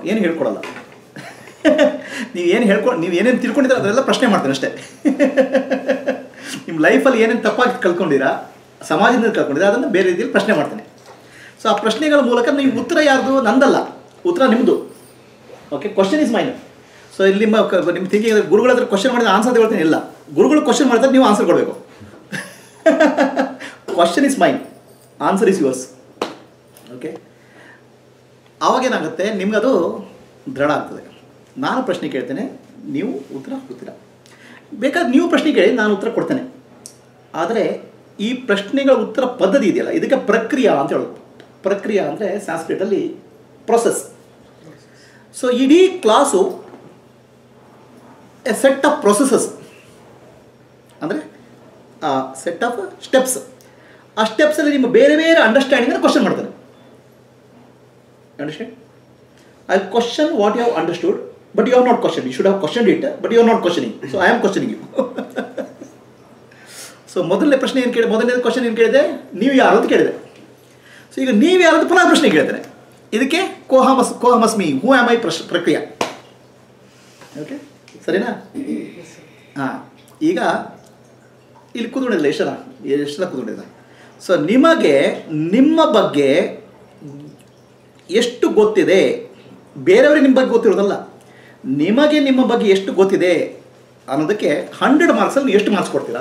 ಏನು ಹೇಳ್ಕೊಡಲ್ಲ ನೀವು ಏನು ಹೇಳ್ಕೊಂಡು ನೀವು ಏನೇನು ತಿಳ್ಕೊಂಡಿದ್ರೆ ಅದೆಲ್ಲ ಪ್ರಶ್ನೆ ಮಾಡ್ತೇನೆ ಅಷ್ಟೇ ನಿಮ್ಮ ಲೈಫಲ್ಲಿ ಏನೇನು ತಪ್ಪಾಗಿ ಕಲ್ತ್ಕೊಂಡಿರಾ ಸಮಾಜದಿಂದ ಕಲ್ತ್ಕೊಂಡಿರಾ ಅದನ್ನು ಬೇರೆ ರೀತಿಯಲ್ಲಿ ಪ್ರಶ್ನೆ ಮಾಡ್ತೇನೆ ಸೊ ಆ ಪ್ರಶ್ನೆಗಳ ಮೂಲಕ ನೀವು ಉತ್ತರ ಯಾರ್ದು ನಂದಲ್ಲ ಉತ್ತರ ನಿಮ್ಮದು okay question is mine so ಇಲ್ಲಿ ನಿಮ್ಮ ಕ- ನಿಮ್ಮ ಥಿಂಕಿಂಗ್ ಗುರುಗಳ ಹತ್ರ ಕ್ವಶನ್ ಮಾಡಿದ್ರೆ ಆನ್ಸರ್ ಹೇಳ್ತೀನಿ ಇಲ್ಲ ಗುರುಗಳು ಕ್ವಶನ್ ಮಾಡ್ತಾರೆ ನೀವು ಆನ್ಸರ್ ಕೊಡಬೇಕು question is mine answer is yours okay ಆವಾಗೇನಾಗುತ್ತೆ ನಿಮಗದು ದೃಢ ಆಗ್ತದೆ ನಾನು ಪ್ರಶ್ನೆ ಕೇಳ್ತೇನೆ ನೀವು ಉತ್ತರ ಕೊಡ್ತೀರಾ ಬೇಕಾದ್ರೆ ನೀವು ಪ್ರಶ್ನೆ ಕೇಳಿ ನಾನು ಉತ್ತರ ಕೊಡ್ತೇನೆ ಆದರೆ ಈ ಪ್ರಶ್ನೆಗಳ ಉತ್ತರ ಪದ್ಧತಿ ಇದೆಯಲ್ಲ ಇದಕ್ಕೆ ಪ್ರಕ್ರಿಯೆ ಅಂತ ಹೇಳೋದು ಪ್ರಕ್ರಿಯೆ ಅಂದರೆ ಸಂಸ್ಕೃತಲ್ಲಿ ಪ್ರೊಸೆಸ್ ಸೊ ಇಡೀ class a set of processes ಅಂದರೆ ಸೆಟ್ ಆಫ್ ಸ್ಟೆಪ್ಸ್ ಆ ಸ್ಟೆಪ್ಸಲ್ಲಿ ನಿಮ್ಮ ಬೇರೆ ಬೇರೆ ಅಂಡರ್ಸ್ಟ್ಯಾಂಡಿಂಗನ್ನು ಕ್ವಶನ್ ಮಾಡ್ತಾರೆ understand I question what you have understood but you have not question you should have question it but you are not questioning so I am questioning you so ಮೊದಲನೇ ಪ್ರಶ್ನೆ ಏನು ಕೇಳಿ ಮೊದಲನೇ ಕ್ವಶನ್ ಏನು ಕೇಳಿದೆ ನೀವು ಯಾರು ಅಂತ ಕೇಳಿದೆ ಸೊ ಈಗ ನೀವು ಯಾರು ಅಂತ ಪುನಃ ಪ್ರಶ್ನೆ ಕೇಳ್ತೇನೆ ಇದಕ್ಕೆ ಕೋಹಮಸ್ ಕೋಹಮಸ್ಮಿ ಹೂ ಆಮ್ ಐ ಪ್ರಶ್ ಪ್ರಕ್ರಿಯೆ ಓಕೆ ಸರಿನಾ ಹಾಂ ಈಗ ಇಲ್ಲಿ ಕೂತ್ಕೊಂಡಿಲ್ಲ ಎಷ್ಟು ಜನ ಎಷ್ಟು ಜನ ಕೂತ್ಕೊಂಡಿಲ್ಲ ಸೊ ನಿಮಗೆ ನಿಮ್ಮ ಬಗ್ಗೆ ಎಷ್ಟು ಗೊತ್ತಿದೆ ಬೇರೆಯವ್ರಿಗೆ ನಿಮ್ಮ ಬಗ್ಗೆ ಗೊತ್ತಿರೋದಲ್ಲ ನಿಮಗೆ ನಿಮ್ಮ ಬಗ್ಗೆ ಎಷ್ಟು ಗೊತ್ತಿದೆ ಅನ್ನೋದಕ್ಕೆ ಹಂಡ್ರೆಡ್ ಮಾರ್ಕ್ಸಲ್ಲಿ ನೀವು ಎಷ್ಟು ಮಾರ್ಕ್ಸ್ ಕೊಡ್ತೀರಾ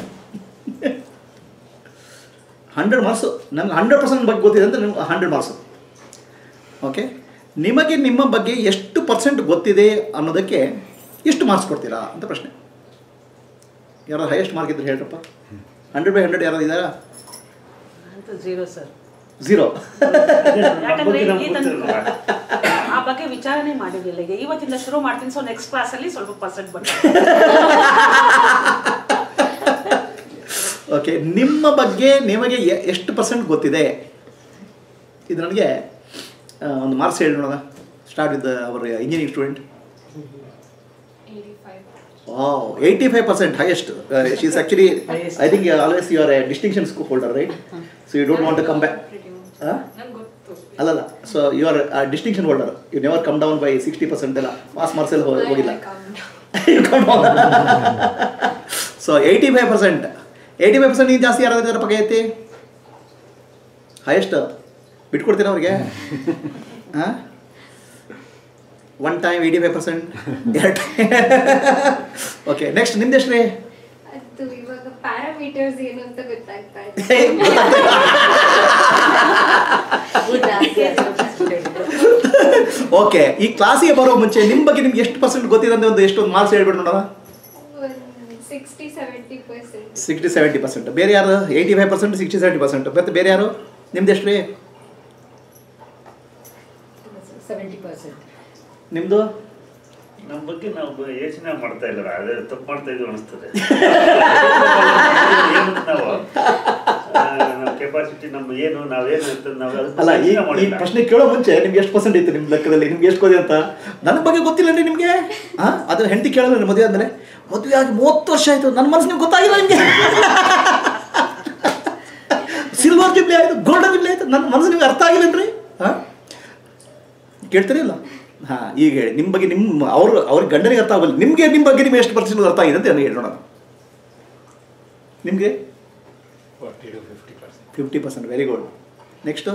ಹಂಡ್ರೆಡ್ ಮಾರ್ಕ್ಸು ನಮ್ಗೆ ಹಂಡ್ರೆಡ್ ಪರ್ಸೆಂಟ್ ಬಗ್ಗೆ ಗೊತ್ತಿದೆ ಅಂದರೆ ನಿಮ್ಗೆ ಹಂಡ್ರೆಡ್ ಮಾರ್ಕ್ಸು ಓಕೆ ನಿಮಗೆ ನಿಮ್ಮ ಬಗ್ಗೆ ಎಷ್ಟು ಪರ್ಸೆಂಟ್ ಗೊತ್ತಿದೆ ಅನ್ನೋದಕ್ಕೆ ಎಷ್ಟು ಮಾರ್ಕ್ಸ್ ಕೊಡ್ತೀರಾ ಅಂತ ಪ್ರಶ್ನೆ ಯಾರು ಹೈಯೆಸ್ಟ್ ಮಾರ್ಕ್ ಇದ್ರೆ ಹೇಳ್ರಪ್ಪ ಹಂಡ್ರೆಡ್ ಬೈ ಹಂಡ್ರೆಡ್ ಯಾರು ಇದ್ದಾರಾ ಅಂತ ಜೀರೋ ಸರ್ ಝೀರೋ ಯಾಕಂದ್ರೆ ಈ ತನಕ ಆ ಬಗ್ಗೆ ವಿಚಾರನೆ ಮಾಡಿರಲಿಲ್ಲ ಈಗ ಇವತ್ತಿಂದ ಶುರು ಮಾಡ್ತೀನಿ ಸೊ ನೆಕ್ಸ್ಟ್ ಕ್ಲಾಸಲ್ಲಿ ಸ್ವಲ್ಪ ಪರ್ಸೆಂಟ್ ಬರ್ತದೆ ಓಕೆ ನಿಮ್ಮ ಬಗ್ಗೆ ನಿಮಗೆ ಎ- ಎಷ್ಟು ಪರ್ಸೆಂಟ್ ಗೊತ್ತಿದೆ ಇದು ನನಗೆ ಆ, ಒಂದು ಮಾರ್ಕ್ಸ್ ಹೇಳಿ ನೋಡೋಣ start with our engineering student wow eighty five percent highest she is actually I think always you are a distinction ಸ್ಕೂ holder right so you don't want to come back ಅಲ್ಲಲ್ಲ so you are distinction holder you never come down by sixty percent ಎಲ್ಲ pass marks ಎಲ್ಲ ಹೋ- ಹೋಗಿಲ್ಲ so eighty five percent eighty five percent ಜಾಸ್ತಿ ಯಾರಾದ್ರೂ ಪಕ್ಕ ಐತಿ ಹೈಯೆಸ್ಟ್ ಬಿಟ್ಕೊಡ್ತೀರಾ ಅವ್ರಿಗೆ ಹಾಂ one time eighty five percent ಎರಡು ಓಕೆ ನೆಕ್ಸ್ಟ್ ನಿಮ್ದು ಎಷ್ಟು ರೀ ಅದು ಇವಾಗ ಪ್ಯಾರಾಮೀಟರ್ಸ್ ಏನು ಅಂತ ಗೊತ್ತಾಗ್ತಾ ಇದೆ ಓಕೆ ಈ ಕ್ಲಾಸಿಗೆ ಬರೋ ಮುಂಚೆ ನಿಮ್ಮ ಬಗ್ಗೆ ನಿಮ್ಗೆ ಎಷ್ಟು ಪರ್ಸೆಂಟ್ ಗೊತ್ತಿದೆ ಅಂತ ಒಂದು ಎಷ್ಟು ಮಾರ್ಕ್ಸ್ ಹೇಳ್ಬಿಟ್ಟು ನೋಡೋಣ sixty seventy percent sixty seventy percent ಬೇರೆ ಯಾರು eighty five percent sixty seventy percent ಮತ್ತೆ ಬೇರೆ ಯಾರು ನಿಮ್ದು ಎಷ್ಟು ರೀ ಸೆವೆಂಟಿ ಪರ್ಸೆಂಟ್ ನಿಮ್ಮದು ನಮ್ಮ ಬಗ್ಗೆ ನಾವು ಯೋಚನೆ ಮಾಡ್ತಾ ಇಲ್ಲ ಅದೇ ತಪ್ಪು ಮಾಡ್ತಾ ಇದೀವಿ ಅನಿಸ್ತದೆ ಏನು ನಾವು ಆ, ನಮ್ಮ ಕೆಪಾಸಿಟಿ ನಮ್ಮ ಏನು ನಾವೇನು ಅಂತ ನಾವು ಅದ್ರ ಅಲ್ಲ ಬಗ್ಗೆ ಈ ಯೋಚ್ನೆ ಈ ಮಾಡಿಲ್ಲ. ಪ್ರಶ್ನೆ ಕೇಳೋ ಮುಂಚೆ ನಿಮ್ಗೆ ಎಷ್ಟು ಪರ್ಸೆಂಟ್ ಇತ್ತು ನಿಮ್ಮ ಲೆಕ್ಕದಲ್ಲಿ ನಿಮ್ಗೆ ಎಷ್ಟು ಗೊತ್ತಿದೆ ಅಂತ ನನ್ನ ಬಗ್ಗೆ ಗೊತ್ತಿಲ್ಲ ರೀ ನಿಮಗೆ ಹಾಂ ಅದು ಹೆಂಡತಿ ಕೇಳಲ್ಲ ಮದುವೆ ಆದ್ಮೇಲೆ ಮದುವೆ ಆಗಿ ಮೂವತ್ತು ವರ್ಷ ಆಯಿತು ನನ್ನ ಮನಸ್ಸು ನಿಮ್ಗೆ ಗೊತ್ತಾಗಿಲ್ಲ ನಿಮಗೆ ಸಿಲ್ವರ್ ಜುಬ್ಲಿ ಆಯಿತು ಗೋಲ್ಡನ್ ಜುಬ್ಲಿ ಆಯಿತು ನನ್ನ ಮನಸ್ಸು ನಿಮ್ಗೆ ಅರ್ಥ ಆಗಿಲ್ಲನ್ರಿ ಹಾಂ ಕೇಳ್ತೀರಿ ಇಲ್ಲ ಹಾಂ ಈಗ ಹೇಳಿ ನಿಮ್ಮ ಬಗ್ಗೆ ನಿಮ್ಮ ಅವ್ರು ಅವ್ರಿಗೆ ಗಂಡನಿಗೆ ಅರ್ಥ ಆಗಲ್ಲ ನಿಮಗೆ ನಿಮ್ಮ ಬಗ್ಗೆ ನಿಮ್ಗೆ ಎಷ್ಟು ಪರ್ಸೆಂಟ್ ಅರ್ಥ ಆಗಿದೆ ಅಂತ ನನಗೆ ಹೇಳಿ ನೋಡೋಣ ನಿಮಗೆ fifty percent very good next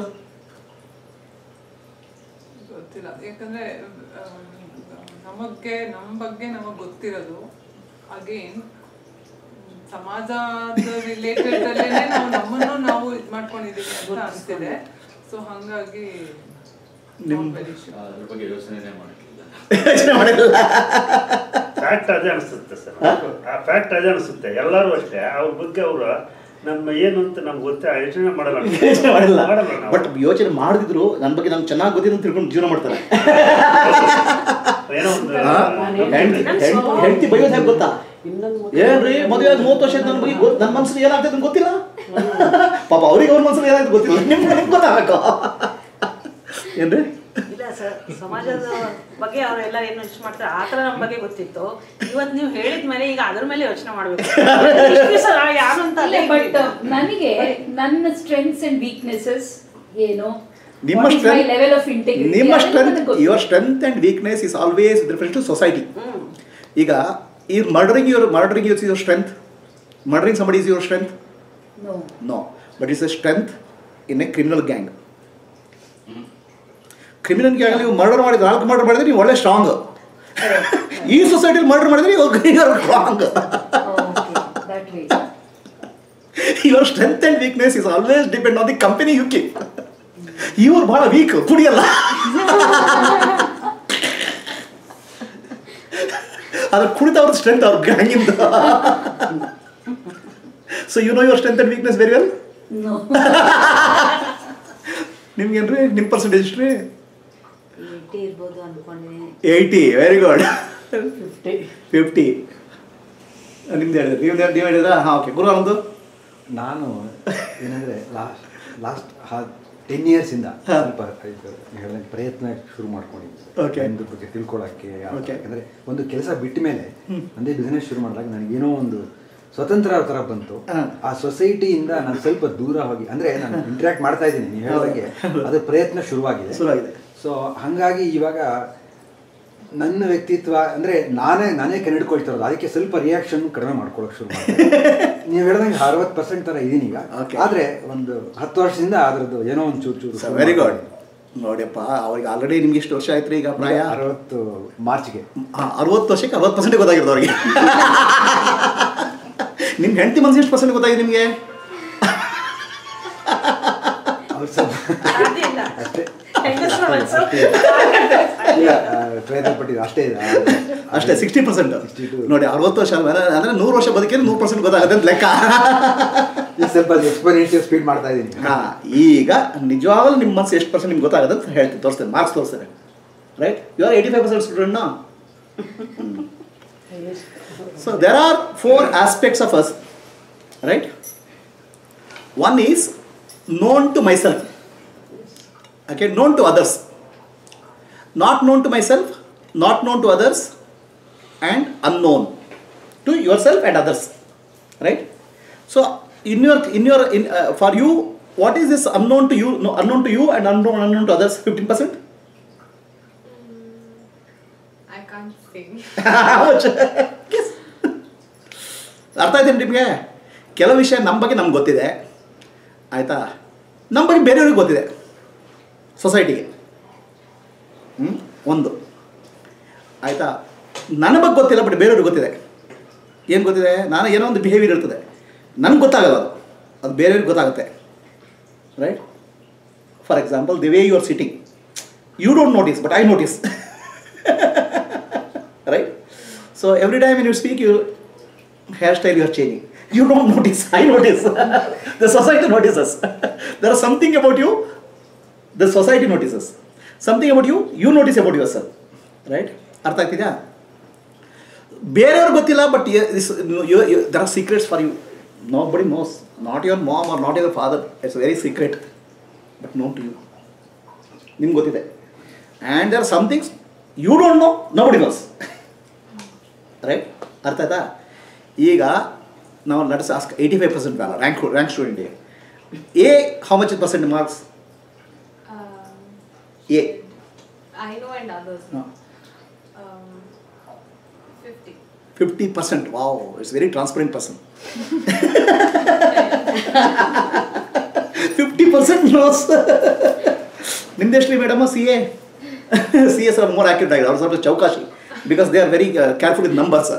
ಗೊತ್ತಿಲ್ಲ ಯಾಕಂದ್ರೆ ಆ, ನಮಗೆ ನಮ್ಮ ಬಗ್ಗೆ ನಮಗೆ ಗೊತ್ತಿರೋದು ಅಗೇನ್ ಸಮಾಜದ ರಿಲೇಟೆಡ್ ಅಲ್ಲೇನೆ ನಾವು ನಮ್ಮನ್ನು ನಾವು ಇದ್ ಮಾಡ್ಕೊಂಡಿದೀವಿ ಅಂತ ಅನ್ಸ್ತಿದೆ ಸೊ ಹಂಗಾಗಿ ನಿಮ್- not very sure. ಅದ್ರ ಬಗ್ಗೆ ಯೋಚನೆನೇ ಮಾಡಿರ್ಲಿಲ್ಲ ಯೋಚನೆ ಮಾಡಿಲ್ಲ ಫ್ಯಾಕ್ಟ್ ಅದೇ ಅನಿಸುತ್ತೆ ಸರ್ ಆ ಫ್ಯಾಕ್ಟ್ ಅದೇ ಅನಿಸುತ್ತೆ ಎಲ್ಲರೂ ಅಷ್ಟೇ ಅವ್ರ ಬಗ್ಗೆ ಅವರು ನಮ್ಮ ಏನು ಅಂತ ನಮ್ಗೆ ಗೊತ್ತೇ ಯೋಚನೆ ಮಾಡಲ್ಲ ನಾವು. ಯೋಚನೆ ಮಾಡಿಲ್ಲ ಮಾಡಲ್ಲ ನಾವು. ಬಟ್ ಯೋಚನೆ ಮಾಡಿದ್ರು ನನ್ನ ಬಗ್ಗೆ ನಂಗೆ ಚೆನ್ನಾಗಿ ಗೊತ್ತಿದೆ ಅಂತ ತಿಳ್ಕೊಂಡು ಜೀವನ ಮಾಡ್ತಾರೆ ಏನೋ ಒಂದು ಆ? ಹೆಂಡ್ತಿ ಹೆಂಡ್ತಿ- ಹೆಂಡ್ತಿ ಬೈಯೋದು ಹೇಗೆ ಗೊತ್ತಾ ಏನ್ರಿ ಮದುವೆ ಆಗಿ ಮೂವತ್ತು ವರ್ಷ ಆಯ್ತು ನನ್ನ ಬಗ್ಗೆ ಗೊತ್ತು ನನ್ನ ಮನಸ್ಸಲ್ಲಿ ಏನಾಗ್ತದೆ ಅಂತ ಗೊತ್ತಿಲ್ಲ ಪಾಪ ಅವ್ರಿಗೆ ಅವ್ರ ಮನಸ್ಸಲ್ಲಿ ಏನಾಗ್ತದೆ ಗೊತ್ತಿಲ್ಲ ನಿಮ್ಗೆ ನಿಮ್ಗೆ ಗೊತ್ತಾಗಬೇಕು ಏನ್ರಿ ಇಲ್ಲ ಸರ್ ಸಮಾಜದ ಬಗ್ಗೆ ಅವರೆಲ್ಲ ಏನು ಯೋಚನೆ ಮಾಡ್ತಾರೆ ಆ ಥರ ನಮ್ಮ ಬಗ್ಗೆ ಗೊತ್ತಿತ್ತು ಇವತ್ತು ನೀವು ಹೇಳಿದ ಮೇಲೆ ಈಗ ಅದ್ರ ಮೇಲೆ ಯೋಚನೆ ಮಾಡಬೇಕು ಯಾರು ಅಂತ ಅಲ್ಲೇ ಬಟ್ ನನಗೆ ನನ್ನ ಸ್ಟ್ರೆಂಗ್ಸ್ ಅಂಡ್ ವೀಕ್ನೆಸಸ್ ಏನು ನಿಮ್ಮ What is my strength level of integrity? ನಿಮ್ಮ ಅದೆಲ್ಲ ಸ್ಟ್ರೆಂತ್ ನನಗೆ ಗೊತ್ತು. Your strength and weakness is always different to society hmm ಈಗ ಈ murdering your murdering is your strength murdering somebody is your strength No. No but it's a strength in a criminal gang criminal gang ನೀವು murder ಮಾಡಿದ್ರೆ ನಾಲ್ಕು murder ಮಾಡಿದ್ರೆ ನೀವು ಒಳ್ಳೆ strong ಈ ಸೊಸೈಟಿಲಿ murder ಮಾಡಿದ್ರೆ ಇವಾಗ strong Oh, okay. That way. Your strength and weakness is always depend on the company you keep ಇವ್ರು ಭಾಳ ವೀಕ್ ಕುಡಿಯಲ್ಲ ಅದ್ರ ಕುಡಿತ ಅವ್ರ ಸ್ಟ್ರೆಂತ್ ಅವ್ರ ಗ್ಯಾಂಗಿಂದ so you know your strength and weakness very well No. ನಿಮ್ಗೇನ್ರಿ ನಿಮ್ಮ ಪರ್ಸೆಂಟೇಜ್ ಎಷ್ಟು ರೀ ಏಯ್ಟಿ ಇರ್ಬೋದು ಅನ್ಕೊಂಡಿದ್ದೀನಿ eighty very good fifty fifty ನಿಮ್ದು ಹೇಳಿದ್ರಿ ನೀವು ನೀವು ಹೇಳಿದ್ರಾ ಹಾಂ ಓಕೆ ಗುರು ಒಂದು ನಾನು ಏನಂದರೆ ಲಾಸ್ಟ್ ಲಾಸ್ಟ್ ಟೆನ್ ಇಯರ್ಸಿಂದ ಹಾ. ಸ್ವಲ್ಪ ಇದು ಹೇಳ್ದಂಗೆ ಪ್ರಯತ್ನ ಶುರು ಮಾಡ್ಕೊಂಡಿದ್ದೆ Okay. ಒಂದು ಬಗ್ಗೆ ತಿಳ್ಕೊಳ್ಳೋಕ್ಕೆ Okay. ಯಾಕಂದರೆ ಒಂದು ಕೆಲಸ ಬಿಟ್ಟ ಮೇಲೆ ಒಂದೇ ಬಿಸ್ನೆಸ್ ಶುರು ಮಾಡಿದಾಗ ನನಗೇನೋ ಒಂದು ಸ್ವತಂತ್ರ ಥರ ಬಂತು ಹಾ. ಆ ಸೊಸೈಟಿಯಿಂದ ನಾನು ಸ್ವಲ್ಪ ದೂರ ಹೋಗಿ ಅಂದರೆ ನಾನು ಇಂಟ್ರ್ಯಾಕ್ಟ್ ಮಾಡ್ತಾ ಇದ್ದೀನಿ ನೀವು ಹೇಳಿದಾಗೆ ಅದು ಪ್ರಯತ್ನ ಶುರುವಾಗಿದೆ ಶುರುವಾಗಿದೆ. ಸೊ ಹಾಗಾಗಿ ಇವಾಗ ನನ್ನ ವ್ಯಕ್ತಿತ್ವ ಅಂದರೆ ನಾನೇ ನಾನೇ ಕನ್ನಡ್ಕೊಳ್ತಾ ಇರೋದು ಅದಕ್ಕೆ ಸ್ವಲ್ಪ ರಿಯಾಕ್ಷನ್ ಕಡಿಮೆ ಮಾಡ್ಕೊಳ್ಳೋಕೆ ಶುರು ಮಾಡಿದೆ ನೀವು ಹೇಳ್ದಂಗೆ ಅರವತ್ತು ಪರ್ಸೆಂಟ್ ಥರ ಇದೀನಿ ಈಗ Okay. ಆದರೆ ಒಂದು ಹತ್ತು ವರ್ಷದಿಂದ ಅದರದ್ದು ಏನೋ ಒಂದು ಚೂರು ಚೂರು ಶುರು ವೆರಿ ಗುಡ್ ಮಾಡ್ಕೊಂಡಿದ್ದೀನಿ. ನೋಡಿಯಪ್ಪ ಅವ್ರಿಗೆ ಆಲ್ರೆಡಿ ನಿಮ್ಗೆ ಎಷ್ಟು ವರ್ಷ ಆಯ್ತು ರೀ ಈಗ ಪ್ರಾಯ ಅರವತ್ತು ಮಾರ್ಚ್ಗೆ ಹಾಂ ಅರವತ್ತು ವರ್ಷಕ್ಕೆ ಅರವತ್ತು ಪರ್ಸೆಂಟ್ ಗೊತ್ತಾಗಿರೋದು ಅವ್ರಿಗೆ ನಿಮ್ಮ ಹೆಂಡತಿ ಮನಸ್ಸು ಎಷ್ಟು ಪರ್ಸೆಂಟ್ ಗೊತ್ತಾಗಿದೆ ನಿಮಗೆ ಅವ್ರು ಸ್ವಲ್ಪ ಸಾಧ್ಯ ಇಲ್ಲ ಅಷ್ಟೇ ಹೆಂಗಸ್ರ ಮನ್ಸು ಇಲ್ಲ, ಆ, ಪ್ರಯತ್ನ ಪಟ್ಟಿದ್ದು ಅಷ್ಟೇ ಇದೆ ಅಷ್ಟೇ ಸಿಕ್ಸ್ಟಿ ಪರ್ಸೆಂಟ್ 62. ನೋಡಿ ಅರವತ್ತು ವರ್ಷ ಆದ್ಮೇಲೆ ಅಂದರೆ ನೂರು ವರ್ಷ ಬದುಕಿದ್ರೆ ನೂರು ಪರ್ಸೆಂಟ್ ಗೊತ್ತಾಗುತ್ತೆ ಅಂತ ಲೆಕ್ಕ ಈಗ ಸ್ವಲ್ಪ ಎಕ್ಸ್ಪೀರಿಯನ್ಸ್ ಸ್ಪೀಡ್ ಮಾಡ್ತಾ ಇದ್ದೀನಿ ಹಾಂ ಈಗ ನಿಜವಾಗ್ಲೂ ನಿಮ್ಮ ಮನಸ್ಸು ಎಷ್ಟು ಪರ್ಸೆಂಟ್ ನಿಮ್ಗೆ ಗೊತ್ತಾಗುತ್ತೆ ಅಂತ ಹೇಳ್ತೀನಿ ತೋರಿಸ್ತೇನೆ ಮಾರ್ಕ್ಸ್ ತೋರಿಸ್ತೇನೆ right you are eighty five percent ಸ್ಟೂಡೆಂಟ್ನಾ so there are four aspects of us right one is known to myself okay known to others not known to myself not known to others and unknown to yourself and others right so in your in your in uh, for you what is this unknown to you no, unknown to you and unknown unknown to others 15% I can't sing. How much? Yes. ಅರ್ಥ ಆಯ್ತೇನೆ ನಿಮಗೆ ಕೆಲವು ವಿಷಯ ನಮ್ಮ ಬಗ್ಗೆ ನಮ್ಗೆ ಗೊತ್ತಿದೆ ಆಯಿತಾ ನಮ್ಮ ಬಗ್ಗೆ ಬೇರೆಯವ್ರಿಗೆ ಗೊತ್ತಿದೆ ಸೊಸೈಟಿಗೆ ಹ್ಞೂ ಒಂದು ಆಯಿತಾ ನನ್ನ ಬಗ್ಗೆ ಗೊತ್ತಿಲ್ಲ ಬಟ್ ಬೇರೆಯವ್ರಿಗೆ ಗೊತ್ತಿದೆ ಏನು ಗೊತ್ತಿದೆ ನಾನು ಏನೋ ಒಂದು ಬಿಹೇವಿಯರ್ ಇರ್ತದೆ ನನಗೆ ಗೊತ್ತಾಗಲ್ಲ ಅದು ಅದು ಬೇರೆಯವ್ರಿಗೆ ಗೊತ್ತಾಗುತ್ತೆ right for example the way you are sitting you don't notice but I notice right? So every time when you speak, your hairstyle you are changing. You don't notice. I notice. the society notices. there is something about you. The society notices. Something about you. You notice about yourself. Right? ಅರ್ಥ ಆಗ್ತಿದ್ಯಾ ಬೇರೆಯವ್ರಿಗೆ ಗೊತ್ತಿಲ್ಲ but there are secrets for you nobody knows not your mom or not your father it's very secret but not to you ನಿಮ್ಗೆ ಗೊತ್ತಿದೆ and there are somethings you don't know nobody knows right ಅರ್ಥ ಆಯ್ತಾ ಈಗ ನಾವು let's ask eighty five percent ಬೇಡ rank rank student uh how much percent marks Um, uh I know and others. No. Um, 50. Fifty percent wow it's very transparent person fifty percent knows ನಿಮ್ದೆಷ್ಟು madam C A C S ಅವ್ರು more accurate ಆಗಿದೆ ಅವ್ರು ಸ್ವಲ್ಪ ಚೌಕಾಶಿ because they are very careful with numbers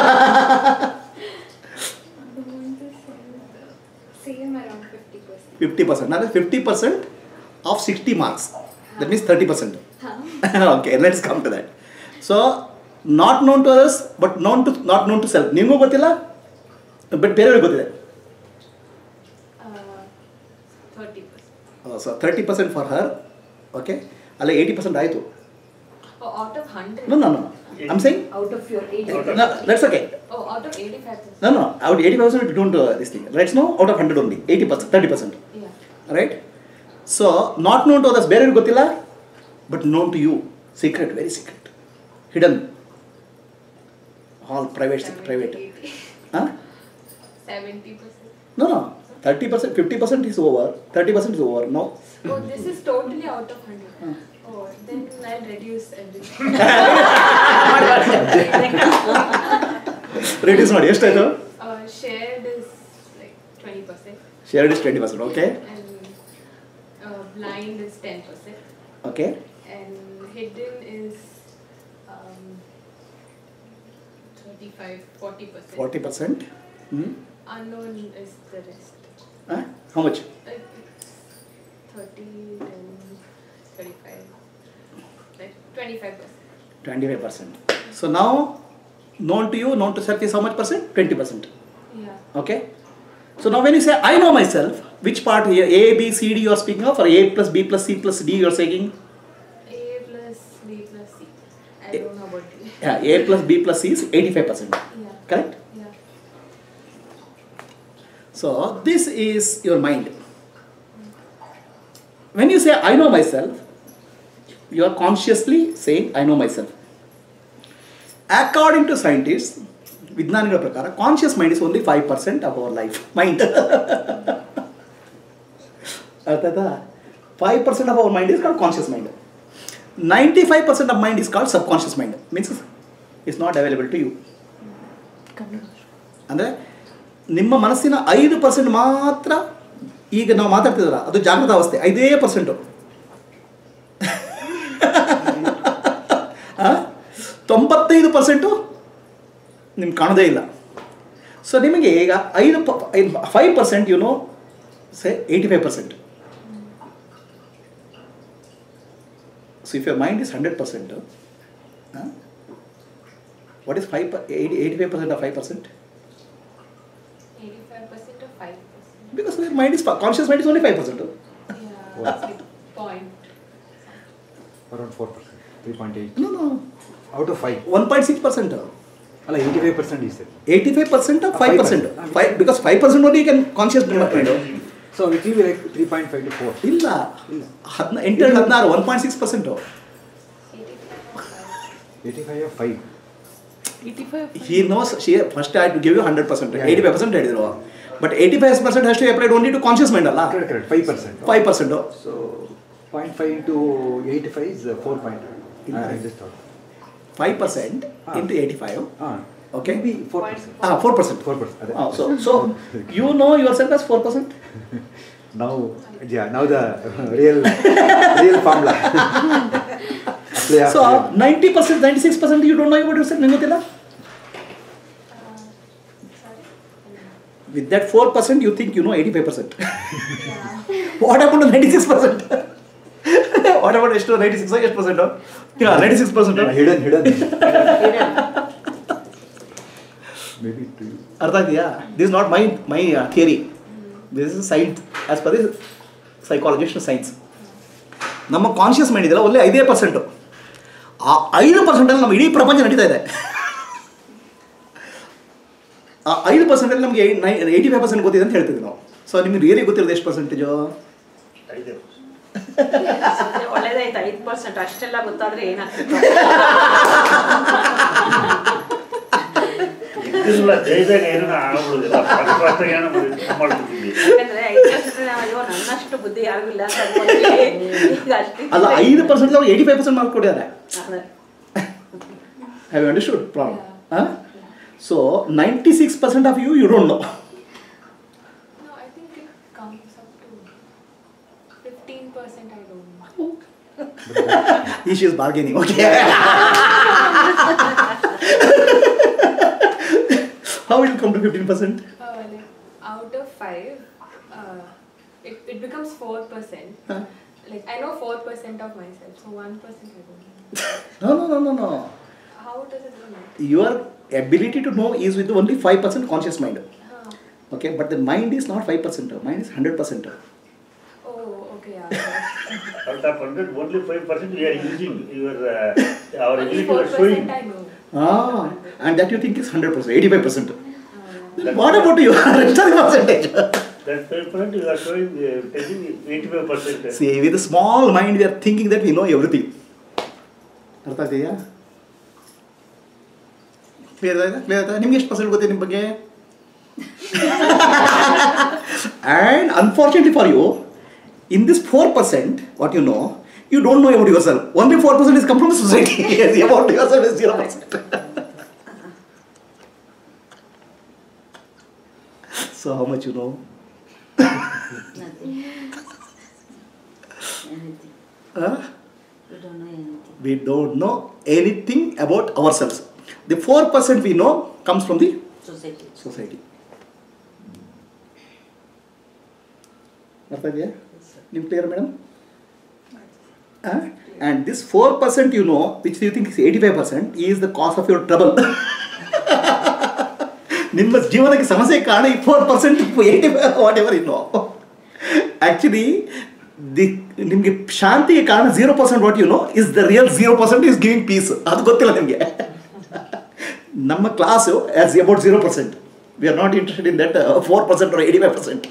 Same around 50%. Fifty percent ಅಂದರೆ fifty percent of sixty marks that means thirty percent okay let's come to that so not known to others but known to not known to self ನಿಮಗೂ ಗೊತ್ತಿಲ್ಲ but ಬೇರೆಯವ್ರಿಗೆ ಗೊತ್ತಿದೆ Uh, 30%. So thirty percent for her okay ಅಲ್ಲೇ eighty percent ಆಯಿತು Oh, out of 100? No no no I'm saying Out of your eight. Let's okay Oh, out of 85%. No, no, out 80% don't uh, this thing. Right now, out of 100 only, 80%, 30%. Yeah. Right? So, not known to others, ಬೇರೆಯವ್ರಿಗೆ ಗೊತ್ತಿಲ್ಲ but known to you. Secret, very secret. Hidden. All private, secret, private. 70, 80. Huh? 70%. No, no. Thirty percent fifty percent is over thirty percent is over no Oh, this is totally out of 100. Oh, then I'll reduce everything. Reduce ಮಾಡಿ ಎಷ್ಟಾಯಿತು Uh, shared is like 20%. Shared is twenty percent okay And uh, blind is 10%. Okay And hidden is um, 35, 40%. Forty percent ಹ್ಞೂ Unknown is the rest. How much Like it's 30, 10, 35, like 25%. Twenty five percent so ನಾವು known to you known to self is how much percent twenty percent Yeah. Okay. So now when you say I know myself, which part here A, B, C, D you are speaking of, or A plus B plus C plus D you are saying? A plus B plus C. I A- don't know about D. Yeah, A plus B plus C is 85%. Yeah. Correct? Yeah. So this is your mind. When you say I know myself, you are consciously saying I know myself. According to scientists, ವಿಜ್ಞಾನಿಗಳ ಪ್ರಕಾರ conscious mind is only five percent of our life mind ಅರ್ಥ ಆಯ್ತಾ five percent of our mind is called conscious mind ninety five percent of mind is called subconscious mind means is not available to you ಅಂದರೆ ನಿಮ್ಮ ಮನಸ್ಸಿನ ಐದು percent ಮಾತ್ರ ಈಗ ನಾವು ಮಾತಾಡ್ತಿದ್ದೀರ ಅದು ಜಾಗೃತ ಅವಸ್ಥೆ ಐದೇ ಪರ್ಸೆಂಟು ತೊಂಬತ್ತೈದು ಪರ್ಸೆಂಟು ನಿಮ್ಗೆ ಕಾಣೋದೇ ಇಲ್ಲ ಸೊ ನಿಮಗೆ ಈಗ ಐದು ಪ five percent you know say eighty five percent so if your mind is hundred percent what is five eighty eighty five percent of five percent 85% or 5%. Because your mind is conscious mind is only five percent. Yeah. It's like point. Around four percent three point eight No, no. Out of five One point six percent. ಅಲ್ಲ eighty five percent ಈ sir Eighty-five percent of Uh, five percent. 5%. Five because five percent only you can conscious mind. So it will be like three point five to four ಇಲ್ಲ ಹದಿನ ಎಂಟು ಹದಿನಾರು one point six percent 85. Eighty five of five eighty five he knows she first I to give you hundred percent Yeah. Eighty five percent ಹೇಳಿದ್ರು but eighty five percent has to applied only to conscious mind ಅಲ್ಲ correct correct five percent five percent so point five into eighty five is four point ಇಲ್ಲ. Just five percent Ah. Into eighty five ಹಾಂ Okay. Be four percent ಹಾಂ four percent four percent ಅದೇ so so you know yourself as four percent ನಾವು ಯಾ ನಾವು the real real formula so ninety percent ninety six percent you don't know yourself ನಿಂಗೆ ಗೊತ್ತಿಲ್ಲ Uh, sorry. With that 4%, you think you know 85%. Yeah. what happened to 96%? what about ಎಷ್ಟು 96 ಎಷ್ಟು percent yeah 96 percent hidden hidden maybe to ಅರ್ಥ ಇದೆಯಾ this not my my theory this is science as per this psychologist science ನಮ್ಮ conscious mind ಇದೆಯಲ್ಲ ಒಳ್ಳೆ ಐದೇ percent ಆ ಐದು ಪರ್ಸೆಂಟಲ್ಲಿ ನಮ್ಮ ಇಡೀ ಪ್ರಪಂಚ ನಡೀತಾ ಇದೆ ಆ ಐದು ಪರ್ಸೆಂಟಲ್ಲಿ ನಮಗೆ ಏಯ್ಟಿ ಫೈವ್ ಪರ್ಸೆಂಟ್ ಗೊತ್ತಿದೆ ಅಂತ ಹೇಳ್ತಿದ್ವಿ ನಾವು ಸೊ ನಿಮ್ಗೆ ರಿಯಲಿ ಗೊತ್ತಿರೋದು ಎಷ್ಟು ಪರ್ಸೆಂಟೇಜು ಐದು ಒಳ್ಳೇದಾಯ್ತು ಐದು ಪರ್ಸೆಂಟ್ ಅಷ್ಟೆಲ್ಲ ಗೊತ್ತಾದ್ರೆ ಏನಾಗ್ತಿತ್ತು ಇದ್ದಿಲ್ಲ ಜೈದಾಗ ಏನೂ ಆಗ್ಬಿಡುದಿಲ್ಲ ಫಸ್ಟ್ ಫಸ್ಟ್ ಏನೋ ಮಾಡ್ಬಿಟ್ಟಿದ್ವಿ ಯಾಕಂದ್ರೆ ಐದು ಪರ್ಸೆಂಟ್ ಅಯ್ಯೋ ನನ್ನಷ್ಟು ಬುದ್ಧಿ ಯಾರಿಗೂ ಇಲ್ಲ ಅಂತ ಅನ್ಕೊಂಡ್ವಿ. ಈಗ ಅಷ್ಟೇ ಅಲ್ಲ ಐದು ಪರ್ಸೆಂಟ್ ಅವ್ರು ಏಯ್ಟಿ ಫೈವ್ ಪರ್ಸೆಂಟ್ ಮಾರ್ಕ್ ಕೊಟ್ಟಿದ್ದಾರೆ ಅದೇ. ಹ್ಯಾವ್ ಅಂಡರ್ಸ್ಟುಡ್ ಪ್ರಾಬ್ಲಮ್ ಹಾಂ so ninety six percent of you you don't know No, I think it comes up to 15% I don't know. ಈಶ್ is bargaining okay how will come to fifteen percent Uh, like out of 5, uh, it, it becomes 4%. Huh? Like I know 4% of myself, so 1% I don't know. No no no no no How does it work? Your ability to know is with only five percent conscious mind Huh. Okay but the mind is not five percent mind is hundred percent Oh, okay, yeah. Out of hundred only five percent you are using your our Only ability are showing 4% I know. Ah, and that you think is 100%, 85%. Uh, What about you? Rest of the percentage. That five percent you are showing telling eighty five percent See, with a small mind, we are thinking that we know everything. ಅರ್ಥ ಆಗ್ತಿದೆಯಾ clear ಆಯ್ತಾ clear ಆಯ್ತಾ ನಿಮ್ಗೆ ಎಷ್ಟು percent ಗೊತ್ತಿದೆ ನಿಮ್ಮ ಬಗ್ಗೆ And unfortunately for you, in this 4%, what you know, you don't know about yourself. Only 4% is come from the society. about yourself is 0%. so how much you know? Nothing. Anything. Huh? We don't know anything. We don't know anything about ourselves. The 4% we know comes from the Society. society. ಅರ್ಥ ಇದೆಯಾ ನಿಮ್ಮ clear madam and this four percent you know which you think is eighty five percent is the cause of your trouble ನಿಮ್ಮ ಜೀವನಕ್ಕೆ ಸಮಸ್ಯೆ ಕಾರಣ ಈ four percent eighty five whatever ಇನ್ನು actually the ನಿಮಗೆ ಶಾಂತಿಗೆ ಕಾರಣ zero percent what you know is the real zero percent is giving peace ಅದು ಗೊತ್ತಿಲ್ಲ ನಿಮಗೆ ನಮ್ಮ class as about zero percent we are not interested in that four percent or eighty five percent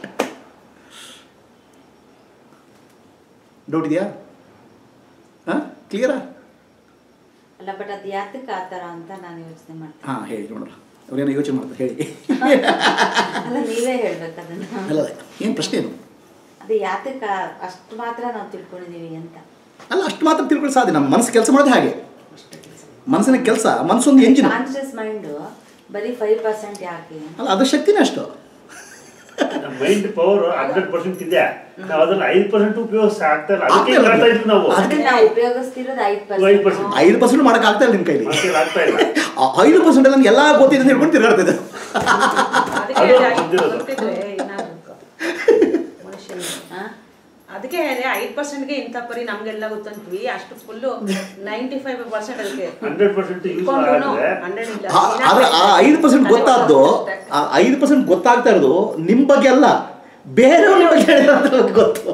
doubt ಇದೆಯಾ ಹಾಂ ಕ್ಲಿಯರಾ ಅಲ್ಲ but ಅದು ಯಾತಕ್ಕೆ ಆ ಥರ ಅಂತ ನಾನು ಯೋಚನೆ ಮಾಡ್ತೀನಿ ಹಾಂ ಹೇಳಿ ನೋಡೋಣ ಅವ್ರೇನೋ ಯೋಚನೆ ಮಾಡ್ತಾರೆ ಹೇಳಿ ಅಲ್ಲ ನೀವೇ ಹೇಳ್ಬೇಕು ಅದನ್ನ ಅಲ್ಲ ಏನು ಪ್ರಶ್ನೆ ಏನು ಅದು ಯಾತಕ್ಕೆ ಅಷ್ಟು ಮಾತ್ರ ನಾವು ತಿಳ್ಕೊಂಡಿದೀವಿ ಅಂತ ಅಲ್ಲ ಅಷ್ಟು ಮಾತ್ರ ತಿಳ್ಕೊಳ್ಳಿ ಸಾಧ್ಯ ನಮ್ಮ ಮನಸ್ಸು ಕೆಲಸ ಮಾಡೋದು ಹಾಗೆ ಮನಸ್ಸಿನ ಕೆಲಸ ಮನಸ್ಸೊಂದು ಎಂಜಿನ್ ಕಾನ್ಶಿಯಸ್ ಮೈಂಡು ಬರೀ ಫೈವ್ ಪರ್ಸೆಂಟ್ ಯಾಕೆ ಅಲ್ಲ ಅದ್ರ ಶಕ್ತಿನೇ ಅಷ್ಟು ನಮ್ಮ ಮೈಂಡ್ ಪವರ್ ಹಂಡ್ರೆಡ್ ಪರ್ಸೆಂಟ್ ಇದೆ ನಾವು ಅದನ್ನ ಐದು ಪರ್ಸೆಂಟ್ ಉಪಯೋಗಿಸ ಆಗ್ತಾ ಇಲ್ಲ ಅದಕ್ಕೆ ಆಗ್ತಾ ಇಲ್ಲ. ಮಾಡ್ತಾ ಇದ್ವಿ ನಾವು ಅದನ್ನ ನಾವು ಉಪಯೋಗಿಸ್ತಿರೋದು ಐದು 5%. ಪರ್ಸೆಂಟ್ ಐದು ಪರ್ಸೆಂಟ್ ಮಾಡೋಕೆ ಆಗ್ತಾ ಇಲ್ಲ ನಿಮ್ಮ ಕೈಲಿ ಮತ್ತೆ ಆಗ್ತಾ ಇಲ್ಲ ಆ ಐದು ಪರ್ಸೆಂಟ್ ನನಗೆ ಎಲ್ಲ ಗೊತ್ತಿದೆ ಅಂತ ಹೇಳ್ಕೊಂಡು ತಿರ್ಗಾಡ್ತಿದ್ದೆ ಅದಕ್ಕೆ ಅದು ಹೇಳಿದೆ, ಗೊತ್ತಿರೋದು. ಗೊತ್ತಿದ್ರೆ ಏನಾಗಬೇಕು ಮನುಷ್ಯನಿಗೆ ಅದಕ್ಕೆ ಹೇಳಿದೆ ಐದು ಪರ್ಸೆಂಟ್ಗೆ ಇಂಥ ಪರಿ ನಮ್ಗೆಲ್ಲ ಗೊತ್ತಂತೀವಿ ಅಷ್ಟು ಫುಲ್ಲು ನೈಂಟಿ ಫೈವ್ ಪರ್ಸೆಂಟ್ ಅದಕ್ಕೆ ಹಂಡ್ರೆಡ್ ಪರ್ಸೆಂಟ್ ಯೂಸ್ ಇಟ್ಕೊಂಡ್ರುನು ಮಾಡಿದ್ರೆ 100 ಇಲ್ಲ. ಆ- ಆದ್ರೆ ಆ ಐದು ಪರ್ಸೆಂಟ್ ಗೊತ್ತಾದ್ದು ಆ ಐದು ಪರ್ಸೆಂಟ್ ಗೊತ್ತಾಗ್ತಾ ಇರೋದು ನಿಮ್ಮ ಬಗ್ಗೆ ಅಲ್ಲ ಬೇರೆಯವ್ರ ಬಗ್ಗೆ ಹೇಳಿದ್ರೆ ಅಂತ ನಮ್ಗೆ ಗೊತ್ತು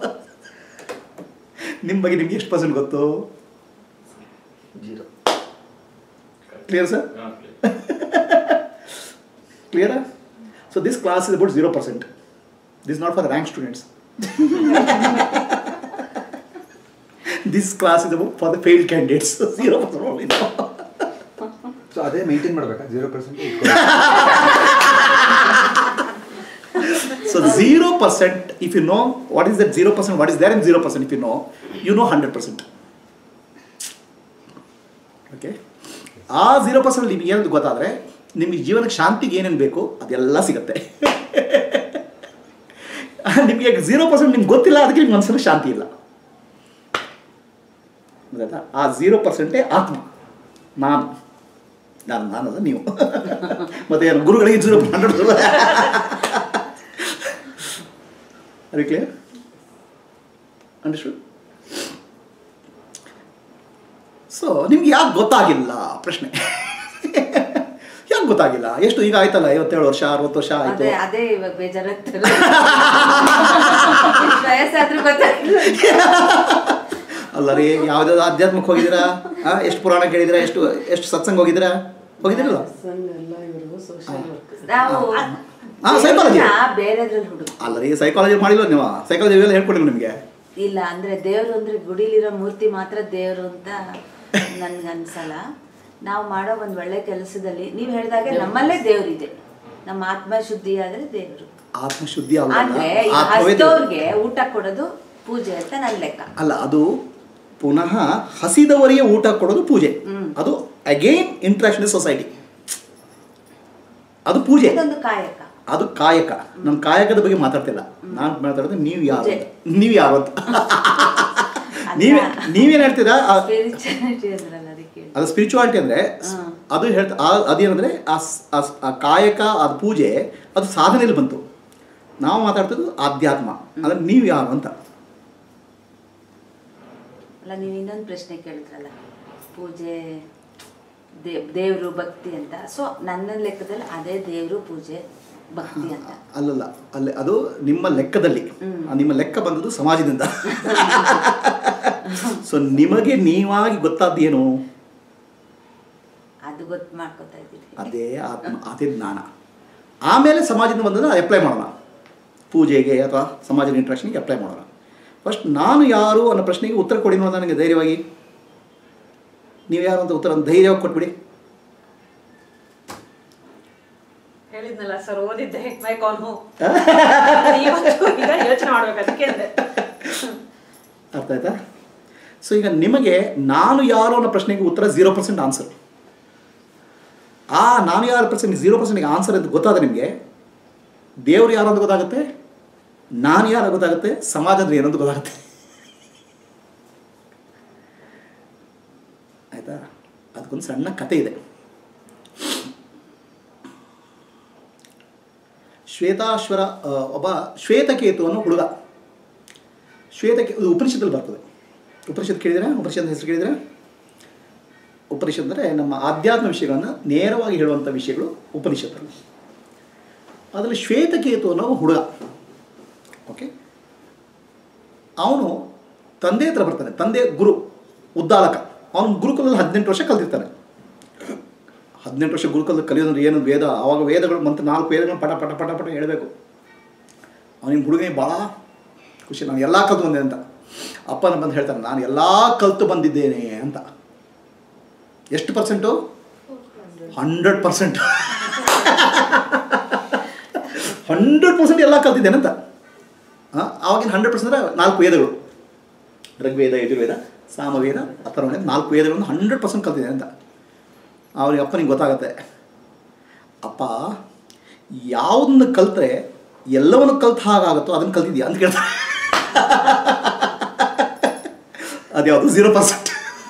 ನಿಮ್ಮ ಬಗ್ಗೆ ನಿಮ್ಗೆ ಎಷ್ಟು ಪರ್ಸೆಂಟ್ ಗೊತ್ತು ಜೀರೋ ಕ್ಲಿಯರ್ ಸರ್ ಕ್ಲಿಯರಾ so this class is about zero percent this not for rank students this class is about for the failed candidates zero percent so ಅದೇ ಮೇಂಟೈನ್ ಮಾಡ್ಬೇಕಾ zero percent So zero percent, if you know what is that zero percent, what is there in zero percent, if you know, you know hundred percent. Okay ಆ zero percent ನಿಮ್ಗೆ ಏನಂತ ಗೊತ್ತಾದರೆ ನಿಮಗೆ ಜೀವನಕ್ಕೆ ಶಾಂತಿಗೆ ಏನೇನು ಬೇಕು ಅದೆಲ್ಲ ಸಿಗುತ್ತೆ ನಿಮಗೆ ಝೀರೋ ಪರ್ಸೆಂಟ್ ನಿಮ್ಗೆ ಗೊತ್ತಿಲ್ಲ ಅದಕ್ಕೆ ನಿಮ್ಮ ಮನಸ್ಸಲ್ಲಿ ಶಾಂತಿ ಇಲ್ಲ ಗೊತ್ತಾಯ್ತಾ ಆ ಝೀರೋ ಪರ್ಸೆಂಟೇ ಆತ್ಮ ನಾನು ನಾನು ನಾನಲ್ಲ ನೀವು ಮತ್ತೆ ಏನು ಗುರುಗಳಿಗೆ ಝೀರೋ ಹಂಡ್ರೆಡ್ ಅರಿ ಕ್ಲಿಯರ್ ಅಂಡರ್ಸ್ಟುಡ್ ಸೊ ನಿಮ್ಗೆ ಯಾಕೆ ಗೊತ್ತಾಗಿಲ್ಲ ಪ್ರಶ್ನೆ ಯಾಕೆ ಗೊತ್ತಾಗಿಲ್ಲ ಎಷ್ಟು ಈಗ ಆಯ್ತಲ್ಲ ಐವತ್ತೇಳು ವರ್ಷ ಅರವತ್ತು ವರ್ಷ ಆಯ್ತು ಅದೇ ಅದೇ ಇವಾಗ ಬೇಜಾರಾಗ್ತದೆ ಇಷ್ಟ್ ವಯಸ್ಸಾದ್ರೂ ಗೊತ್ತಾಗಿಲ್ಲ ಅಲ್ಲ ರೀ ಯಾವ್ದಾದ್ರು ಆಧ್ಯಾತ್ಮಕ್ಕೆ ಹೋಗಿದ್ದೀರಾ ಆ, ಎಷ್ಟು ಪುರಾಣ ಕೇಳಿದಿರಾ ಎಷ್ಟು ಎಷ್ಟು ಸತ್ಸಂಗ ಹೋಗಿದ್ದೀರಾ ಹೋಗಿದ್ದೀರಲ್ಲ ನಾವು ಹಾ, psychology. ಬೇರೆದ್ರಲ್ಲಿ ಹುಡುಗ ಅಲ್ಲ ರೀ ಸೈಕಾಲಜಿ ಮಾಡಿಲ್ಲ ನೀವು ಸೈಕಾಲಜಿ ಎಲ್ಲ ಹೇಳ್ಕೊಡಿಲ್ಲ ನಿಮಗೆ ಇಲ್ಲ ಅಂದ್ರೆ ದೇವ್ರು ಅಂದ್ರೆ ಗುಡಿಲಿರೋ ಮೂರ್ತಿ ಮಾತ್ರ ದೇವ್ರು ಅಂತ ನನ್ಗೆ ಅನ್ಸಲ್ಲ ನಾವು ಮಾಡೋ ಒಂದು ಒಳ್ಳೆ ಕೆಲಸದಲ್ಲಿ ನೀವು ಹೇಳಿದಾಗೆ ನಮ್ಮಲ್ಲೇ ದೇವ್ರಿದೆ ನಮ್ಮ ಆತ್ಮ ಶುದ್ಧಿ ಆದ್ರೆ ದೇವ್ರು ಆತ್ಮಶುದ್ಧಿ ಅಲ್ಲ ಅಂದ್ರೆ ಈ ಆತ್ಮವೇ ದೇವ್ರು. ಹಸಿದವ್ರಿಗೆ ಊಟ ಕೊಡೋದು ಪೂಜೆ ಅಂತ ನನ್ನ ಲೆಕ್ಕ ಅಲ್ಲ ಅದು ಪುನಃ ಹಸಿದವರಿಗೆ ಊಟ ಕೊಡೋದು ಪೂಜೆ ಹ್ಮ್. ಅದು ಅಗೇನ್ ಇಂಟ್ರಾಕ್ಷನ್ ಸೊಸೈಟಿ ಅದು ಪೂಜೆ ಇದೊಂದು ಕಾಯಕ ಅದು ಕಾಯಕ ನಾನು ಕಾಯಕದ ಬಗ್ಗೆ ಮಾತಾಡ್ತಿಲ್ಲ ನಾನು ಮಾತಾಡೋದು ನೀವು ಯಾರು ಅಂತ. ನೀವು ಯಾರು ಅಂತ ನೀವೇ ನೀವೇನು ಹೇಳ್ತೀರಾ ಆ- ಸ್ಪಿರಿಚುಯಾಲಿಟಿ ಅಂದ್ರಲ್ಲ ಅದಕ್ಕೆ ಹೇಳಿ. ಅದು ಸ್ಪಿರಿಚುವಾಲಿಟಿ ಅಂದರೆ ಹ್ಮ್. ಅದು ಹೇಳ್ತಾ ಆ- ಅದೇನಂದ್ರೆ ಆ ಸ್- ಆ ಸ್- ಆ ಕಾಯಕ ಅದು ಪೂಜೆ ಅದು ಸಾಧನೆಯಲ್ಲಿ ಬಂತು ನಾವು ಮಾತಾಡ್ತಿದ್ದು ಆಧ್ಯಾತ್ಮ ಅಂದ್ರೆ ನೀವು ಯಾರು ಅಂತ ಅಲ್ಲ ನೀವು ಇನ್ನೊಂದು ಪ್ರಶ್ನೆ ಕೇಳಿದ್ರಲ್ಲ ಪೂಜೆ ದೇವ್ ದೇವ್ರು ಭಕ್ತಿ ಅಂತ ಸೊ ನನ್ನ ಲೆಕ್ಕದಲ್ಲಿ ಅದೇ ದೇವ್ರು ಪೂಜೆ ಭಕ್ತಿ ಅಂತ ಅಲ್ಲಲ್ಲ ಅಲ್ಲಿ ಅದು ನಿಮ್ಮ ಲೆಕ್ಕದಲ್ಲಿ ಹ್ಮ್. ಆ ನಿಮ್ಮ ಲೆಕ್ಕ ಬಂದದ್ದು ಸಮಾಜದಿಂದ ಸೊ ನಿಮಗೆ ನೀವಾಗಿ ಗೊತ್ತಾದ್ದು ಏನು ಅದು ಗೊತ್ತು ಮಾಡ್ಕೊತಾ ಇದ್ದೀವಿ ಅದೇ ಆತ್ಮ ಅದೇ ಜ್ಞಾನ ಆಮೇಲೆ ಸಮಾಜದಿಂದ ಬಂದದ್ದು ಅಪ್ಲೈ ಮಾಡೋಣ ಪೂಜೆಗೆ ಅಥವಾ ಸಮಾಜದ ಇಂಟ್ರಾಕ್ಷನ್ಗೆ ಅಪ್ಲೈ ಮಾಡೋಣ ಫಸ್ಟ್ ನಾನು ಯಾರು ಅನ್ನೋ ಪ್ರಶ್ನೆಗೆ ಉತ್ತರ ಕೊಡಿ ನೋಡೋಣ ನನಗೆ ಧೈರ್ಯವಾಗಿ ನೀವು ಯಾರು ಅಂತ ಉತ್ತರ ಧೈರ್ಯವಾಗಿ ಕೊಟ್ಬಿಡಿ ಹೇಳಿದ ಅಂತಿದ್ನಲ್ಲ ಸರ್ ಓದಿದ್ದೆ ಮೈ ಕಾನ್ ಹೋ ಇವತ್ತು ಈಗ ಯೋಚನೆ ಮಾಡ್ಬೇಕು ಅದಕ್ಕೆ ಅಂದೆ ಅರ್ಥ ಆಯ್ತಾ ಸೊ ಈಗ ನಿಮಗೆ ನಾನು ಯಾರು ಅನ್ನೋ ಪ್ರಶ್ನೆಗೆ ಉತ್ತರ ಝೀರೋ ಪರ್ಸೆಂಟ್ ಆನ್ಸರ್ ಆ ನಾನು ಯಾರು ಪರ್ಸೆಂಟ್ ಝೀರೋ ಪರ್ಸೆಂಟ್ಗೆ ಆನ್ಸರ್ ಅಂತ ಗೊತ್ತಾದ ನಿಮಗೆ ದೇವ್ರು ಯಾರು ಅಂತ ಗೊತ್ತಾಗುತ್ತೆ ನಾನು ಯಾರು ಅಂತ ಗೊತ್ತಾಗುತ್ತೆ ಸಮಾಜ ಅಂದ್ರೆ ಏನಂತ ಗೊತ್ತಾಗುತ್ತೆ ಆಯ್ತಾ ಅದಕ್ಕೊಂದು ಸಣ್ಣ ಕತೆ ಇದೆ ಶ್ವೇತಾಶ್ವರ ಆ, ಒಬ್ಬ ಶ್ವೇತಕೇತು ಅನ್ನೋ ಹುಡುಗ ಶ್ವೇತಕ್ಕೆ ಇದು ಉಪನಿಷತ್ತಲ್ಲಿ ಬರ್ತದೆ ಉಪನಿಷತ್ ಕೇಳಿದ್ರೆ ಉಪನಿಷತ್ ಹೆಸರು ಕೇಳಿದ್ರೆ ಉಪನಿಷತ್ ಅಂದರೆ ನಮ್ಮ ಆಧ್ಯಾತ್ಮ ವಿಷಯಗಳನ್ನು ನೇರವಾಗಿ ಹೇಳುವಂಥ ವಿಷಯಗಳು ಉಪನಿಷತ್ತಲ್ಲಿ ಅದರಲ್ಲಿ ಶ್ವೇತಕೇತು ಅನ್ನೋ ಹುಡುಗ ಓಕೆ ಅವನು ತಂದೆ ಹತ್ರ ಬರ್ತಾನೆ ತಂದೆ ಗುರು ಉದ್ದಾಲಕ ಅವನು ಗುರುಕುಲದಲ್ಲಿ ಹದಿನೆಂಟು ವರ್ಷ ಕಲ್ತಿರ್ತಾನೆ ಹದಿನೆಂಟು ವರ್ಷ ಗುರುಕುಲದಲ್ಲಿ ಕಲಿಯೋದಂದ್ರೆ ಏನು ವೇದ ಆವಾಗ ವೇದಗಳು ಮತ್ತು ನಾಲ್ಕು ವೇದಗಳು ಪಟ ಪಟ ಪಟ ಪಟ ಹೇಳಬೇಕು ಅವನಿಗೆ ಹುಡುಗನಿಗೆ ಭಾಳ ಖುಷಿ ನಾನು ಎಲ್ಲ ಕಲ್ತು ಬಂದೆ ಅಂತ ಅಪ್ಪನ ಬಂದು ಹೇಳ್ತಾನೆ ನಾನು ಎಲ್ಲ ಕಲ್ತು ಬಂದಿದ್ದೇನೆ ಅಂತ ಎಷ್ಟು percent hundred percent hundred percent ಎಲ್ಲ ಕಲ್ತಿದ್ದೇನೆ ಅಂತ ಹಾಂ ಆವಾಗಿನ ಹಂಡ್ರೆಡ್ ಪರ್ಸೆಂಟ್ ಅಂದರೆ ನಾಲ್ಕು ವೇದಗಳು ಋಗ್ವೇದ ಯಜುರ್ವೇದ ಸಾಮವೇದ ಅಥರ್ವವೇದ ನಾಲ್ಕು ವೇದಗಳನ್ನು ಹಂಡ್ರೆಡ್ ಪರ್ಸೆಂಟ್ ಕಲ್ತಿದ್ದೇನೆ ಅಂತ ಅವ್ರಿಗೆ ಅಪ್ಪನಿಗೆ ಗೊತ್ತಾಗುತ್ತೆ ಅಪ್ಪ ಯಾವುದನ್ನು ಕಲ್ತ್ರೆ ಎಲ್ಲವನ್ನು ಕಲ್ತ ಹಾಗಾಗುತ್ತೋ ಅದನ್ನು ಕಲ್ತಿದ್ಯಾ ಅಂತ ಕೇಳ್ತಾರೆ ಅದ್ಯಾವುದು ಝೀರೋ ಪರ್ಸೆಂಟ್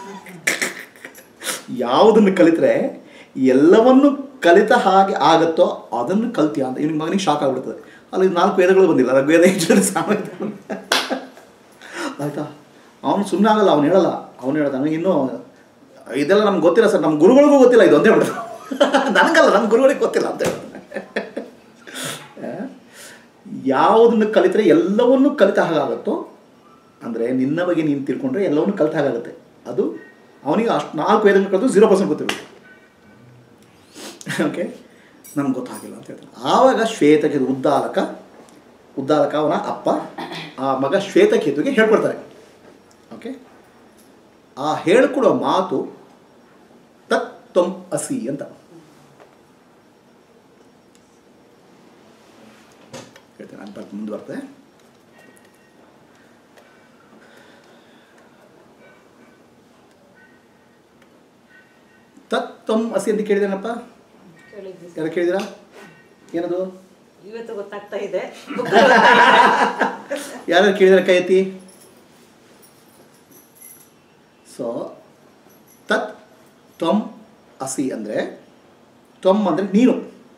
ಯಾವುದನ್ನು ಕಲಿತರೆ ಎಲ್ಲವನ್ನು ಕಲಿತ ಹಾಗೆ ಆಗುತ್ತೋ ಅದನ್ನು ಕಲ್ತ್ಯಾ ಅಂತ ಇವ್ನಿಗೆ ಮಗನಿಗೆ ಶಾಕ್ ಆಗ್ಬಿಡ್ತದೆ ಅಲ್ಲಿ ನಾಲ್ಕು ವೇದಗಳು ಬಂದಿಲ್ಲ ಋಗ್ವೇದ ಯಜುರ್ವೇದ ಸಾಮವೇದ ಆಯ್ತಾ ಅವನು ಸುಮ್ಮನೆ ಆಗಲ್ಲ ಅವನು ಹೇಳಲ್ಲ ಅವನು ಹೇಳ್ದ ನನಗೆ ಇನ್ನೂ ಇದೆಲ್ಲ ನಮ್ಗೆ ಗೊತ್ತಿಲ್ಲ ಸರ್ ನಮ್ಮ ಗುರುಗಳಿಗೂ ಗೊತ್ತಿಲ್ಲ ಇದು ಅಂತ ಹೇಳ್ಬಿಟ್ಟು ನನಗಲ್ಲ ನಮ್ಮ ಗುರುಗಳಿಗೆ ಗೊತ್ತಿಲ್ಲ ಅಂತ ಹೇಳ್ತಾನೆ ಯಾವುದನ್ನು ಕಲಿತರೆ ಎಲ್ಲವನ್ನೂ ಕಲಿತ ಹಾಗಾಗುತ್ತೋ ಅಂದರೆ ನಿನ್ನ ಬಗ್ಗೆ ನೀನು ತಿಳ್ಕೊಂಡ್ರೆ ಎಲ್ಲವನ್ನೂ ಕಲಿತ ಹಾಗಾಗುತ್ತೆ ಅದು ಅವನಿಗೆ ಅಷ್ಟು ನಾಲ್ಕು ವೇದಗಳು ಕಲಿತು ಝೀರೋ ಪರ್ಸೆಂಟ್ ಗೊತ್ತಿರುತ್ತೆ ಓಕೆ ನಮ್ಗೆ ಗೊತ್ತಾಗಿಲ್ಲ ಅಂತ ಹೇಳ್ತಾನೆ ಆವಾಗ ಶ್ವೇತಕೇತು ಉದ್ದಾಲಕ ಉದ್ದಾಲಕ ಅವನ ಅಪ್ಪ ಆ ಮಗ ಶ್ವೇತಕೇತುಗೆ ಹೇಳ್ಕೊಡ್ತಾರೆ ಓಕೆ ಆ ಹೇಳ್ಕೊಡೋ ಮಾತು ತತ್ ತ್ವಂ ಅಸಿ ಅಂತ ಹೇಳ್ತೇನೆ ನಾನು ಬರ್ತೀನಿ ಮುಂದೆ ಬರ್ತದೆ ತತ್ ತ್ವಂ ಅಸಿ ಅಂತ ಕೇಳಿದೇನಪ್ಪ ಕೇಳಿದ್ವಿ ಯಾರು ಕೇಳಿದಿರಾ ಏನದು ಇವತ್ತು ಗೊತ್ತಾಗ್ತಾ ಇದೆ ಯಾರು ಕೇಳಿದಾರೆ ಕೈ ಎತ್ತಿ ಸೊ ತತ್ ತ್ವಂ ಅಸಿ ಅಂದರೆ ತ್ವಂ ಅಂದರೆ ನೀನು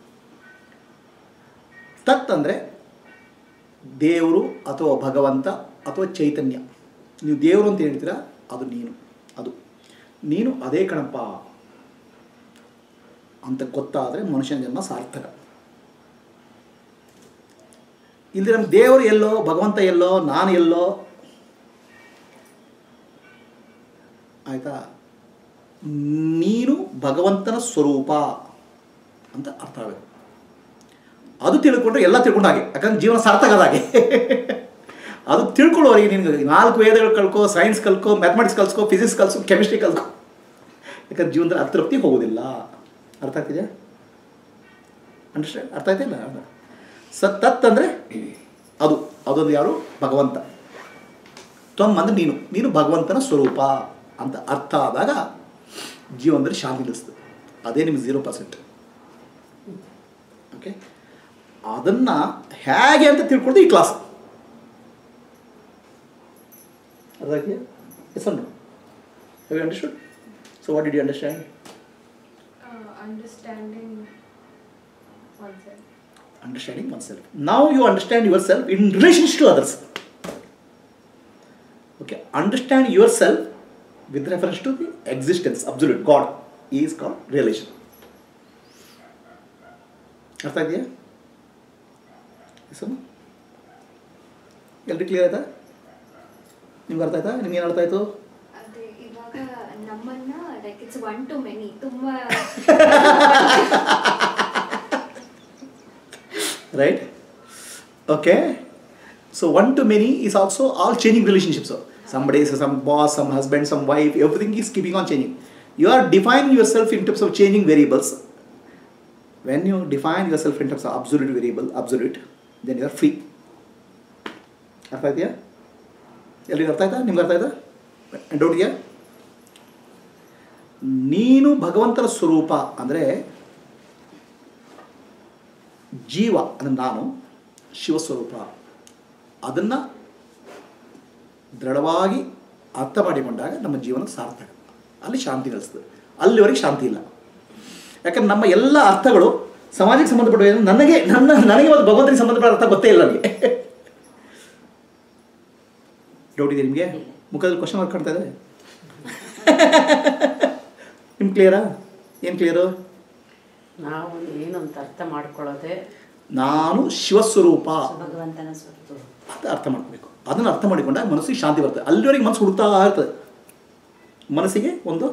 ತತ್ ಅಂದರೆ ದೇವರು ಅಥವಾ ಭಗವಂತ ಅಥವಾ ಚೈತನ್ಯ ನೀವು ದೇವರು ಅಂತ ಹೇಳ್ತೀರಾ ಅದು ನೀನು ಅದು ನೀನು ಅದೇ ಕಣಪ್ಪ ಅಂತ ಗೊತ್ತಾದರೆ ಮನುಷ್ಯನ ಜನ್ಮ ಸಾರ್ಥಕ ಇಲ್ಲಿ ನಮ್ಮ ದೇವರು ಎಲ್ಲೋ ಭಗವಂತ ಎಲ್ಲೋ ನಾನು ಎಲ್ಲೋ ಆಯಿತಾ ನೀನು ಭಗವಂತನ ಸ್ವರೂಪ ಅಂತ ಅರ್ಥ ಆಗಬೇಕು ಅದು ತಿಳ್ಕೊಂಡ್ರೆ ಎಲ್ಲ ತಿಳ್ಕೊಂಡ ಹಾಗೆ ಯಾಕಂದ್ರೆ ಜೀವನ ಸಾರ್ಥಕ ಆದ ಹಾಗೆ ಅದು ತಿಳ್ಕೊಳ್ಳೋರಿಗೆ ನಿನ್ಗೆ ನಾಲ್ಕು ವೇದಗಳು ಕಲ್ಕೋ ಸೈನ್ಸ್ ಕಲ್ಕೋ ಮ್ಯಾಥಮೆಟಿಕ್ಸ್ ಕಲ್ಸ್ಕೋ ಫಿಸಿಕ್ಸ್ ಕಲ್ಸೋ ಕೆಮಿಸ್ಟ್ರಿ ಕಲ್ಕೋ ಯಾಕಂದ್ರೆ ಜೀವನದಲ್ಲಿ ಅತೃಪ್ತಿ ಹೋಗೋದಿಲ್ಲ ಅರ್ಥ ಆಗ್ತಿದೆಯಾ ಅಂಡರ್ಸ್ಟ್ಯಾಂಡ್ ಅರ್ಥ ಆಯ್ತಿಲ್ಲ ಸತ್ ತತ್ ಅಂದರೆ ಅದು ಅದೊಂದು ಯಾರು ಭಗವಂತ ತ್ವಮ್ ಅಂದರೆ ನೀನು ನೀನು ಭಗವಂತನ ಸ್ವರೂಪ ಅಂತ ಅರ್ಥ ಆದಾಗ ಜೀವನದಲ್ಲಿ ಶಾಂತಿ ನಿಲ್ಲಿಸ್ತದೆ ಅದೇ ನಿಮ್ಗೆ ಝೀರೋ ಪರ್ಸೆಂಟ್ ಓಕೆ ಅದನ್ನು ಹೇಗೆ ಅಂತ ತಿಳ್ಕೊಳ್ಳೋದು ಈ ಕ್ಲಾಸ್ ಅದಾಗಿ ಎಸ್ ಅನ್ನು have you understood so what did you understand Uh, understanding oneself. understanding oneself. Now you understand yourself in relationship to others. Okay, understand yourself with reference to the existence, absolute God is called relation. ಅರ್ಥ ಇದೆಯಾ ಹೆಸರು ಎಲ್ರಿ clear ಆಯ್ತಾ ನಿಮ್ಗೆ ಅರ್ಥ ಆಯ್ತಾ ನಿಮ್ಗೆ ಏನು ಅರ್ಥ ಆಯ್ತು ಅದೇ ಇವಾಗ ನಮ್ಮನ್ನ like it's one to many ತುಂಬಾ right okay so one to many is also all changing relationships so somebody is some boss some husband some wife everything is keeping on changing you are defining yourself in terms of changing variables when you define yourself in terms absolute variable absolute then you are free ಅರ್ಥ ಇದೆಯಾ ಎಲ್ರಿಗೂ ಅರ್ಥ ಆಯ್ತಾ ನಿಮ್ಗೆ ಅರ್ಥ ಆಯ್ತಾ doubt ಇದೆಯಾ ನೀನು ಭಗವಂತನ ಸ್ವರೂಪ ಅಂದರೆ ಜೀವ ಅಂದರೆ ನಾನು ಶಿವಸ್ವರೂಪ ಅದನ್ನು ದೃಢವಾಗಿ ಅರ್ಥ ಮಾಡಿಕೊಂಡಾಗ ನಮ್ಮ ಜೀವನ ಸಾರ್ಥಕ ಅಲ್ಲಿ ಶಾಂತಿ ಗಳಿಸ್ತದೆ ಅಲ್ಲಿವರೆಗೆ ಶಾಂತಿ ಇಲ್ಲ ಯಾಕಂದ್ರೆ ನಮ್ಮ ಎಲ್ಲ ಅರ್ಥಗಳು ಸಮಾಜಕ್ಕೆ ಸಂಬಂಧಪಟ್ಟ ನನಗೆ ನನ್ನ ನನಗೆ ಒಂದು ಭಗವಂತನಿಗೆ ಸಂಬಂಧಪಟ್ಟ ಅರ್ಥ ಗೊತ್ತೇ ಇಲ್ಲ ನನಗೆ ಡೌಟ್ ಇದೆ ನಿಮಗೆ ಮುಖದಲ್ಲಿ ಕ್ವಶನ್ ಮಾರ್ಕ್ ಕಾಣ್ತಾ ಇದೆ ನಿಮ್ಗೆ ಕ್ಲಿಯರಾ ಏನು ಕ್ಲಿಯರು ನಾವು ಏನು ಅಂತ ಅರ್ಥ ಮಾಡ್ಕೊಳ್ಳೋದೆ ನಾನು ಶಿವಸ್ವರೂಪ ಭಗವಂತನ ಸ್ವರೂಪ ಅಂತ ಅರ್ಥ ಮಾಡ್ಕೋಬೇಕು ಅದನ್ನು ಅರ್ಥ ಮಾಡಿಕೊಂಡಾಗ ಮನಸ್ಸಿಗೆ ಶಾಂತಿ ಬರ್ತದೆ ಅಲ್ಲಿವರೆಗೆ ಮನಸ್ಸು ಹುಡುಕ್ತಾ ಇರ್ತದೆ ಮನಸ್ಸಿಗೆ ಒಂದು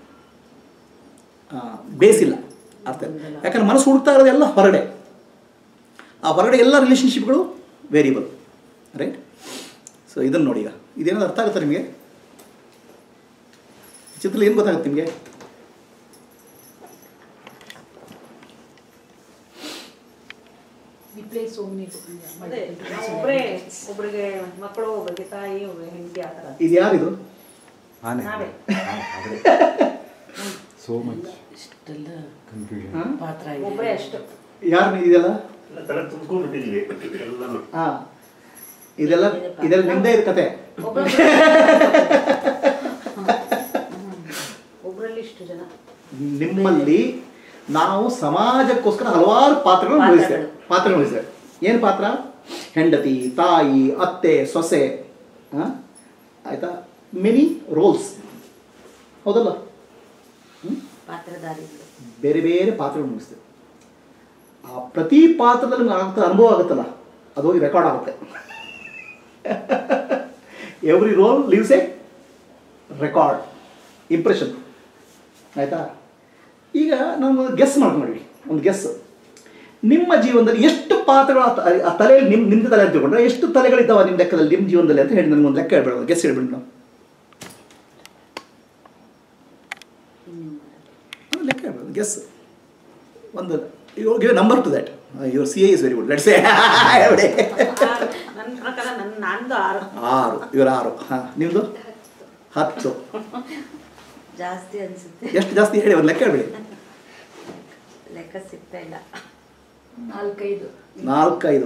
ಬೇಸ್ ಇಲ್ಲ ಅರ್ಥ ಇಲ್ಲ. ಯಾಕಂದ್ರೆ ಮನಸ್ಸು ಹುಡುಕ್ತಾ ಇರೋದೆಲ್ಲ ಹೊರಗಡೆ ಆ ಹೊರಗಡೆ ಎಲ್ಲ ರಿಲೇಷನ್ಶಿಪ್ಗಳು ವೇರಿಯಬಲ್ ರೈಟ್ ಸೊ ಇದನ್ನು ನೋಡಿ ಈಗ ಇದೇನಾದ್ರು ಅರ್ಥ ಆಗುತ್ತೆ ನಿಮಗೆ ಚಿತ್ರ ಏನು ಗೊತ್ತಾಗುತ್ತೆ ನಿಮಗೆ ಅದೇ ಒಬ್ಬರೇ ಒಬ್ರಿಗೆ ಮಕ್ಕಳು ಒಬ್ಬರಿಗೆ ತಾಯಿ ಒಬ್ಬರಿಗೆ ಹೆಂಡತಿ ಆ ಥರ ಇದು ಯಾರಿದು ಆನೆ ನಾವೇ ಸೋ ಮಚ್ ಇಷ್ಟೆಲ್ಲ ಕನ್ಫ್ಯೂಷನ್ ಪಾತ್ರ ಒಬ್ಬರೇ ಅಷ್ಟು ಯಾರು ಇದೆಯಲ್ಲ ಎಲ್ಲ ತಲೆ ತುಂಬ್ಕೊಂಡ್ಬಿಟ್ಟಿದ್ವಿ ಎಲ್ಲನೂ ಹಾಂ ಇದೆಲ್ಲ ಇದೆಲ್ಲ ನಿಮ್ಮದೇ ಇದು ಕತೆ ಒಬ್ಬರಲ್ಲಿ ಇಷ್ಟು ಜನ ನಿಮ್ಮಲ್ಲಿ ನಾವು ಸಮಾಜಕ್ಕೋಸ್ಕರ ಹಲವಾರು ಪಾತ್ರಗಳನ್ನು ವಹಿಸ್ತೇವೆ ಪಾತ್ರಗಳನ್ನು ವಹಿಸ್ತೇವೆ ಏನು ಪಾತ್ರ ಹೆಂಡತಿ ತಾಯಿ ಅತ್ತೆ ಸೊಸೆ ಆ? ಆಯ್ತಾ ಮೆನಿ ರೋಲ್ಸ್ ಹೌದಲ್ಲ ಹ್ಮ್? ಪಾತ್ರಧಾರಿಗಳು ಬೇರೆ ಬೇರೆ ಪಾತ್ರಗಳನ್ನು ವಹಿಸ್ತೇವೆ ಆ ಪ್ರತಿ ಪಾತ್ರದಲ್ಲಿ ನಮ್ಗೆ ಆಗ್ತಾ ಅನುಭವ ಆಗುತ್ತಲ್ಲ ಅದು ಹೋಗಿ ರೆಕಾರ್ಡ್ ಆಗುತ್ತೆ every role leaves a record impression ಆಯಿತಾ ಈಗ ನಾವು ಗೆಸ್ ಮಾಡ್ಕೊಂಡ್ವಿ ಒಂದು ಗೆಸ್ ನಿಮ್ಮ ಜೀವನದಲ್ಲಿ ಎಷ್ಟು ಪಾತ್ರಗಳು ಆ ತ- ಆ ತಲೆಯಲ್ಲಿ ನಿಮ್ಮ ನಿಮ್ದು ತಲೆ ಅಂತ ತಿಳ್ಕೊಂಡ್ರೆ ಎಷ್ಟು ತಲೆಗಳಿದ್ದಾವೆ ನಿಮ್ಮ ಲೆಕ್ಕದಲ್ಲಿ ನಿಮ್ಮ ಜೀವನದಲ್ಲಿ ಅಂತ ಹೇಳಿ ನನಗೆ ಒಂದು ಲೆಕ್ಕ ಹೇಳ್ಬೇಡ ಗೆಸ್ ಹೇಳ್ಬಿಡಿ ನಾವು ಒಂದು ಲೆಕ್ಕ ಹೇಳ್ಬೋದು ಗೆಸ್ ಒಂದು you give number to that your C A is very good let's a ನನ್ನ ಪ್ರಕಾರ ನನ್ನ ನಂದು ಆರು ಆರು ಇವರು ಆರು ಹಾಂ ನಿಮ್ಮದು ಹತ್ತು ಜಾಸ್ತಿ ಅನ್ಸುತ್ತೆ ಎಷ್ಟು ಜಾಸ್ತಿ ಹೇಳಿ ಒಂದು ಲೆಕ್ಕ ಹೇಳ್ಬಿಡಿ ಲೆಕ್ಕ ಸಿಗ್ತಾ ಇಲ್ಲ ನಾಲ್ಕೈದು ನಾಲ್ಕೈದು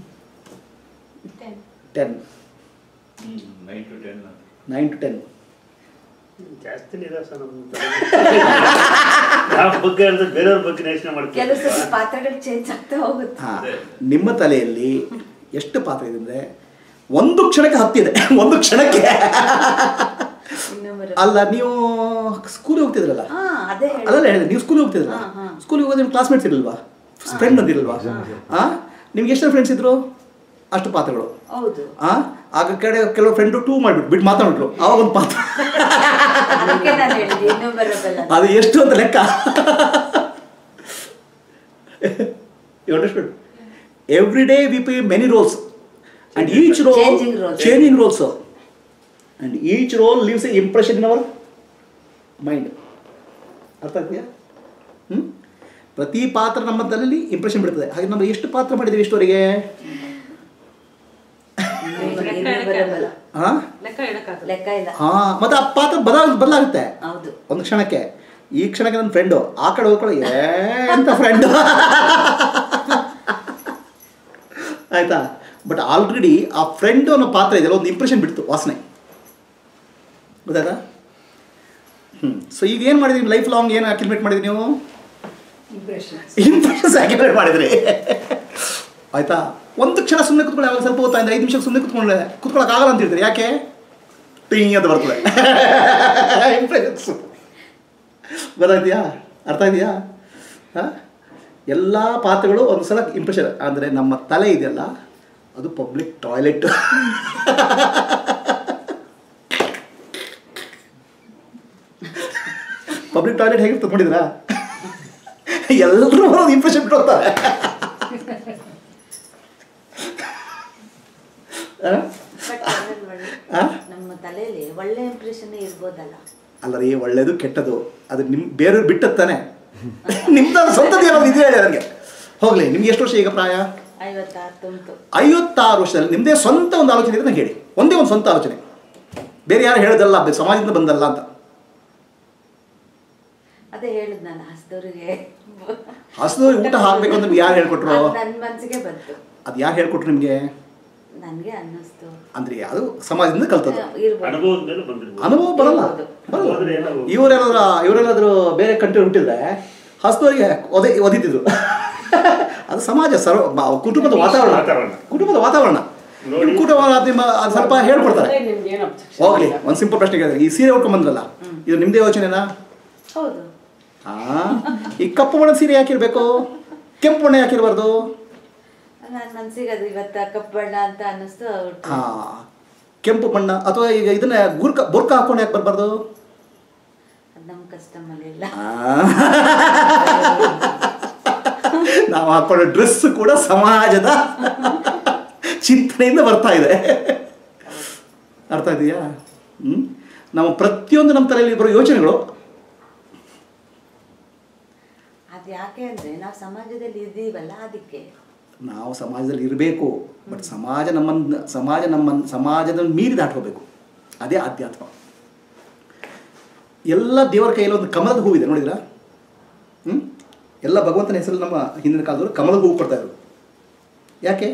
ten nine to ten nine to ten ಜಾಸ್ತಿ ಇದೆ ಸರ್ ನಮ್ಮ ತಲೆ. ಯಾವ ಬಗ್ಗೆ ಅಂದ್ರೆ ಬೇರೆಯವ್ರ ಬಗ್ಗೆ ಯೋಚನೆ ಕೆಲವು ಸತಿ ಮಾಡ್ತೀವಿ ಪಾತ್ರಗಳು ಚೇಂಜ್ ಆಗ್ತಾ ಹೋಗುತ್ತೆ ಹಾಂ ನಿಮ್ಮ ತಲೆಯಲ್ಲಿ ಎಷ್ಟು ಪಾತ್ರ ಇದೆ ಅಂದರೆ ಒಂದು ಕ್ಷಣಕ್ಕೆ ಹತ್ತಿದೆ ಒಂದು ಕ್ಷಣಕ್ಕೆ ಇನ್ನೊಬ್ಬರು ಅಲ್ಲ ನೀವು ಸ್ಕೂಲಿಗೆ ಹೋಗ್ತಿದ್ರಲ್ಲ ಹಾ ಅದೇ ಹೇಳಿ ಅದಲ್ಲ ಹೇಳಿದೆ ನೀವು ಸ್ಕೂಲಿಗೆ ಹೋಗ್ತಿದ್ರಲ್ಲ ಹಾ, ಹಾ. ಸ್ಕೂಲಿಗೆ ಹೋಗೋದು ನಿಮ್ಮ ಕ್ಲಾಸ್ಮೇಟ್ಸ್ ಇರಲ್ವಾ ಫ್ರೆಂಡ್ ಅಂತಿರಲ್ವಾ ಹಾಂ ನಿಮ್ಗೆ ಎಷ್ಟು ಫ್ರೆಂಡ್ಸ್ ಇದ್ರು ಅಷ್ಟು ಪಾತ್ರಗಳು ಹೌದು ಆ ಆಗ ಕಡೆ ಕೆಲವು ಫ್ರೆಂಡು ಟೂ ಮಾಡಿಬಿಟ್ಟು ಬಿಟ್ಟು ಮಾತಾಡ್ಬಿಟ್ರು ಆವಾಗ ಒಂದು ಪಾತ್ರ ಅದಕ್ಕೆ ನಾನು ಹೇಳಿದೆ ಇನ್ನೊಬ್ಬರಲ್ಲ ಅದು ಎಷ್ಟು ಅಂತ ಲೆಕ್ಕ you understood every day we play many roles and each role Changing roles. Changing roles and each role leaves a impression in our mind ಅರ್ಥ ಆಗ್ತೀಯಾ ಹ್ಞೂ ಪ್ರತಿ ಪಾತ್ರ ನಮ್ಮ ತಲೆಯಲ್ಲಿ ಇಂಪ್ರೆಷನ್ ಬಿಡ್ತದೆ ಹಾಗೆ ನಾವು ಎಷ್ಟು ಪಾತ್ರ ಮಾಡಿದ್ದೀವಿ ಇಷ್ಟವರೆಗೆ ಇನ್ನೊಬ್ಬರಲ್ಲ ಹಾಂ ಲೆಕ್ಕ ಹೇಳಕ್ಕಾಗಲ್ಲ ಲೆಕ್ಕ ಇಲ್ಲ ಹಾಂ ಮತ್ತು ಆ ಪಾತ್ರ ಬದಲ ಬದಲಾಗುತ್ತೆ ಹೌದು ಒಂದು ಕ್ಷಣಕ್ಕೆ ಈ ಕ್ಷಣಕ್ಕೆ ನನ್ನ ಫ್ರೆಂಡು ಆ ಕಡೆ ಹೋಗ್ಕೊಳ್ಳಿ ಏ ಅಂತ ಫ್ರೆಂಡು ಆಯ್ತಾ ಬಟ್ ಆಲ್ರೆಡಿ ಆ ಫ್ರೆಂಡ್ ಅನ್ನೋ ಪಾತ್ರ ಇದೆಯಲ್ಲ ಒಂದು ಇಂಪ್ರೆಷನ್ ಬಿಡ್ತು ವಾಸನೆ ಗೊತ್ತಾಯ್ತಾ ಹ್ಞೂ ಸೊ ಈಗ ಏನು ಮಾಡಿದ್ರಿ ಲೈಫ್ ಲಾಂಗ್ ಏನು ಅಕ್ಯುಮೇಟ್ ಮಾಡಿದ್ರಿ ನೀವು ಇಂಪ್ರೆಷನ್ಸ್ ಅಕ್ಯುಮೇಟ್ ಮಾಡಿದ್ರಿ ಆಯ್ತಾ ಒಂದು ಕ್ಷಣ ಸುಮ್ಮನೆ ಕುತ್ಕೊಳ್ಳಿ ಅವಾಗ ಸ್ವಲ್ಪ ಹೊತ್ತು ಐದು ನಿಮಿಷ ಸುಮ್ಮನೆ ಕುತ್ಕೊಂಡ್ರೆ ಕುತ್ಕೊಳ್ಳೋಕ್ಕಾಗಲ್ಲ ಅಂತ ಹೇಳ್ತೀರಿ ಯಾಕೆ ಟಿಂಗ್ ಅಂತ ಬರ್ತದೆ ಇಂಪ್ರೆಷನ್ಸ್ ಗೊತ್ತಾಯ್ತೀಯಾ ಅರ್ಥ ಇದೆಯಾ ಹಾಂ ಎಲ್ಲ ಪಾತ್ರಗಳು ಒಂದು ಸಲ ಇಂಪ್ರೆಷನ್ ಅಂದರೆ ನಮ್ಮ ತಲೆ ಇದೆಯಲ್ಲ ಅದು ಪಬ್ಲಿಕ್ ಟಾಯ್ಲೆಟ್ ಪಬ್ಲಿಕ್ ಟಾಯ್ಲೆಟ್ ಹೇಗಿರ್ತದೆ ನೋಡಿದ್ರಾ ಎಲ್ಲರೂ ಇಂಪ್ರೆಷನ್ ಬಿಟ್ಟು ಹೋಗ್ತಾರೆ ಆ? ಬಟ್ ಆ? ನಮ್ಮ ತಲೆಯಲ್ಲಿ ಒಳ್ಳೆ ಇಂಪ್ರೆಷನ್ ಇರ್ಬೋದಲ್ಲ ಅಲ್ಲ ರೀ ಒಳ್ಳೇದು ಕೆಟ್ಟದು ಅದು ನಿಮ್ಮ ಬೇರೆಯವ್ರು ಬಿಟ್ಟದ್ದು ತಾನೆ ನಿಮ್ದು ಸ್ವಂತದ್ದು ಏನಾದ್ರು ಇದೆ ಹೇಳಿ ನನಗೆ ಹೋಗಲಿ ನಿಮ್ಗೆ ಎಷ್ಟು ವರ್ಷ ಈಗ ಪ್ರಾಯ ಐವತ್ತಾರು ತುಂಬಿತು ಐವತ್ತಾರು ವರ್ಷದಲ್ಲಿ ನಿಮ್ಮದೇ ಸ್ವಂತ ಒಂದು ಆಲೋಚನೆ ಇದೆ ನಂಗೆ ಹೇಳಿ ಒಂದೇ ಒಂದು ಸ್ವಂತ ಆಲೋಚನೆ ಬೇರೆ ಯಾರು ಹೇಳೋದಲ್ಲ ಬೆ- ಸಮಾಜದಿಂದ ಬಂದಲ್ಲ ಅಂತ ಅದೇ ಹೇಳಿದ್ ನಾನು ಹಸ್ದವ್ರಿಗೆ ಹಸಿದವ್ರಿಗೆ ಊಟ ಹಾಕಬೇಕು ಅಂತ ಯಾರು ಹೇಳ್ಕೊಟ್ರು ನನ್ನ ಮನಸ್ಸಿಗೆ ಬಂತು ಅದು ಯಾರು ಹೇಳ್ಕೊಟ್ರು ನಿಮಗೆ ನನಗೆ ಅನ್ನಿಸ್ತು ಅಂದ್ರೆ ಅದು ಸಮಾಜದಿಂದ ಕಲ್ತದ್ದು ಇರ್ಬೋದು ಅನುಭವದ ಮೇಲೆ ಬಂದಿರ್ಬೋದು ಅನುಭವ ಬರಲ್ಲ ಇರ್ಬೋದು. ಬರಲ್ಲ ಹೋದ್ರೆ ಏನೋ ಇವರೆಲ್ಲ ಇವರೆಲ್ಲಾದ್ರೂ ಬೇರೆ ಕಂಟ್ರಿ ಹುಟ್ಟಿದ್ರೆ ಹಸ್ತವರಿಗೆ ಒದೆ ಒದಿತಿದ್ರು ಅದು ಸಮಾಜ ಸರ್ವ ಬ- ಕುಟುಂಬದ ವಾತಾವರಣ ವಾತಾವರಣ. ಕುಟುಂಬದ ವಾತಾವರಣ ನೋಡಿ. ನಿಮ್ಮ ಕುಟುಂಬ ನಿಮ್ಮ ಅದು ಸ್ವಲ್ಪ ಹೇಳ್ಕೊಡ್ತಾರೆ ನಿಮ್ಗೆ ಏನು objection ಹೋಗ್ಲಿ ಇಲ್ಲ. ಒಂದು ಸಿಂಪಲ್ ಪ್ರಶ್ನೆ ಕೇಳಿದ್ರೆ ಈ ಸೀರೆ ಉಟ್ಕೊಂಡ್ ಬಂದ್ರಲ್ಲ ಇದು ನಿಮ್ದೇ ಯೋಚನೆನಾ ಹೌದು ಆ ಈ ಕಪ್ಪು ಬಣ್ಣದ ಸೀರೆ ಯಾಕಿರ್ಬೇಕು ಕೆಂಪು ಬಣ್ಣ ಯಾಕಿರ್ಬಾರ್ದು ನನ್ನ ಮನ್ಸಿಗೆ ಅದು ಇವತ್ತ ಕಪ್ಪು ಬಣ್ಣ ಅಂತ ಅನ್ನಿಸ್ತು ಉಟ್ಟು. ಹಾ ಕೆಂಪು ಬಣ್ಣ ಅಥವಾ ಈಗ ಇದನ್ನ ಗುರ್ಕ ಬುರ್ಕ ಹಾಕೊಂಡು ಯಾಕೆ ಬರಬಾರ್ದು ಅದು ನಮ್ಮ ಕಸ್ಟಮಲ್ಲಿ ಇಲ್ಲ ನಾವು ಹಾಕೊಳ್ಳೋ ಡ್ರೆಸ್ ಕೂಡ ಸಮಾಜದ ಚಿಂತನೆಯಿಂದ ಬರ್ತಾ ಇದೆ ಅರ್ಥ ಇದೆಯಾ ಹ್ಞೂ ನಾವು ಪ್ರತಿಯೊಂದು ನಮ್ಮ ತಲೆಯಲ್ಲಿ ಬರೋ ಯೋಚನೆಗಳು ಅದು ಯಾಕೆ ಅಂದ್ರೆ ನಾವು ಸಮಾಜದಲ್ಲಿ ಇದ್ದೀವಲ್ಲ ಅದಕ್ಕೆ ನಾವು ಸಮಾಜದಲ್ಲಿ ಇರಬೇಕು ಬಟ್ ಸಮಾಜ ನಮ್ಮನ್ನು ಸಮಾಜ ನಮ್ಮನ್ನು ಸಮಾಜದ ಮೀರಿ ದಾಟ್ಕೋಬೇಕು ಅದೇ ಆಧ್ಯಾತ್ಮ ಎಲ್ಲ ದೇವರ ಕೈಯಲ್ಲಿ ಒಂದು ಕಮಲದ ಹೂವಿದೆ ನೋಡಿದ್ರಾ ಹ್ಞೂ ಎಲ್ಲ ಭಗವಂತನ ಹೆಸರಲ್ಲಿ ನಮ್ಮ ಹಿಂದಿನ ಕಾಲದವರು ಕಮಲದ ಹೂವು ಕೊಡ್ತಾ ಇದ್ರು ಯಾಕೆ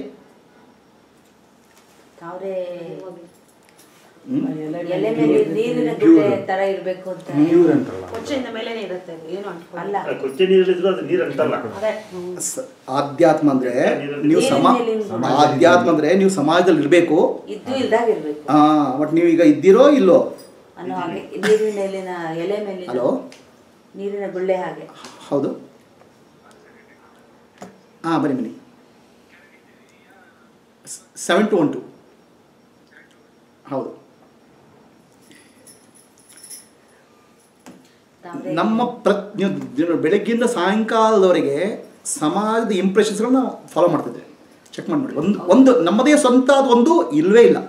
ಅವರೇ ಹ್ಮ್? ಎಲೆ ಮೇಲೆ ನೀರಿನ ಗುಡ್ಡೆ ತರ ಇರ್ಬೇಕು ಅಂತ ಪ್ಯೂರ್ ಅಂತಾರಲ್ಲ ಕೊಚ್ಚೆಯಿಂದ ಮೇಲೇನೆ ಇರುತ್ತೆ ಅದು ಏನು ಅನ್ಕೊಳ್ಳಲ್ಲ ಅಲ್ಲ ಆ ಕೊಚ್ಚೆ ನೀರಲ್ಲಿದ್ರು ಅದು ನೀರು ಅಂತಲ್ಲ ಅದೇ ಸ- ಆಧ್ಯಾತ್ಮ ಅಂದ್ರೆ ನೀವು ಸಮ ನೀರಿನ ಮೇಲಿನ ಆಧ್ಯಾತ್ಮ ಅಂದ್ರೆ ನೀವು ಸಮಾಜದಲ್ಲಿ ಇರಬೇಕು ಇದ್ದು ಇಲ್ದಾಗ ಇರ್ಬೇಕು ಹಾ ಬಟ್ ನೀವು ಈಗ ಇದ್ದೀರೋ ಇಲ್ಲೋ ಅನ್ನೋ ಹಾಗೆ ನೀರಿನ ಮೇಲಿನ ಎಲೆ ಮೇಲಿನ ಹಲೋ ನೀರಿನ ಗುಳ್ಳೆ ಹಾಗೆ ಹೌದು ಹಾಂ ಬನ್ನಿ ಬನ್ನಿ ಸೆವೆನ್ ಟು ಒನ್ ಟು ಹೌದು ತಾವ್ರೆ ನಮ್ಮ ಪ್ರ ನೀವು ದಿನ- ಬೆಳಗ್ಗಿಂದ ಸಾಯಂಕಾಲದವರೆಗೆ ಸಮಾಜದ ಇಂಪ್ರೆಷನ್ಸ್ಗಳನ್ನ ಫಾಲೋ ಮಾಡ್ತಿದ್ದೆ ಚೆಕ್ ಮಾಡಿ ನೋಡಿ ಒಂದು ಒಂದು ನಮ್ಮದೇ ಸ್ವಂತ ಒಂದು ಇಲ್ವೇ ಇಲ್ಲ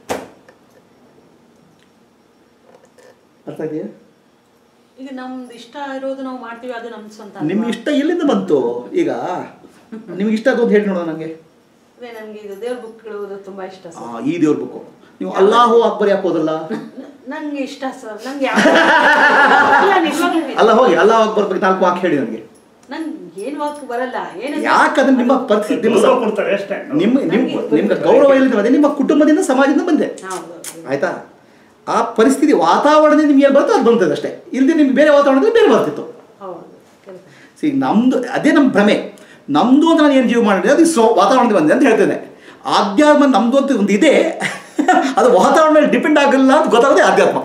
ಅರ್ಥ ಇದೆಯಾ ಈಗ ನಮ್ದು ಇಷ್ಟ ಇರೋದು ನಾವು ಮಾಡ್ತೀವಿ ಅದು ನಮ್ ಸ್ವಂತ ಅಲ್ವಾ? ನಿಮ್ಗೆ ಇಷ್ಟ ಎಲ್ಲಿಂದ ಬಂತು ಈಗ ನಿಮ್ಗೆ ಇಷ್ಟ ಅದು ಅಂತ ಹೇಳಿ ನೋಡೋಣ ನನಗೆ ಅದೇ ನನ್ಗೆ ಇದು ದೇವ್ರ ಬುಕ್ಗಳು ತುಂಬಾ ಇಷ್ಟ ಆ, ಸರ್ ಈ ದೇವ್ರ ಬುಕ್ಕು ನೀವು ಅಲ್ಲಾಹು ಅಕ್ಬರ್ ಯಾಕೆ ಓದಲ್ಲ ನಂಗೆ ಇಷ್ಟ ಸರ್ ನಂಗೆ ಯಾವ ಇಲ್ಲ, ನಿಜವಾಗ್ಲೂ ಇದೆ. ಅಲ್ಲ ಹೋಗಿ ಅಲ್ಲಾಹ್ ಅಕ್ಬರ್ ಬಗ್ಗೆ ನಾಲ್ಕು ವಾಕ್ಯ ಹೇಳಿ ನನಗೆ ನಂಗೆ ಏನ್ ವಾಕ್ ಬರಲ್ಲ ಏನಂದ್ರೆ ಯಾಕಂದ್ರೆ ನಿಮ್ಮ ಪರಿಸ್ಥಿತಿ ನಿಮ್ಮ ಗೌರವ ಸ- ಕೊಡ್ತಾರೆ ಅಷ್ಟೇ ನಿಮ್ಮ ನಿಮ್ಮ ನಿಮ್ಗೆ ಗೌರವ ಎಲ್ಲಿಂದ ಬಂದಿದೆ ನಿಮ್ಮ ಕುಟುಂಬದಿಂದ ಸಮಾಜದಿಂದ ಬಂದೆ ಹೌದು ಆಯ್ತಾ ಆ ಪರಿಸ್ಥಿತಿ ವಾತಾವರಣದಿಂದ ನಿಮ್ಗೆ ಏನು ಬರ್ತೋ ಅದು ಬಂತದೆ ಅಷ್ಟೇ ಇಲ್ಲದೆ ನಿಮ್ಗೆ ಬೇರೆ ವಾತಾವರಣದಲ್ಲಿ ಬೇರೆ ಬರ್ತಿತ್ತು ಹೌದು ಕೆಲಸ ಸಿ ನಮ್ದು ಅದೇ ನಮ್ಮ ಭ್ರಮೆ ನಮ್ದು ಅಂತ ನಾನು ಏನು ಜೀವ ಮಾಡಿದೆ ಅದು ಸೊ ವಾತಾವರಣದಿಂದ ಬಂದಿದೆ ಅಂತ ಹೇಳ್ತೇನೆ ಆಧ್ಯಾತ್ಮ ನಮ್ದು ಅಂತ ಒಂದು ಇದೆ ಅದು ವಾತಾವರಣ ಮೇಲೆ ಡಿಪೆಂಡ್ ಆಗಲ್ಲ ಅಂತ ಗೊತ್ತಾಗೋದೇ ಆಧ್ಯಾತ್ಮ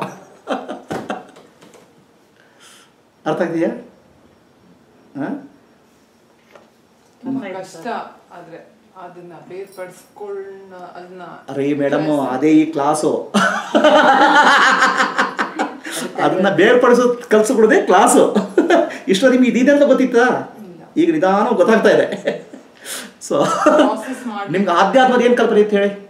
ಅರ್ಥ ಆಗ್ತೀಯಾ ಹಾಂ ಅರ್ಥ ಆಯ್ತು ಕಷ್ಟ ಸರ್. ಆದ್ರೆ ಅದನ್ನ ಬೇರ್ಪಡಿಸ್ಕೊಳ್ಳ ಅದನ್ನ ಅರೇ ಮೇಡಮ್ ಅದೇ ಈ ಕ್ಲಾಸು ಅದನ್ನ ಬೇರ್ಪಡಿಸೋದು ಕಲ್ಸಿಕೊಡೋದೇ ಕ್ಲಾಸು ಇಷ್ಟು ನಿಮ್ಗೆ ಇದಿದೆ ಅಂತ ಗೊತ್ತಿತ್ತಾ ಈಗ ನಿಧಾನ ಗೊತ್ತಾಗ್ತಾ ಇದೆ ಸೊ Process ಮಾಡಿ. ನಿಮ್ಗೆ ಆಧ್ಯಾತ್ಮದ ಏನು ಕಲ್ಪನೆ ಇತ್ತು ಹೇಳಿ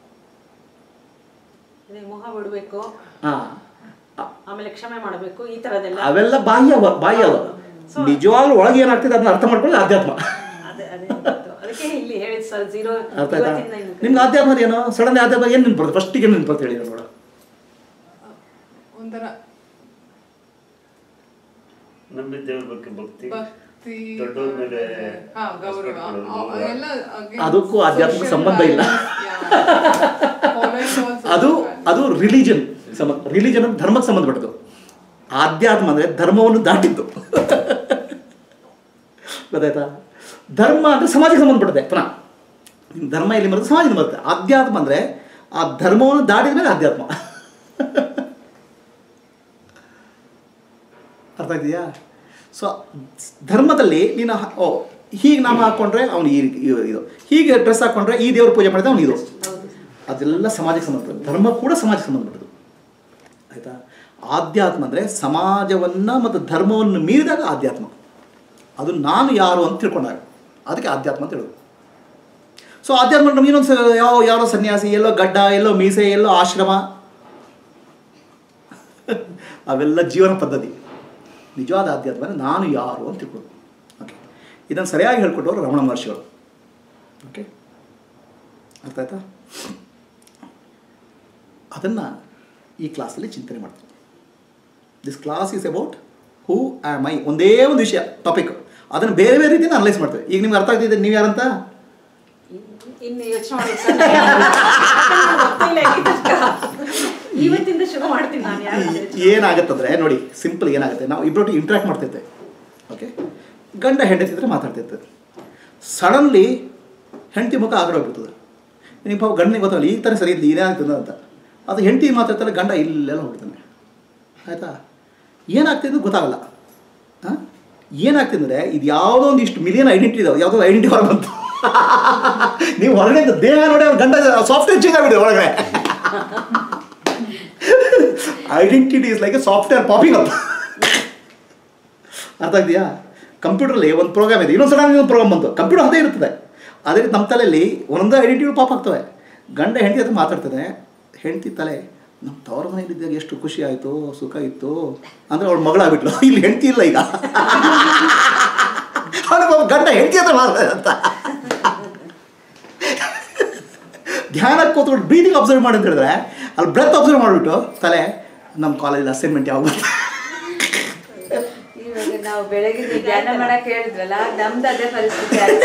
ಅದೇ ಮೋಹ ಬಿಡ್ಬೇಕು ಹಾಂ ಆಮೇಲೆ ಕ್ಷಮೆ ಮಾಡಬೇಕು ಈ ತರದೆಲ್ಲ ಅವೆಲ್ಲ ಬಾಹ್ಯ ಅವ- ಬಾಹ್ಯ ಅವ ನಿಜವಾಗ್ಲೂ ಒಳಗೆ ಏನಾಗ್ತಿದೆ ಅದನ್ನ ಅರ್ಥ ಮಾಡ್ಕೊಳ್ಳಿ ಆಧ್ಯಾತ್ಮ ಅದೇ ಅದೇ ಗೊತ್ತು. ಅದಕ್ಕೆ ಇಲ್ಲಿ ಹೇಳಿದ್ ಸರ್ ಜೀರೋ ಅರ್ಥ ಆಯ್ತಾ ಇವತ್ತಿಂದ ಇನ್ನು ನಿಮ್ಗೆ ಆಧ್ಯಾತ್ಮದ ಏನು ಸಡನ್ ಆಧ್ಯಾತ್ಮ ಏನು ನೆನ್ಪಡ್ತು ಫಸ್ಟಿಗೆ ಏನು ನೆನ್ಪಡ್ತು ಹೇಳಿ ನೋಡ ಒಂಥರ ನಮ್ಮ ದೇವ್ರ ಬಗ್ಗೆ ಭಕ್ತಿ ಭಕ್ತಿ ದೊಡ್ಡವ್ರ ಮೇಲೆ ಹಾ ಗೌರವ respect ಕೊಡೋದು, ಅವ್- ಗೌರವ. ಎಲ್ಲ again ಅದಕ್ಕೂ ಆಧ್ಯಾತ್ಮಕ್ಕೆ social ಸಂಬಂಧ ಇಲ್ಲ. values, yeah. Following all social ಅದು values. ಅದು ರಿಲಿಜನ್ ಸಂಬಂಧ ರಿಲಿಜನ್ ಅಂತ ಧರ್ಮಕ್ಕೆ ಸಂಬಂಧಪಟ್ಟದ್ದು ಆಧ್ಯಾತ್ಮ ಅಂದರೆ ಧರ್ಮವನ್ನು ದಾಟಿದ್ದು ಗೊತ್ತಾಯ್ತಾ ಧರ್ಮ ಅಂದರೆ ಸಮಾಜಕ್ಕೆ ಸಂಬಂಧಪಟ್ಟಿದೆ ಪುನಃ ನಿಮ್ಮ ಧರ್ಮ ಎಲ್ಲಿ ಬರುತ್ತೆ ಸಮಾಜದಿಂದ ಬರುತ್ತೆ ಆಧ್ಯಾತ್ಮ ಅಂದರೆ ಆ ಧರ್ಮವನ್ನು ದಾಟಿದ ಮೇಲೆ ಆಧ್ಯಾತ್ಮ ಅರ್ಥ ಇದೆಯಾ ಸೊ ಧರ್ಮದಲ್ಲಿ ನೀನು ಹ- ಓ ಹೀಗೆ ನಾಮ ಹಾಕ್ಕೊಂಡ್ರೆ ಅವನು ಈ ರೀತಿ ಇವ- ಇದು ಹೀಗೆ ಡ್ರೆಸ್ ಹಾಕ್ಕೊಂಡ್ರೆ ಈ ದೇವ್ರ ಪೂಜೆ ಮಾಡಿದ್ರೆ ಅವನು ಇದು ಅದೆಲ್ಲ ಸಮಾಜಕ್ಕೆ ಸಂಬಂಧಪಟ್ಟದ್ದು ಧರ್ಮ ಕೂಡ ಸಮಾಜಕ್ಕೆ ಸಂಬಂಧಪಟ್ಟದ್ದು ಆಯಿತಾ ಆಧ್ಯಾತ್ಮ ಅಂದರೆ ಸಮಾಜವನ್ನು ಮತ್ತು ಧರ್ಮವನ್ನು ಮೀರಿದಾಗ ಆಧ್ಯಾತ್ಮ ಅದು ನಾನು ಯಾರು ಅಂತ ತಿಳ್ಕೊಂಡಾಗ ಅದಕ್ಕೆ ಆಧ್ಯಾತ್ಮ ಅಂತ ಹೇಳೋದು ಸೊ ಆಧ್ಯಾತ್ಮ ನಮ್ಗೆ ಇನ್ನೊಂದು ಸ- ಯಾವ ಯಾರೋ ಸನ್ಯಾಸಿ ಎಲ್ಲೋ ಗಡ್ಡ ಎಲ್ಲೋ ಮೀಸೆ ಎಲ್ಲೋ ಆಶ್ರಮ ಅವೆಲ್ಲ ಜೀವನ ಪದ್ಧತಿ ನಿಜವಾದ ಆಧ್ಯಾತ್ಮ ಅಂದರೆ ನಾನು ಯಾರು ಅಂತ ತಿಳ್ಕೊಳ್ಳೋದು ಓಕೆ ಇದನ್ನು ಸರಿಯಾಗಿ ಹೇಳ್ಕೊಟ್ಟವರು ರಮಣ ಮಹರ್ಷಿಗಳು ಓಕೆ ಅರ್ಥ ಆಯ್ತಾ ಅದನ್ನು ಈ ಕ್ಲಾಸಲ್ಲಿ ಚಿಂತನೆ ಮಾಡ್ತೀನಿ this class is about who am I ಒಂದೇ ಒಂದು ವಿಷಯ ಟಾಪಿಕ್ ಅದನ್ನು ಬೇರೆ ಬೇರೆ ರೀತಿಯಿಂದ ಅನಲೈಸ್ ಮಾಡ್ತೇವೆ ಈಗ ನಿಮ್ಗೆ ಅರ್ಥ ಆಗ್ತಿದೆ ನೀವು ಯಾರಂತ ಇನ್ನು ಯೋಚನೆ ಮಾಡಿ ಇವತ್ತಿಂದ ಶುರು ಮಾಡ್ತೀನಿ ನಾನು ಯಾರು ಏನಾಗುತ್ತಂದ್ರೆ ನೋಡಿ ಸಿಂಪಲ್ ಏನಾಗುತ್ತೆ ನಾವು ಇಬ್ಬರೊಟ್ಟಿಗೆ ಇಂಟ್ರಾಕ್ಟ್ ಮಾಡ್ತಿರ್ತೇವೆ ಓಕೆ ಗಂಡ ಹೆಂಡತಿ ಹತ್ರ ಮಾತಾಡ್ತಿರ್ತದೆ ಸಡನ್ಲಿ ಹೆಂಡತಿ ಮುಖ ಆಗಡೋಗ್ಬಿಡ್ತದೆ ನಿಮ್ಮ ಪಾಪ ಗಂಡನಿಗೆ ಗೊತ್ತಾಗಲ್ಲ ಈ ಥರ ಸರಿ ಇಲ್ಲ ಏನಾಗ್ತದೆ ಅಂತ ಅದು ಹೆಂಡತಿ ಮಾತಾಡ್ತಾರೆ ಗಂಡ ಇಲ್ಲೆಲ್ಲ ಹೋಗ್ತಾನೆ ಆಯಿತಾ ಏನಾಗ್ತಿದೆ ಅಂತ ಗೊತ್ತಾಗಲ್ಲ ಹಾಂ ಏನಾಗ್ತಿದ್ರೆ ಇದು ಯಾವುದೋ ಒಂದು ಇಷ್ಟು ಮಿಲಿಯನ್ ಐಡೆಂಟಿಟಿ ಇದಾವೆ ಯಾವುದೋ ಐಡೆಂಟಿ ಹೊರ ಬಂತು ನೀವು ಹೊರಗಡೆ ದೇಹ ನೋಡಿ ಅವ್ರ ಗಂಡ ಸಾಫ್ಟ್ವೇರ್ ಚೇಂಜ್ ಆಗಿದೆ ಒಳಗಡೆ identity is like a software popping up ಅರ್ಥ ಇದೆಯಾ ಕಂಪ್ಯೂಟ್ರಲ್ಲಿ ಒಂದು ಪ್ರೋಗ್ರಾಮ್ ಇದೆ ಇನ್ನೊಂದು ಸಡನ್ ಇನ್ನೊಂದು ಪ್ರೋಗ್ರಾಮ್ ಬಂತು ಕಂಪ್ಯೂಟರ್ ಅದೇ ಇರ್ತದೆ ಅದೇ ರೀತಿ ನಮ್ಮ ತಲೆಯಲ್ಲಿ ಒಂದೊಂದು ಐಡೆಂಟಿಟಿಗಳು ಪಾಪ್ ಆಗ್ತವೆ ಗಂಡ ಹೆಂಡತಿ ಹತ್ರ ಮಾತಾಡ್ತದೆ ಹೆಂಡತಿ ತಲೆ ನಮ್ಮ ತವರ ಮನೆಯಲ್ಲಿದ್ದಾಗ ಎಷ್ಟು ಖುಷಿ ಆಯಿತು ಸುಖ ಇತ್ತು ಅಂದರೆ ಅವಳು ಮಗಳಾಗ್ಬಿಟ್ಲು ಇಲ್ಲಿ ಹೆಂಡತಿ ಇಲ್ಲ ಈಗ ಅವಳು ಪಾಪ ಗಂಡ ಹೆಂಡತಿ ಹತ್ರ ಮಾತಾಡ್ತಾರೆ ಅಂತ ಧ್ಯಾನಕ್ಕೆ ಕೂತ್ಕೊಂಡು ಬ್ರೀದಿಂಗ್ ಅಬ್ಸರ್ವ್ ಮಾಡಿ ಅಂತ ಹೇಳಿದ್ರೆ ಅಲ್ಲಿ ಬ್ರೆತ್ ಅಬ್ಸರ್ವ್ ಮಾಡಿಬಿಟ್ಟು ತಲೆ ನಮ್ಮ ಕಾಲೇಜಲ್ಲಿ ಅಸೈನ್ಮೆಂಟ್ ಯಾವಾಗ ಬರ್ತದೆ? ಇವಾಗ ನಾವು ಬೆಳಗ್ಗೆ ನೀವು ಧ್ಯಾನ ಮಾಡಕ್ ಹೇಳಿದ್ರಲ್ಲ ನಮ್ದು ಅದೇ ಪರಿಸ್ಥಿತಿ ಆಯ್ತು.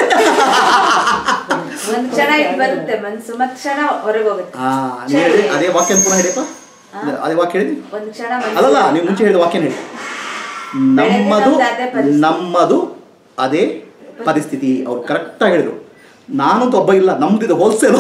ಒಂದ್ ಕ್ಷಣ ಇದು ಬರುತ್ತೆ ಮನ್ಸು ಮತ್ ಕ್ಷಣ ಹೊರಗೆ ಹೋಗುತ್ತೆ ಆ, ನೀವು ಹೇಳಿ ಅದೇ ವಾಕ್ಯ ಪುನಃ ಹೇಳಿಪ್ಪ ಅದೇ ವಾಕ್ಯ ಹೇಳಿ ಒಂದ್ ಕ್ಷಣ ಮನ್ಸು- ಅಲ್ಲಲ್ಲ ನೀವು ಮುಂಚೆ ಹೇಳಿದ ವಾಕ್ಯನ ಹೇಳಿ ನಮ್ಮದು ನಮ್ದು ಅದೇ ಪರಿಸ್ಥಿತಿ. ನಮ್ಮದು ಅದೇ ಪರಿಸ್ಥಿತಿ ಅವ್ರು ಕರೆಕ್ಟಾಗಿ ಹೇಳಿದ್ರು ನಾನಂತೂ ಒಬ್ಬ ಇಲ್ಲ ನಮ್ದಿದೆ ಹೋಲ್ಸೇಲು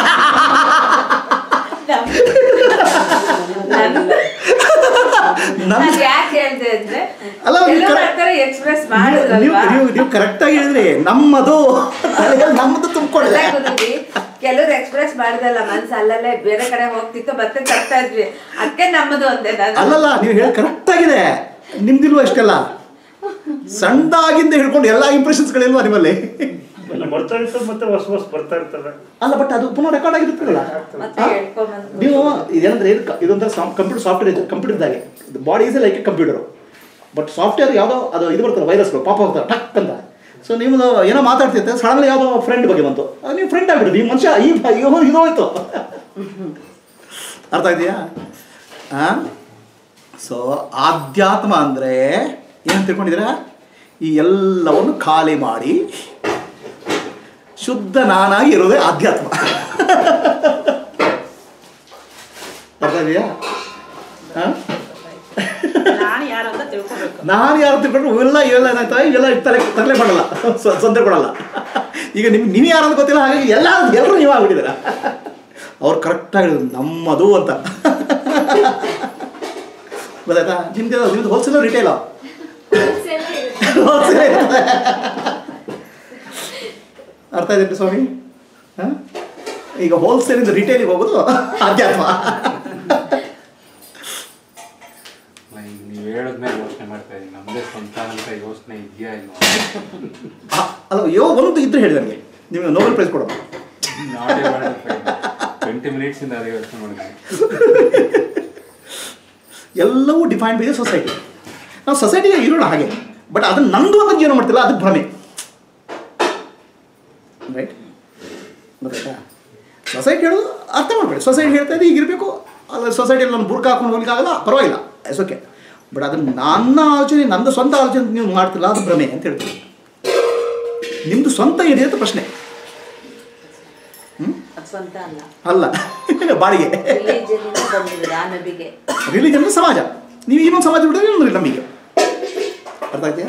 ನಾನ್ ಯಾಕೆ ಹೇಳ್ದೆ ಅಂದ್ರೆ ಅಲ್ಲ, ನೀವು ಕೆಲವ್ರು correct- ಆ ಥರ ಎಕ್ಸ್ಪ್ರೆಸ್ ನೀವು ಮಾಡಿದ್ರಲ್ವಾ ನೀವು ನೀವು ಕರೆಕ್ಟಾಗಿ ಹೇಳಿದ್ರಿ ನಮ್ಮದು ತಲೆಯಲ್ಲಿ ನಮ್ಮದು ತುಂಬಿಕೊಂಡಿದೆ ಅಲ್ಲ ಗುರೂಜಿ, ಕೆಲವ್ರು ಎಕ್ಸ್ಪ್ರೆಸ್ ಮಾಡಿದಲ್ಲ ಮನ್ಸು ಅಲ್ಲಲ್ಲೇ ಬೇರೆ ಕಡೆ ಹೋಗ್ತಿತ್ತು ಮತ್ತೆ ತರ್ತಾ ಇದ್ವಿ ಅದಕ್ಕೆ ನಮ್ಮದು ಅಂದೆ ನಾನು ಅಲ್ಲಲ್ಲ ನೀವು ಹೇಳಿ ಕರೆಕ್ಟಾಗಿದೆ ನಿಮ್ದಿಲ್ವ ಇಷ್ಟೆಲ್ಲ ಸಣ್ಣದಾಗಿಂದ ಹಿಡ್ಕೊಂಡು ಎಲ್ಲ ಇಂಪ್ರೆಷನ್ಸ್ಗಳಿಲ್ವಾ ನಿಮ್ಮಲ್ಲಿ ಎಲ್ಲ ಬರ್ತಾ ಇರ್ತದೆ ಮತ್ತೆ ಹೊಸ ಹೊಸ ಬರ್ತಾ ಇರ್ತದೆ ಅಲ್ಲ ಬಟ್ ಅದು ಪುನಃ ರೆಕಾರ್ಡ್ ಆಗಿರುತ್ತಲ್ಲ ಮತ್ತೆ ಹೇಳ್ಕೊಂಬಂದು ನೀವು ಇದೇನಂದ್ರೆ ಇದು ಇದೊಂಥರ ಕಂಪ್ಯೂಟರ್ ಸಾಫ್ಟ್ವೇರ್ ಇದೆ ಕಂಪ್ಯೂಟರ್ದಾಗೆ body is like a computer but software ಯಾವುದೋ ಅದು ಇದು ಬರ್ತಲ್ಲ ವೈರಸ್ಗಳು ಪಾಪ ಹೋಗ್ತಾರೆ ಟಕ್ ಅಂತ ಸೊ ನಿಮ್ಮದು ಏನೋ ಮಾತಾಡ್ತಿರ್ತೆ ಸಡನ್ಲಿ ಯಾವುದೋ ಫ್ರೆಂಡ್ ಬಗ್ಗೆ ಬಂತು ಅದು ನೀವು ಫ್ರೆಂಡ್ ಆಗ್ಬಿಡುದು ಈ ಮನುಷ್ಯ ಈ ಇದು ಇದು ಹೋಯ್ತು ಅರ್ಥ ಇದೆಯಾ ಹಾಂ ಸೊ ಆಧ್ಯಾತ್ಮ ಅಂದರೆ ಏನು ತಿಳ್ಕೊಂಡಿದ್ದೀರಾ ಈ ಎಲ್ಲವನ್ನು ಖಾಲಿ ಮಾಡಿ ಶುದ್ಧ ನಾನಾಗಿ ಇರೋದೇ ಆಧ್ಯಾತ್ಮ ಅರ್ಥ ಇದೆಯಾ ಹಾಂ ನಾನು ಯಾರು ಅಂತ ತಿಳ್ಕೊಬೇಕು ನಾನು ಯಾರು ತಿಳ್ಕೊಂಡ್ರು ಇವೆಲ್ಲ ಇವೆಲ್ಲ ಏನಾಯ್ತವೆ ಇವೆಲ್ಲ ತಲೆ ತರಲೆ ಮಾಡಲ್ಲ ಸ್ವ- ಸ್ವಂತ ಕೊಡಲ್ಲ ಈಗ ನಿಮ್ಗೆ ನೀವು ಯಾರು ಅಂತ ಗೊತ್ತಿಲ್ಲ ಹಾಗಾಗಿ ಎಲ್ಲ ಎಲ್ಲರೂ ನೀವು ಆಗ್ಬಿಟ್ಟಿದ್ದೀರ ಅವ್ರು ಕರೆಕ್ಟಾಗಿ ಹೇಳಿದ್ರು ನಮ್ಮದು ಅಂತ ಗೊತ್ತಾಯ್ತಾ ನಿಮ್ದು ನಿಮ್ದು ಹೋಲ್ಸೇಲ್ ರಿಟೇಲ ಹೋಲ್ಸೇಲ್ ಅರ್ಥ ಇದೆ ಸ್ವಾಮಿ ಹಾಂ ಈಗ ಹೋಲ್ಸೇಲಿಂದ ರಿಟೇಲಿಗೆ ಹೋಗೋದು ಅಧ್ಯಾತ್ಮ ನೀವು ಹೇಳಿದ್ಮೇಲೆ ಯೋಚನೆ ಮಾಡ್ತಾ ಇದ್ದೀನಿ ನಮ್ಮದೇ ಸ್ವಂತ ಅಂತ ಯೋಚನೆ ಇದೆಯಾ ಇಲ್ವಾ ಆ, ಅಲ್ಲ ಯೋ ಒಂದು ಇದ್ರೆ ಹೇಳಿ ನನಗೆ ನಿಮಗೆ ನೋಬೆಲ್ ಪ್ರೈಸ್ ಕೊಡೋದು ನಾಟ್ ಟ್ವೆಂಟಿ ಮಿನಿಟ್ಸಿಂದ ಅದೇ ಯೋಚನೆ ಮಾಡಿದ್ದೀನಿ ಎಲ್ಲವೂ ಡಿಫೈನ್ ಬೈ ದ ಸೊಸೈಟಿ ನಾವು ಸೊಸೈಟಿಗೆ ಇರೋಣ ಹಾಗೆ ಬಟ್ ಅದನ್ನ ನಂದು ಅಂತ ಜೀವನ ಮಾಡ್ತಿಲ್ಲ ಅದು ಭ್ರಮೆ ರೈಟ್ ಗೊತ್ತಾಯ್ತಾ ಸೊಸೈಟಿ ಹೇಳೋದು ಅರ್ಥ ಮಾಡಬೇಡಿ ಸೊಸೈಟಿ ಹೇಳ್ತಾ ಇದೆ ಹೀಗಿರಬೇಕು ಅಲ್ಲ ಸೊಸೈಟಿಯಲ್ಲಿ ನಾನು ಬುರ್ಕ ಹಾಕೊಂಡು ಹೋಗ್ಲಿಕ್ಕಾಗಲ್ಲ ಪರವಾಗಿಲ್ಲ ಎಸ್ ಓಕೆ ಬಟ್ ಅದನ್ನು ನನ್ನ ಆಲೋಚನೆ ನಂದು ಸ್ವಂತ ಆಲೋಚನೆ ನೀವು ಮಾಡ್ತಿಲ್ಲ ಅದು ಭ್ರಮೆ ಅಂತ ಹೇಳ್ತೀನಿ ನಿಮ್ಮದು ಸ್ವಂತ ಇದೆ ಅಂತ ಪ್ರಶ್ನೆ ಅದ್ ಸ್ವಂತ ಅಲ್ಲ ಅಲ್ಲ ಬಾಡಿಗೆ ರಿಲಿಜನ್ ಇಂದ ಬಂದಿದೆ ಆ ನಬಿಗೆ ರಿಲಿಜನ್ ಅಂದ್ರೆ ಸಮಾಜ ನೀವು ಇನ್ನೊಂದು ಸಮಾಜ ಬಿಟ್ಟರೆ ಇನ್ನೊಂದು ನಂಬಿಕೆ ಅರ್ಥ ಆಗ್ತೀಯಾ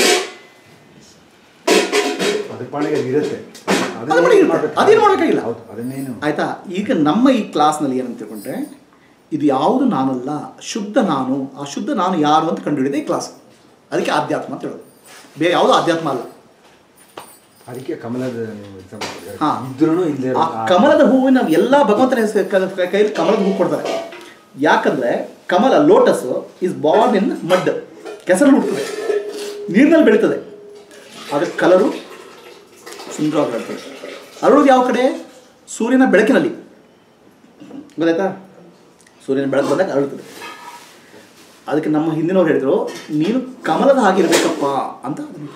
ಅದ್ರ ಪಾಡಿಗೆ ಅದು ಇರುತ್ತೆ ಅದು ಮಾಡಿ ಇರುತ್ತೆ. ಅದೇನು ಮಾಡ್ಬೇಕಾಗಿಲ್ಲ. ಹೌದು ಅದನ್ನೇನು ಆಯ್ತಾ ಈಗ ನಮ್ಮ ಈ ಕ್ಲಾಸ್ನಲ್ಲಿ ಏನಂತ ತಿಳ್ಕೊಂಡ್ರೆ ಇದು ಯಾವುದು ನಾನಲ್ಲ ಶುದ್ಧ ನಾನು ಆ ಶುದ್ಧ ನಾನು ಯಾರು ಅಂತ ಕಂಡುಹಿಡಿದೆ ಈ ಕ್ಲಾಸ್ ಅದಕ್ಕೆ ಆಧ್ಯಾತ್ಮ ಅಂತ ಹೇಳೋದು ಬೇರೆ ಯಾವುದೋ ಆಧ್ಯಾತ್ಮ ಅಲ್ಲ ಅದಕ್ಕೆ ಕಮಲದ ನೀವು example ಕೊಟ್ಟಿದ್ದಾರೆ. ಹಾ. ಇದ್ರೂನು ಇಲ್ಲದೆ ಆ ಕಮಲದ ಹೂವಿನ ಎಲ್ಲ ಭಗವಂತನ ಹೆಸರು ಕ- ಕೈಯಲ್ಲಿ ಕಮಲದ ಹೂ ಕೊಡ್ತಾರೆ ಯಾಕಂದ್ರೆ ಕಮಲ lotus is born in mud ಕೆಸರಲ್ಲಿ ಹುಡ್ತದೆ ನೀರಿನಲ್ಲಿ ಬೆಳೀತದೆ ಅದರ ಕಲರು ಸುಂದರವಾಗಿ ಬೆಳೀತದೆ ಅರಳೋದು ಯಾವ ಕಡೆ ಸೂರ್ಯನ ಬೆಳಕಿನಲ್ಲಿ ಗೊತ್ತಾಯ್ತಾ ಸೂರ್ಯನ ಬೆಳಕು ಬಂದಾಗ ಅರಳುತ್ತದೆ ಅದಕ್ಕೆ ನಮ್ಮ ಹಿಂದಿನವ್ರು ಹೇಳಿದ್ರು ನೀನು ಕಮಲದ ಹಾಗಿರ್ಬೇಕಪ್ಪ ಅಂತ ಅದನ್ನ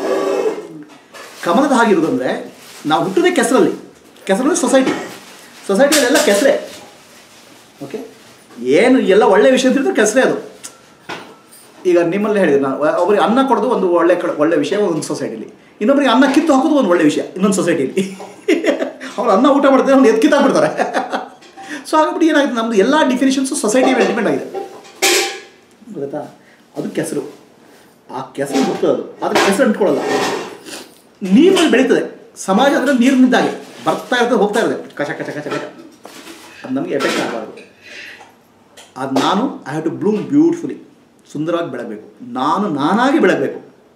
ಕಮಲದ ಹಾಗಿರೋದು ಅಂದರೆ ನಾವು ಹುಟ್ಟೋದೇ ಕೆಸರಲ್ಲಿ ಕೆಸರಲ್ಲಿ ಸೊಸೈಟಿ ಸೊಸೈಟಿಯಲ್ಲೆಲ್ಲ ಕೆಸರೇ ಓಕೆ ಏನು ಎಲ್ಲ ಒಳ್ಳೆ ವಿಷಯ ತಿಳ್ದ್ರೆ ಕೆಸರೇ ಅದು ಈಗ ನಿಮ್ಮಲ್ಲಿ ಹೇಳಿದೆ ನಾನು ಒಬ್ಬರಿಗೆ ಅನ್ನ ಕೊಡೋದು ಒಂದು ಒಳ್ಳೆ ಕಡೆ ಒಳ್ಳೆ ವಿಷಯ ಒಂದು ಸೊಸೈಟಿಲಿ ಇನ್ನೊಬ್ಬರಿಗೆ ಅನ್ನ ಕಿತ್ತು ಹಾಕೋದು ಒಂದು ಒಳ್ಳೆ ವಿಷಯ ಇನ್ನೊಂದು ಸೊಸೈಟಿಲಿ ಅವ್ರು ಅನ್ನ ಊಟ ಮಾಡ್ತಾರೆ ಅವ್ನು ಎದ್ದು ಕಿತ್ತಾಕ್ಬಿಡ್ತಾರೆ ಸೊ ಹಾಗಾಗ್ಬಿಟ್ಟು ಏನಾಗುತ್ತೆ ನಮ್ಮದು ಎಲ್ಲ ಡಿಫಿನಿಷನ್ಸು ಸೊಸೈಟಿ ಮೇಲೆ ಡಿಪೆಂಡ್ ಆಗಿದೆ ಗೊತ್ತಾ ಅದು ಕೆಸರು ಆ ಕೆಸರು ಹುಟ್ಟೋದು ಅದು ಆದರೆ ಕೆಸರು ಅಂಟ್ಕೊಳ್ಳಲ್ಲ ನೀರಲ್ಲಿ ಬೆಳೀತದೆ ಸಮಾಜ ಅಂದರೆ ನೀರಿನಿದ್ದಾಗೆ ಬರ್ತಾ ಇರ್ತದೆ ಹೋಗ್ತಾ ಇರ್ತದೆ ಕಚ ಕಚ ಕಚ ಕಚ ಅದು ನಮಗೆ ಎಫೆಕ್ಟ್ ಆಗಬಾರ್ದು ಅದು ನಾನು I have to bloom beautifully ಸುಂದರವಾಗಿ ಬೆಳಗಬೇಕು ನಾನು ನಾನಾಗಿ ಬೆಳಗಬೇಕು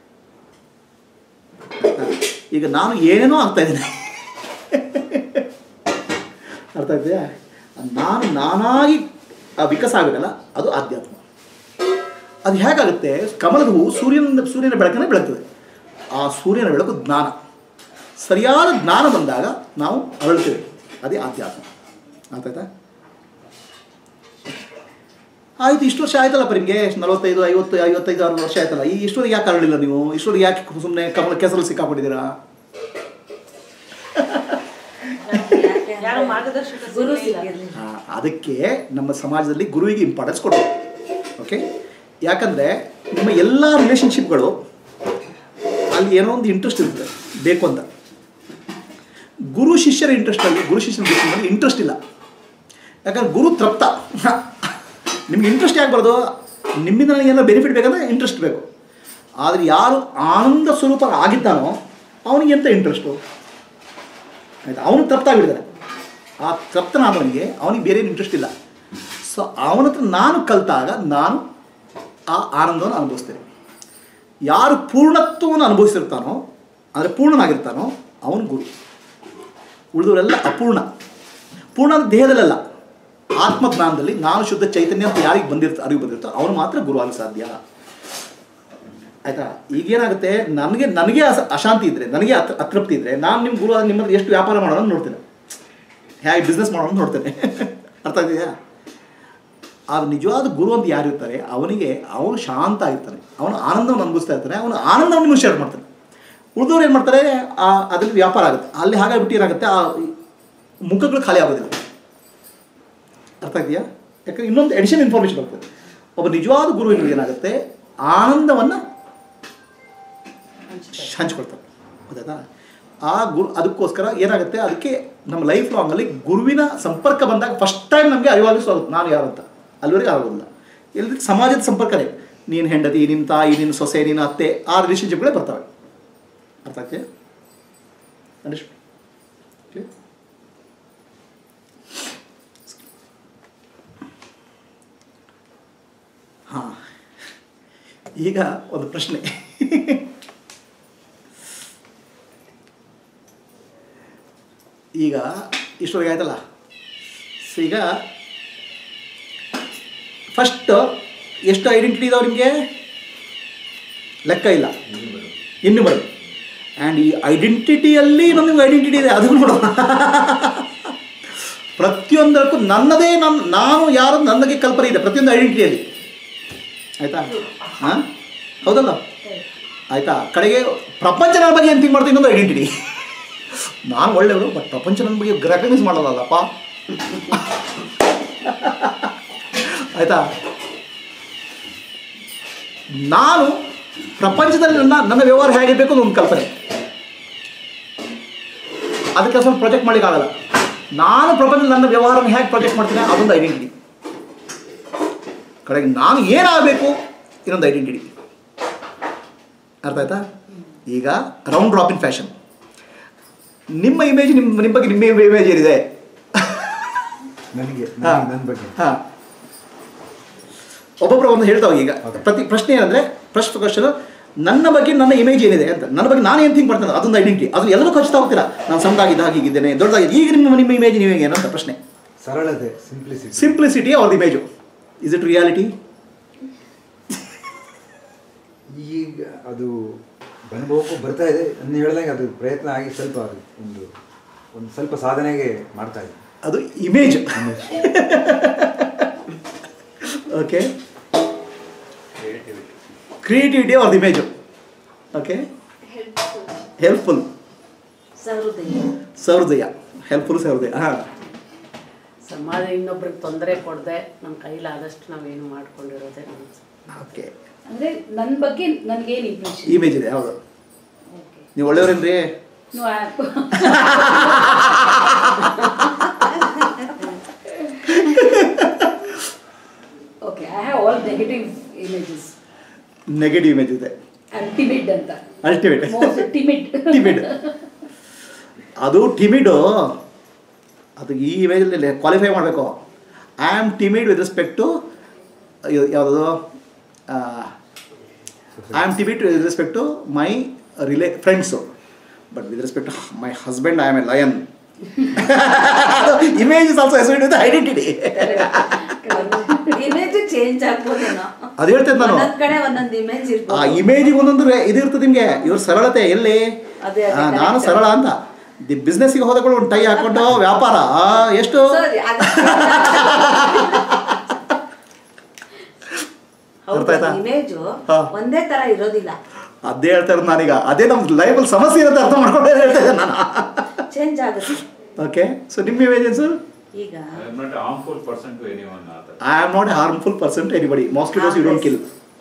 ಈಗ ನಾನು ಏನೇನೋ ಆಗ್ತಾ ಇದ್ದೀನಿ ಅರ್ಥ ಆಗ್ತಿದೆಯಾ ನಾನು ನಾನಾಗಿ ಆ ವಿಕಾಸ ಆಗಬೇಕಲ್ಲ ಅದು ಆಧ್ಯಾತ್ಮ ಅದು ಹೇಗಾಗುತ್ತೆ ಕಮಲದ ಹೂವು ಸೂರ್ಯನ ಸೂರ್ಯನ ಬೆಳಕನ್ನೇ ಬೆಳಗ್ತದೆ ಆ ಸೂರ್ಯನ ಬೆಳಕು ಜ್ಞಾನ ಸರಿಯಾದ ಜ್ಞಾನ ಬಂದಾಗ ನಾವು ಅರಳ್ತೇವೆ ಅದೇ ಆಧ್ಯಾತ್ಮ ಆಯ್ತಾಯ್ತಾ ಆಯ್ತು ಇಷ್ಟು ವರ್ಷ ಆಯ್ತಲ್ಲಪ್ಪ ನಿಮಗೆ ನಲವತ್ತೈದು ಐವತ್ತು ಐವತ್ತೈದು ಆರು ವರ್ಷ ಆಯ್ತಲ್ಲ ಈ ಇಷ್ಟೊರಿಗೆ ಯಾಕೆ ಅರಳಿಲ್ಲ ನೀವು ಇಷ್ಟೊರಿಗೆ ಯಾಕೆ ಸುಮ್ಮನೆ ಕಮಲ ಕೆಸರು ಸಿಕ್ಕಾಕೊಂಡಿದ್ದೀರಾ ಯಾರು ಮಾರ್ಗದರ್ಶಕ ಗುರು ಸಿಗ್ಲಿಲ್ಲ. ಸಿಕ್ಕಿರ್ಲಿ ಆ, ಅದಕ್ಕೆ ನಮ್ಮ ಸಮಾಜದಲ್ಲಿ ಗುರುವಿಗೆ ಇಂಪಾರ್ಟೆನ್ಸ್ ಕೊಡೋದು ಓಕೆ ಯಾಕಂದರೆ ನಿಮ್ಮ ಎಲ್ಲ ರಿಲೇಷನ್ಶಿಪ್ಗಳು ಅಲ್ಲಿ ಏನೋ ಒಂದು ಇಂಟ್ರೆಸ್ಟ್ ಇರ್ತದೆ ಬೇಕು ಅಂತ ಗುರು ಶಿಷ್ಯರ ಇಂಟ್ರೆಸ್ಟಲ್ಲಿ ಗುರು ಶಿಷ್ಯರ ರಿಲೇಷನ್ನಲ್ಲಿ ಇಂಟ್ರೆಸ್ಟ್ ಇಲ್ಲ ಯಾಕಂದ್ರೆ ಗುರು ತೃಪ್ತ ನಿಮ್ಗೆ ಇಂಟ್ರೆಸ್ಟ್ ಯಾಕೆ ಬರೋದು ನಿಮ್ಮಿಂದ ನನಗೇನೋ ಬೆನಿಫಿಟ್ ಬೇಕಂದ್ರೆ ಇಂಟ್ರೆಸ್ಟ್ ಬೇಕು ಆದರೆ ಯಾರು ಆನಂದ ಸ್ವರೂಪ ಆಗಿದ್ದಾನೋ ಅವನಿಗೆ ಎಂತ ಇಂಟ್ರೆಸ್ಟು ಆಯ್ತು ಅವನು ತಪ್ಪಾಗಿಬಿಡ್ತಾನೆ ಆ ತಪ್ತನಾದವನಿಗೆ ಅವನಿಗೆ ಬೇರೆ ಇಂಟ್ರೆಸ್ಟ್ ಇಲ್ಲ ಸೊ ಅವನ ಹತ್ರ ನಾನು ಕಲಿತಾಗ ನಾನು ಆ ಆನಂದವನ್ನು ಅನುಭವಿಸ್ತೇನೆ ಯಾರು ಪೂರ್ಣತ್ವವನ್ನು ಅನುಭವಿಸಿರ್ತಾನೋ ಅಂದರೆ ಪೂರ್ಣನಾಗಿರ್ತಾನೋ ಅವನು ಗುರು ಉಳಿದವರೆಲ್ಲ ಅಪೂರ್ಣ ಪೂರ್ಣ ಅಂದ್ರೆ ದೇಹದಲ್ಲೆಲ್ಲ ಆತ್ಮಜ್ಞಾನದಲ್ಲಿ ನಾನು ಶುದ್ಧ ಚೈತನ್ಯ ಅಂತ ಯಾರಿಗೆ ಬಂದಿರ್ತ ಅರಿವು ಬಂದಿರ್ತೋ ಅವನು ಮಾತ್ರ ಗುರು ಆಗಲು ಸಾಧ್ಯ ಆಯ್ತಾ ಈಗೇನಾಗುತ್ತೆ ನನಗೆ ನನಗೆ ಅಸ- ಅಶಾಂತಿ ಇದ್ದರೆ ನನಗೆ ಅತ್ ಅತೃಪ್ತಿ ಇದ್ದರೆ ನಾನು ನಿಮ್ಮ ಗುರು ಆದ ನಿಮ್ಮ ಹತ್ರ ಎಷ್ಟು ವ್ಯಾಪಾರ ಮಾಡೋಣ ಅಂತ ನೋಡ್ತೇನೆ ಹೇಗೆ ಬಿಸ್ನೆಸ್ ಮಾಡೋಣ ಅಂತ ನೋಡ್ತೇನೆ ಅರ್ಥ ಆಗ್ತಿದೆಯಾ ಆದ್ರೆ ನಿಜವಾದ ಗುರು ಅಂತ ಯಾರು ಇರ್ತಾರೆ ಅವನಿಗೆ ಅವನು ಶಾಂತ ಆಗಿರ್ತಾನೆ ಅವನು ಆನಂದವನ್ನು ಅನುಭವಿಸ್ತಾ ಇರ್ತಾನೆ ಅವನು ಆನಂದವನ್ನು ನೀವು ಶೇರ್ ಮಾಡ್ತಾನೆ ಉಳಿದವ್ರು ಏನು ಮಾಡ್ತಾರೆ ಆ ಅದರಲ್ಲಿ ವ್ಯಾಪಾರ ಆಗುತ್ತೆ ಅಲ್ಲಿ ಹಾಗಾಗ್ಬಿಟ್ಟು ಏನಾಗುತ್ತೆ ಆ ಮುಖಗಳು ಖಾಲಿ ಆಗೋದಿಲ್ಲ ಅರ್ಥ ಆಗ್ತೀಯಾ ಯಾಕಂದ್ರೆ ಇನ್ನೊಂದು ಎಡಿಷನ್ ಇನ್ಫಾರ್ಮೇಷನ್ ಬರ್ತದೆ ಒಬ್ಬ ನಿಜವಾದ ಗುರುವಿನ ಏನಾಗುತ್ತೆ ಆನಂದವನ್ನು ಹಂಚ್ಕೊಳ್ತಾರೆ ಗೊತ್ತಾಯ್ತಾ ಆ ಗುರು ಅದಕ್ಕೋಸ್ಕರ ಏನಾಗುತ್ತೆ ಅದಕ್ಕೆ ನಮ್ಮ ಲೈಫ್ ಲಾಂಗಲ್ಲಿ ಗುರುವಿನ ಸಂಪರ್ಕ ಬಂದಾಗ ಫಸ್ಟ್ ಟೈಮ್ ನಮಗೆ ಅರಿವಾಗಿಸೋ ಆಗುತ್ತೆ ನಾನು ಯಾರು ಅಂತ ಅಲ್ಲಿವರೆಗೆ ಆಗೋದಿಲ್ಲ ಇಲ್ಲಿ ಸಮಾಜದ ಸಂಪರ್ಕನೇ ನೀನು ಹೆಂಡತಿ ನಿನ್ನ ತಾಯಿ ನಿನ್ನ ಸೊಸೆ ನಿನ್ನ ಅತ್ತೆ ಆ ರಿಲೇಷನ್ಶಿಪ್ಗಳೇ ಬರ್ತವೆ ಅರ್ಥ ಆಗ್ತೀಯ ಅಂಡರ್ಸ್ಟ್ಯಾಂಡ್ Clear? ಹಾಂ ಈಗ ಒಂದು ಪ್ರಶ್ನೆ ಈಗ ಇಷ್ಟೊಳಗೆ ಆಯ್ತಲ್ಲ ಸೊ ಈಗ ಫಸ್ಟ್ ಎಷ್ಟು ಐಡೆಂಟಿಟಿ ಇದಾವೆ ನಿಮಗೆ ಲೆಕ್ಕ ಇಲ್ಲ ಇನ್ನು ಬರೋದು ಆ್ಯಂಡ್ ಈ ಐಡೆಂಟಿಟಿಯಲ್ಲಿ ಇನ್ನೊಂದು ನಿಮ್ಗೆ ಐಡೆಂಟಿಟಿ ಇದೆ ಅದು ನೋಡೋಣ ಪ್ರತಿಯೊಂದಕ್ಕೂ ನನ್ನದೇ ನನ್ನ ನಾನು ಯಾರು ನನಗೆ ಕಲ್ಪನೆ ಇದೆ ಪ್ರತಿಯೊಂದು ಐಡೆಂಟಿಟಿಯಲ್ಲಿ ಆಯಿತಾ ಹಾಂ ಹೌದಲ್ಲ ಆಯಿತಾ ಕಡೆಗೆ ಪ್ರಪಂಚ ನನ್ನ ಬಗ್ಗೆ ಏನು ಥಿಂಕ್ ಮಾಡ್ತೀನಿ ಇನ್ನೊಂದು ಐಡೆಂಟಿಟಿ ನಾನು ಒಳ್ಳೆಯವರು ಬಟ್ ಪ್ರಪಂಚ ನನ್ನ ಬಗ್ಗೆ ರೆಕಗ್ನೈಸ್ ಮಾಡೋದಲ್ಲಪ್ಪ ಆಯಿತಾ ನಾನು ಪ್ರಪಂಚದಲ್ಲಿ ನನ್ನ ನನ್ನ ವ್ಯವಹಾರ ಹೇಗಿರಬೇಕು ಅನ್ನೋ ಒಂದು ಕಲ್ಪನೆ ಅದಕ್ಕೆ ಸ್ವಲ್ಪ ಪ್ರೊಜೆಕ್ಟ್ ಮಾಡಲಿಕ್ಕಾಗಲ್ಲ ನಾನು ಪ್ರಪಂಚದಲ್ಲಿ ನನ್ನ ವ್ಯವಹಾರನ ಹೇಗೆ ಪ್ರೊಜೆಕ್ಟ್ ಮಾಡ್ತೀನಿ ಅದೊಂದು ಐಡೆಂಟಿಟಿ ಕಡೆಗೆ ನಾನು ಏನಾಗಬೇಕು ಇನ್ನೊಂದು ಐಡೆಂಟಿಟಿ ಅರ್ಥ ಆಯ್ತಾ ಈಗ ರೌಂಡ್ ಡ್ರಾಪ್ ಇನ್ ಫ್ಯಾಷನ್ ನಿಮ್ಮ ಇಮೇಜ್ ನಿಮ್ಮ ನಿಮ್ಮ ಬಗ್ಗೆ ನಿಮ್ಮ ಇಮೇಜ್ ಏನಿದೆ ನನಗೆ ಹಾ. ನನ್ನ ಬಗ್ಗೆ ಹಾಂ ಒಬ್ಬೊಬ್ಬರು ಒಂದು ಹೇಳ್ತಾವೆ ಈಗ ಪ್ರತಿ ಪ್ರಶ್ನೆ ಏನಂದರೆ ಫಸ್ಟ್ ಕ್ವಶನ್ ನನ್ನ ಬಗ್ಗೆ ನನ್ನ ಇಮೇಜ್ ಏನಿದೆ ಅಂತ ನನ್ನ ಬಗ್ಗೆ ನಾನು ಏನು ಥಿಂಕ್ ಮಾಡ್ತೇನೆ ಅದೊಂದು ಐಡೆಂಟಿಟಿ ಅದನ್ನು ಎಲ್ಲರೂ ಖಚಿತ ಹೋಗ್ತೀರಾ ನಾನು ಸಣ್ಣದಾಗಿದ್ದ ಹಾಗಿದ್ದೇನೆ ದೊಡ್ಡದಾಗಿ ಈಗ ನಿಮ್ಮ ನಿಮ್ಮ ಇಮೇಜ್ ನೀವು ಏನು ಅಂತ ಪ್ರಶ್ನೆ ಸರಳತೆ ಸಿಂಪ್ಲಿಸಿಟಿ ಸಿಂಪ್ಲಿಸಿಟಿ ಅವ್ರದ್ದು ಇಮೇಜು ಇಸ್ ಇಟ್ ರಿಯಾಲಿಟಿ ಈಗ ಅದು ಅನುಭವಕ್ಕೂ ಬರ್ತಾ ಇದೆ ನಾನು ಹೇಳ್ದಂಗೆ ಅದು ಪ್ರಯತ್ನ ಆಗಿ ಸ್ವಲ್ಪ ಅದು ಒಂದು ಒಂದು ಸ್ವಲ್ಪ ಸಾಧನೆಗೆ ಮಾಡ್ತಾ ಇದೆ ಅದು image okay creativity or image okay helpful helpful ಸಹೃದಯ ಸಹೃದಯ ಹೆಲ್ಪ್ಫುಲ್ ಸಹೃದಯ ಹಾಂ ಸಮಾಜ ಇನ್ನೊಬ್ರಿಗೆ ತೊಂದರೆ ಕೊಡದೆ ನಮ್ಮ ಕೈಲಾದಷ್ಟು ನಾವೇನು ಮಾಡ್ಕೊಂಡಿರೋದೇ ನಮ್ಮ ಓಕೆ ಅಂದ್ರೆ ನನ್ನ ಬಗ್ಗೆ ನನ್ಗೇನು ಇಂಪ್ರೆಷನ್ ಇಮೇಜ್ ಇದೆ ಹೌದು ನೀವು ಒಳ್ಳೆಯವ್ರೇನ್ರಿ ನೋ ಆ್ಯಪ್ okay I have all negative images negative image ಇದೆ ಆ್ಯಂಡ್ ಟಿಮಿಡ್ ಅಂತ ಅಲ್ಟಿಮೇಟ್ ಮೋಸ್ಟ್ ಟಿಮಿಡ್ ಟಿಮಿಡ್ ಅದು ಟಿಮಿಡು ಅದು ಈ ಇಮೇಜಲ್ಲಿ ಕ್ವಾಲಿಫೈ ಮಾಡಬೇಕು I am timid with respect to ಯಾವುದದು I am timid with respect to my ರಿಲೇ friends but with respect to my husband I am a lion image is also ಎಸೋಡ್ with identity image change ಆಗ್ಬೋದೇನೋ ಅದು ಹೇಳ್ತೇನೆ ನಾನು ಒಂದೊಂದ್ ಕಡೆ ಒಂದೊಂದು ಇಮೇಜ್ ಆ ಇರ್ಬೋದು ಇಮೇಜಿಗೆ ಒಂದೊಂದು ರೇ- ಇದು ಇರ್ತದೆ ನಿಮಗೆ ಇವ್ರ ಸರಳತೆ ಎಲ್ಲಿ ಅದೇ, ಅದೇ, ಆ, ನಾನು correct. ಸರಳ ಅಂತ ದಿ ಬಿಸ್ನೆಸ್ಗೆ ಹೋದಗಳು ಒಂದು ಟೈ ಹಾಕೊಂಡು ವ್ಯಾಪಾರ ಆ, ಎಷ್ಟು Sorry, ಅದು- ಅರ್ಥ ಆಯ್ತಾ? ಹೌದು ಇಮೇಜು ಹಾ. ಒಂದೇ ತರ ಇರೋದಿಲ್ಲ ಅದೇ ಹೇಳ್ತಾ ಇರೋದು ನಾನೀಗ ಅದೇ ನಮ್ಮ ಲೈಫಲ್ಲಿ ಸಮಸ್ಯೆ ಇರುತ್ತೆ ಅರ್ಥ ಮಾಡ್ಕೊಂಡೇ ಹೇಳ್ತಾ ಇದ್ದೆ ನಾನು ಚೇಂಜ್ ಆಗುತ್ತೆ ಓಕೆ ಸೊ ನಿಮ್ಮ ಇಮೇಜ್ ಸರ್ ಈಗ I am not a harmful person to anyone. Other. I am not harmful person to anybody mosquitoes you don't kill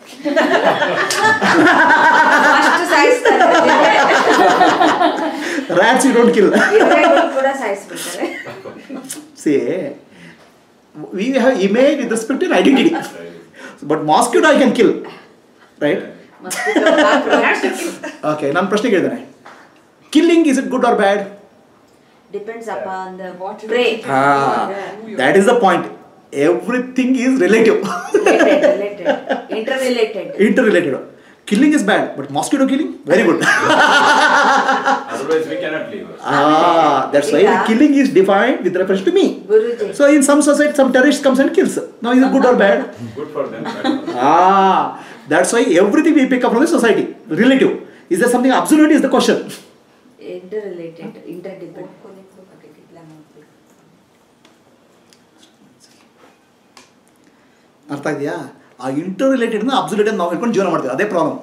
ಅಷ್ಟು ಸಾಯಿಸ್ತಾರೆ ರ್ಯಾಟ್ಸ್ ಯು ಡೋಂಟ್ ಕಿಲ್ ಇರುವೆಗಳು ಕೂಡ ಸಾಯಿಸ್ಬಿಡ್ತಾರೆ see we have image with respect in identity but mosquito I can kill right mosquito cockroach okay ನಾನು ಪ್ರಶ್ನೆ ಕೇಳಿದ್ದೇನೆ killing is it good or bad depends upon the prey that is the point everything is relative related related interrelated interrelated killing is bad but mosquito killing very good Otherwise, we cannot leave. us. ah that's why Yeah. killing is defined with reference to me Guruji so in some society some terrorist comes and kills now is it good or bad Good for them. bad for us. ah that's why everything we pick up from the society relative is there something absolute is the question interrelated inter depend ಅರ್ಥ ಇದೆಯಾ ಆ inter ರಿಲೇಟೆಡ್ನ ಅಬ್ಸುಲೇಟ್ ನಾವು ಹೇಳ್ಕೊಂಡು ಜೀವನ ಮಾಡ್ತೀವಿ ಅದೇ problem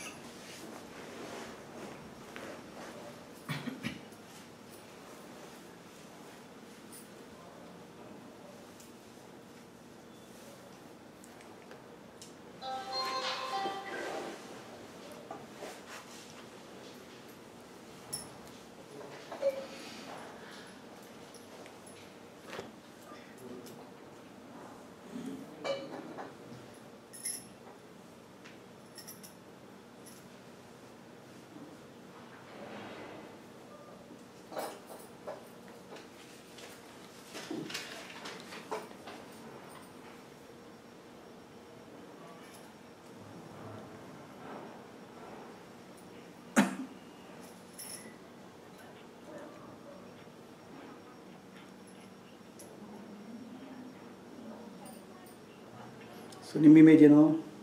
so ನಿಮ್ಮ image ಏನು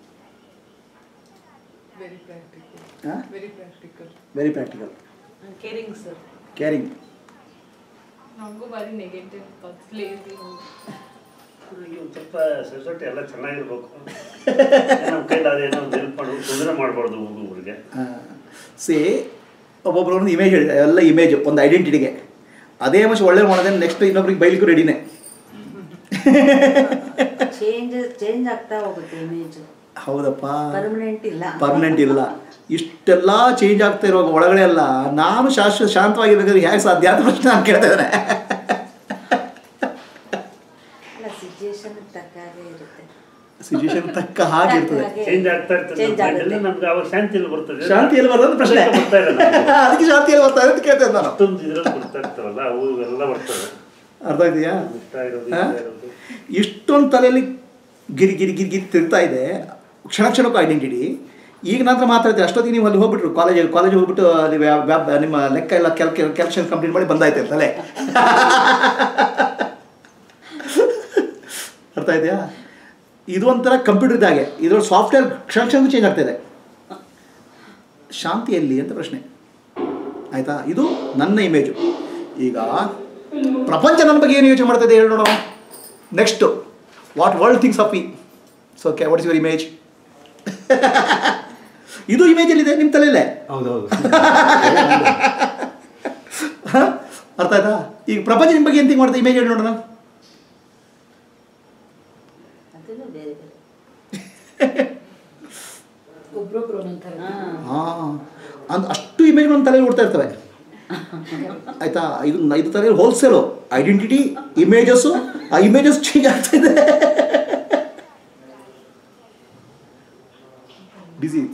ವೆರಿ ಪ್ರಾಕ್ಟಿಕಲ್ ಹಾಂ very practical very practical caring sir caring ನಮಗೂ ಬರೀ ನೆಗೆಟಿವ್ ಥಾಟ್ಸ್ ಲೇಸಿ ನನಗೆ ಒಂದು ಸ್ವಲ್ಪ ಸೊಸೈಟಿ ಎಲ್ಲ ಚೆನ್ನಾಗಿರ್ಬೇಕು ನಮ್ಮ ಕೈಲಾದ ಏನೋ ಒಂದು ಹೆಲ್ಪ್ ಮಾಡೋದು ತೊಂದರೆ ಮಾಡಬಾರ್ದು ಹುಡುಗರಿಗೆ ಸಿ ಒಬ್ಬೊಬ್ರು ಒಂದು ಇಮೇಜ್ ಹೇಳಿದೆ ಎಲ್ಲ ಇಮೇಜ್ ಒಂದು ಐಡೆಂಟಿಟಿಗೆ ಅದೇ ಅಂಶ ಒಳ್ಳೆ ಮಾಡೋದೇ ನೆಕ್ಸ್ಟ್ ಇನ್ನೊಬ್ರಿಗೆ ಬೈಲಿಕ್ಕೂ ರೆಡಿನೇ ಚೇಂಜ್ ಚೇಂಜ್ ಆಗ್ತಾ ಹೋಗುತ್ತೆ ಇಮೇಜ್ ಹೌದಪ್ಪ ಪರ್ಮನೆಂಟ್ ಇಲ್ಲ ಪರ್ಮನೆಂಟ್ ಇಲ್ಲ ಇಷ್ಟೆಲ್ಲ ಚೇಂಜ್ ಆಗ್ತಾ ಇರುವಾಗ ಒಳಗಡೆ ಎಲ್ಲ ನಾನು ಶಾಶ್ವತ ಶಾಂತವಾಗಿರ್ಬೇಕಾದ್ರೆ ಹೇಗೆ ಸಾಧ್ಯ ಅಂತ ಪ್ರಶ್ನೆ ನಾನು ಕೇಳ್ತಾ ಇದ್ದೇನೆ ಅಲ್ಲ ಸಿಚುಯೇಷನ್ ತಕ್ಕ ಹಾಗೆ ಇರುತ್ತೆ ಸಿಚುವೇಶನ್ ತಕ್ಕ ಹಾಗಿರ್ತದೆ ಹಾಗೆ ಚೇಂಜ್ ಆಗ್ತಾ ಇರ್ತದೆ Change ನಮ್ಮ ಆಗುತ್ತೆ. ಮೈಂಡಲ್ಲಿ ನಮ್ಗೆ ಅವಾಗ ಶಾಂತಿ ಎಲ್ಲಿ ಬರ್ತದೆ ಶಾಂತಿ ಎಲ್ಲಿ ಬರೋದು ಪ್ರಶ್ನೆ ಬರ್ತಾ ಇಲ್ಲ ನಮ್ಗೆ. ಅದಕ್ಕೆ ಶಾಂತಿ ಎಲ್ಲಿ ಬರ್ತಾ ಇದೆ ಅಂತ ಕೇಳ್ತಾ ಇದ್ದೆ ನಾನು ಅಷ್ಟೊಂದು ಇದ್ರಲ್ಲಿ ಗೊತ್ತಾಗ್ತಾವಲ್ಲ ಅವು ಎಲ್ಲ ಬರ್ತವೆ ಅರ್ಥ ಇದೆಯಾ ಇಷ್ಟ ಇರೋದು ಹಾ? ಇಷ್ಟ ಇರೋದು ಇಷ್ಟೊಂದು ತಲೆಯಲ್ಲಿ ಗಿರಿ ಗಿರಿ ಗಿರಿ ಗಿರಿ ತಿರ್ತಾ ಇದೆ ಕ್ಷಣ ಕ್ಷಣಕ್ಕೂ ಐಡೆಂಟಿಟಿ ಈಗ ನಂತರ ಮಾತಾಡ್ತೀವಿ ಅಷ್ಟೊತ್ತಿಗೆ ನೀವು ಅಲ್ಲಿ ಹೋಗ್ಬಿಟ್ರು ಕಾಲೇಜ್ ಕಾಲೇಜ್ ಹೋಗ್ಬಿಟ್ಟು ಅಲ್ಲಿ ವ್ಯಾ- ವ್ಯಾ- ನಿಮ್ಮ ಲೆಕ್ಕ ಎಲ್ಲ ಕೆಲ್ ಕ್ಯಾಲ್ಕುಲೇಷನ್ ಕಂಪ್ಲೀಟ್ ಮಾಡಿ ಬಂದಾಯ್ತು ತಲೆ ಅರ್ಥ ಇದೆಯಾ ಇದು ಒಂಥರ ಕಂಪ್ಯೂಟರ್ ಇದ್ದಾಗೆ ಇದ್ರಲ್ಲಿ ಸಾಫ್ಟ್ವೇರ್ ಕ್ಷಣ ಕ್ಷಣಕ್ಕೂ ಚೇಂಜ್ ಆಗ್ತಾ ಇದೆ ಶಾಂತಿ ಎಲ್ಲಿ ಅಂತ ಪ್ರಶ್ನೆ ಆಯಿತಾ ಇದು ನನ್ನ ಇಮೇಜು ಈಗ ಪ್ರಪಂಚ ನನ್ನ ಬಗ್ಗೆ ಏನು ಯೋಚನೆ ಮಾಡ್ತಾ ಇದೆ ಹೇಳಿ ನೋಡೋಣ next what world things of me so ಕೆ ವಾಟ್ ಇಸ್ ಯುವರ್ ಇಮೇಜ್ ಇದು ಇಮೇಜಲ್ಲಿದೆ ನಿಮ್ಮ ತಲೆಯಲ್ಲೇ ಹೌದೌದು ಹ? ಅರ್ಥ ಆಯ್ತಾ ಈಗ ಪ್ರಪಂಚ ನಿಮ್ಮ ಬಗ್ಗೆ ಎಂತ ಮಾಡ್ತಾ ಇಮೇಜ್ ಹೇಳಿ ನೋಡೋಣ ಅದನ್ನು ಬೇರೆ ಬೇರೆ ಒಬ್ರೊಬ್ರು ಒಂದೊಂಥರ ಹಾಂ ಅಂದ್ ಅಷ್ಟು ಇಮೇಜ್ಗಳು ನಮ್ಮ ತಲೆಯಲ್ಲಿ ಓಡ್ತಾ ಇರ್ತವೆ ಆಯ್ತಾ ಇದು ಇದು ತಲೆಯಲ್ಲಿ ಹೋಲ್ಸೇಲು ಐಡೆಂಟಿಟಿ ಇಮೇಜಸ್ಸು ಆ ಇಮೇಜಸ್ ಚೇಂಜ್ ಆಗ್ತಾ ಇದೆ disease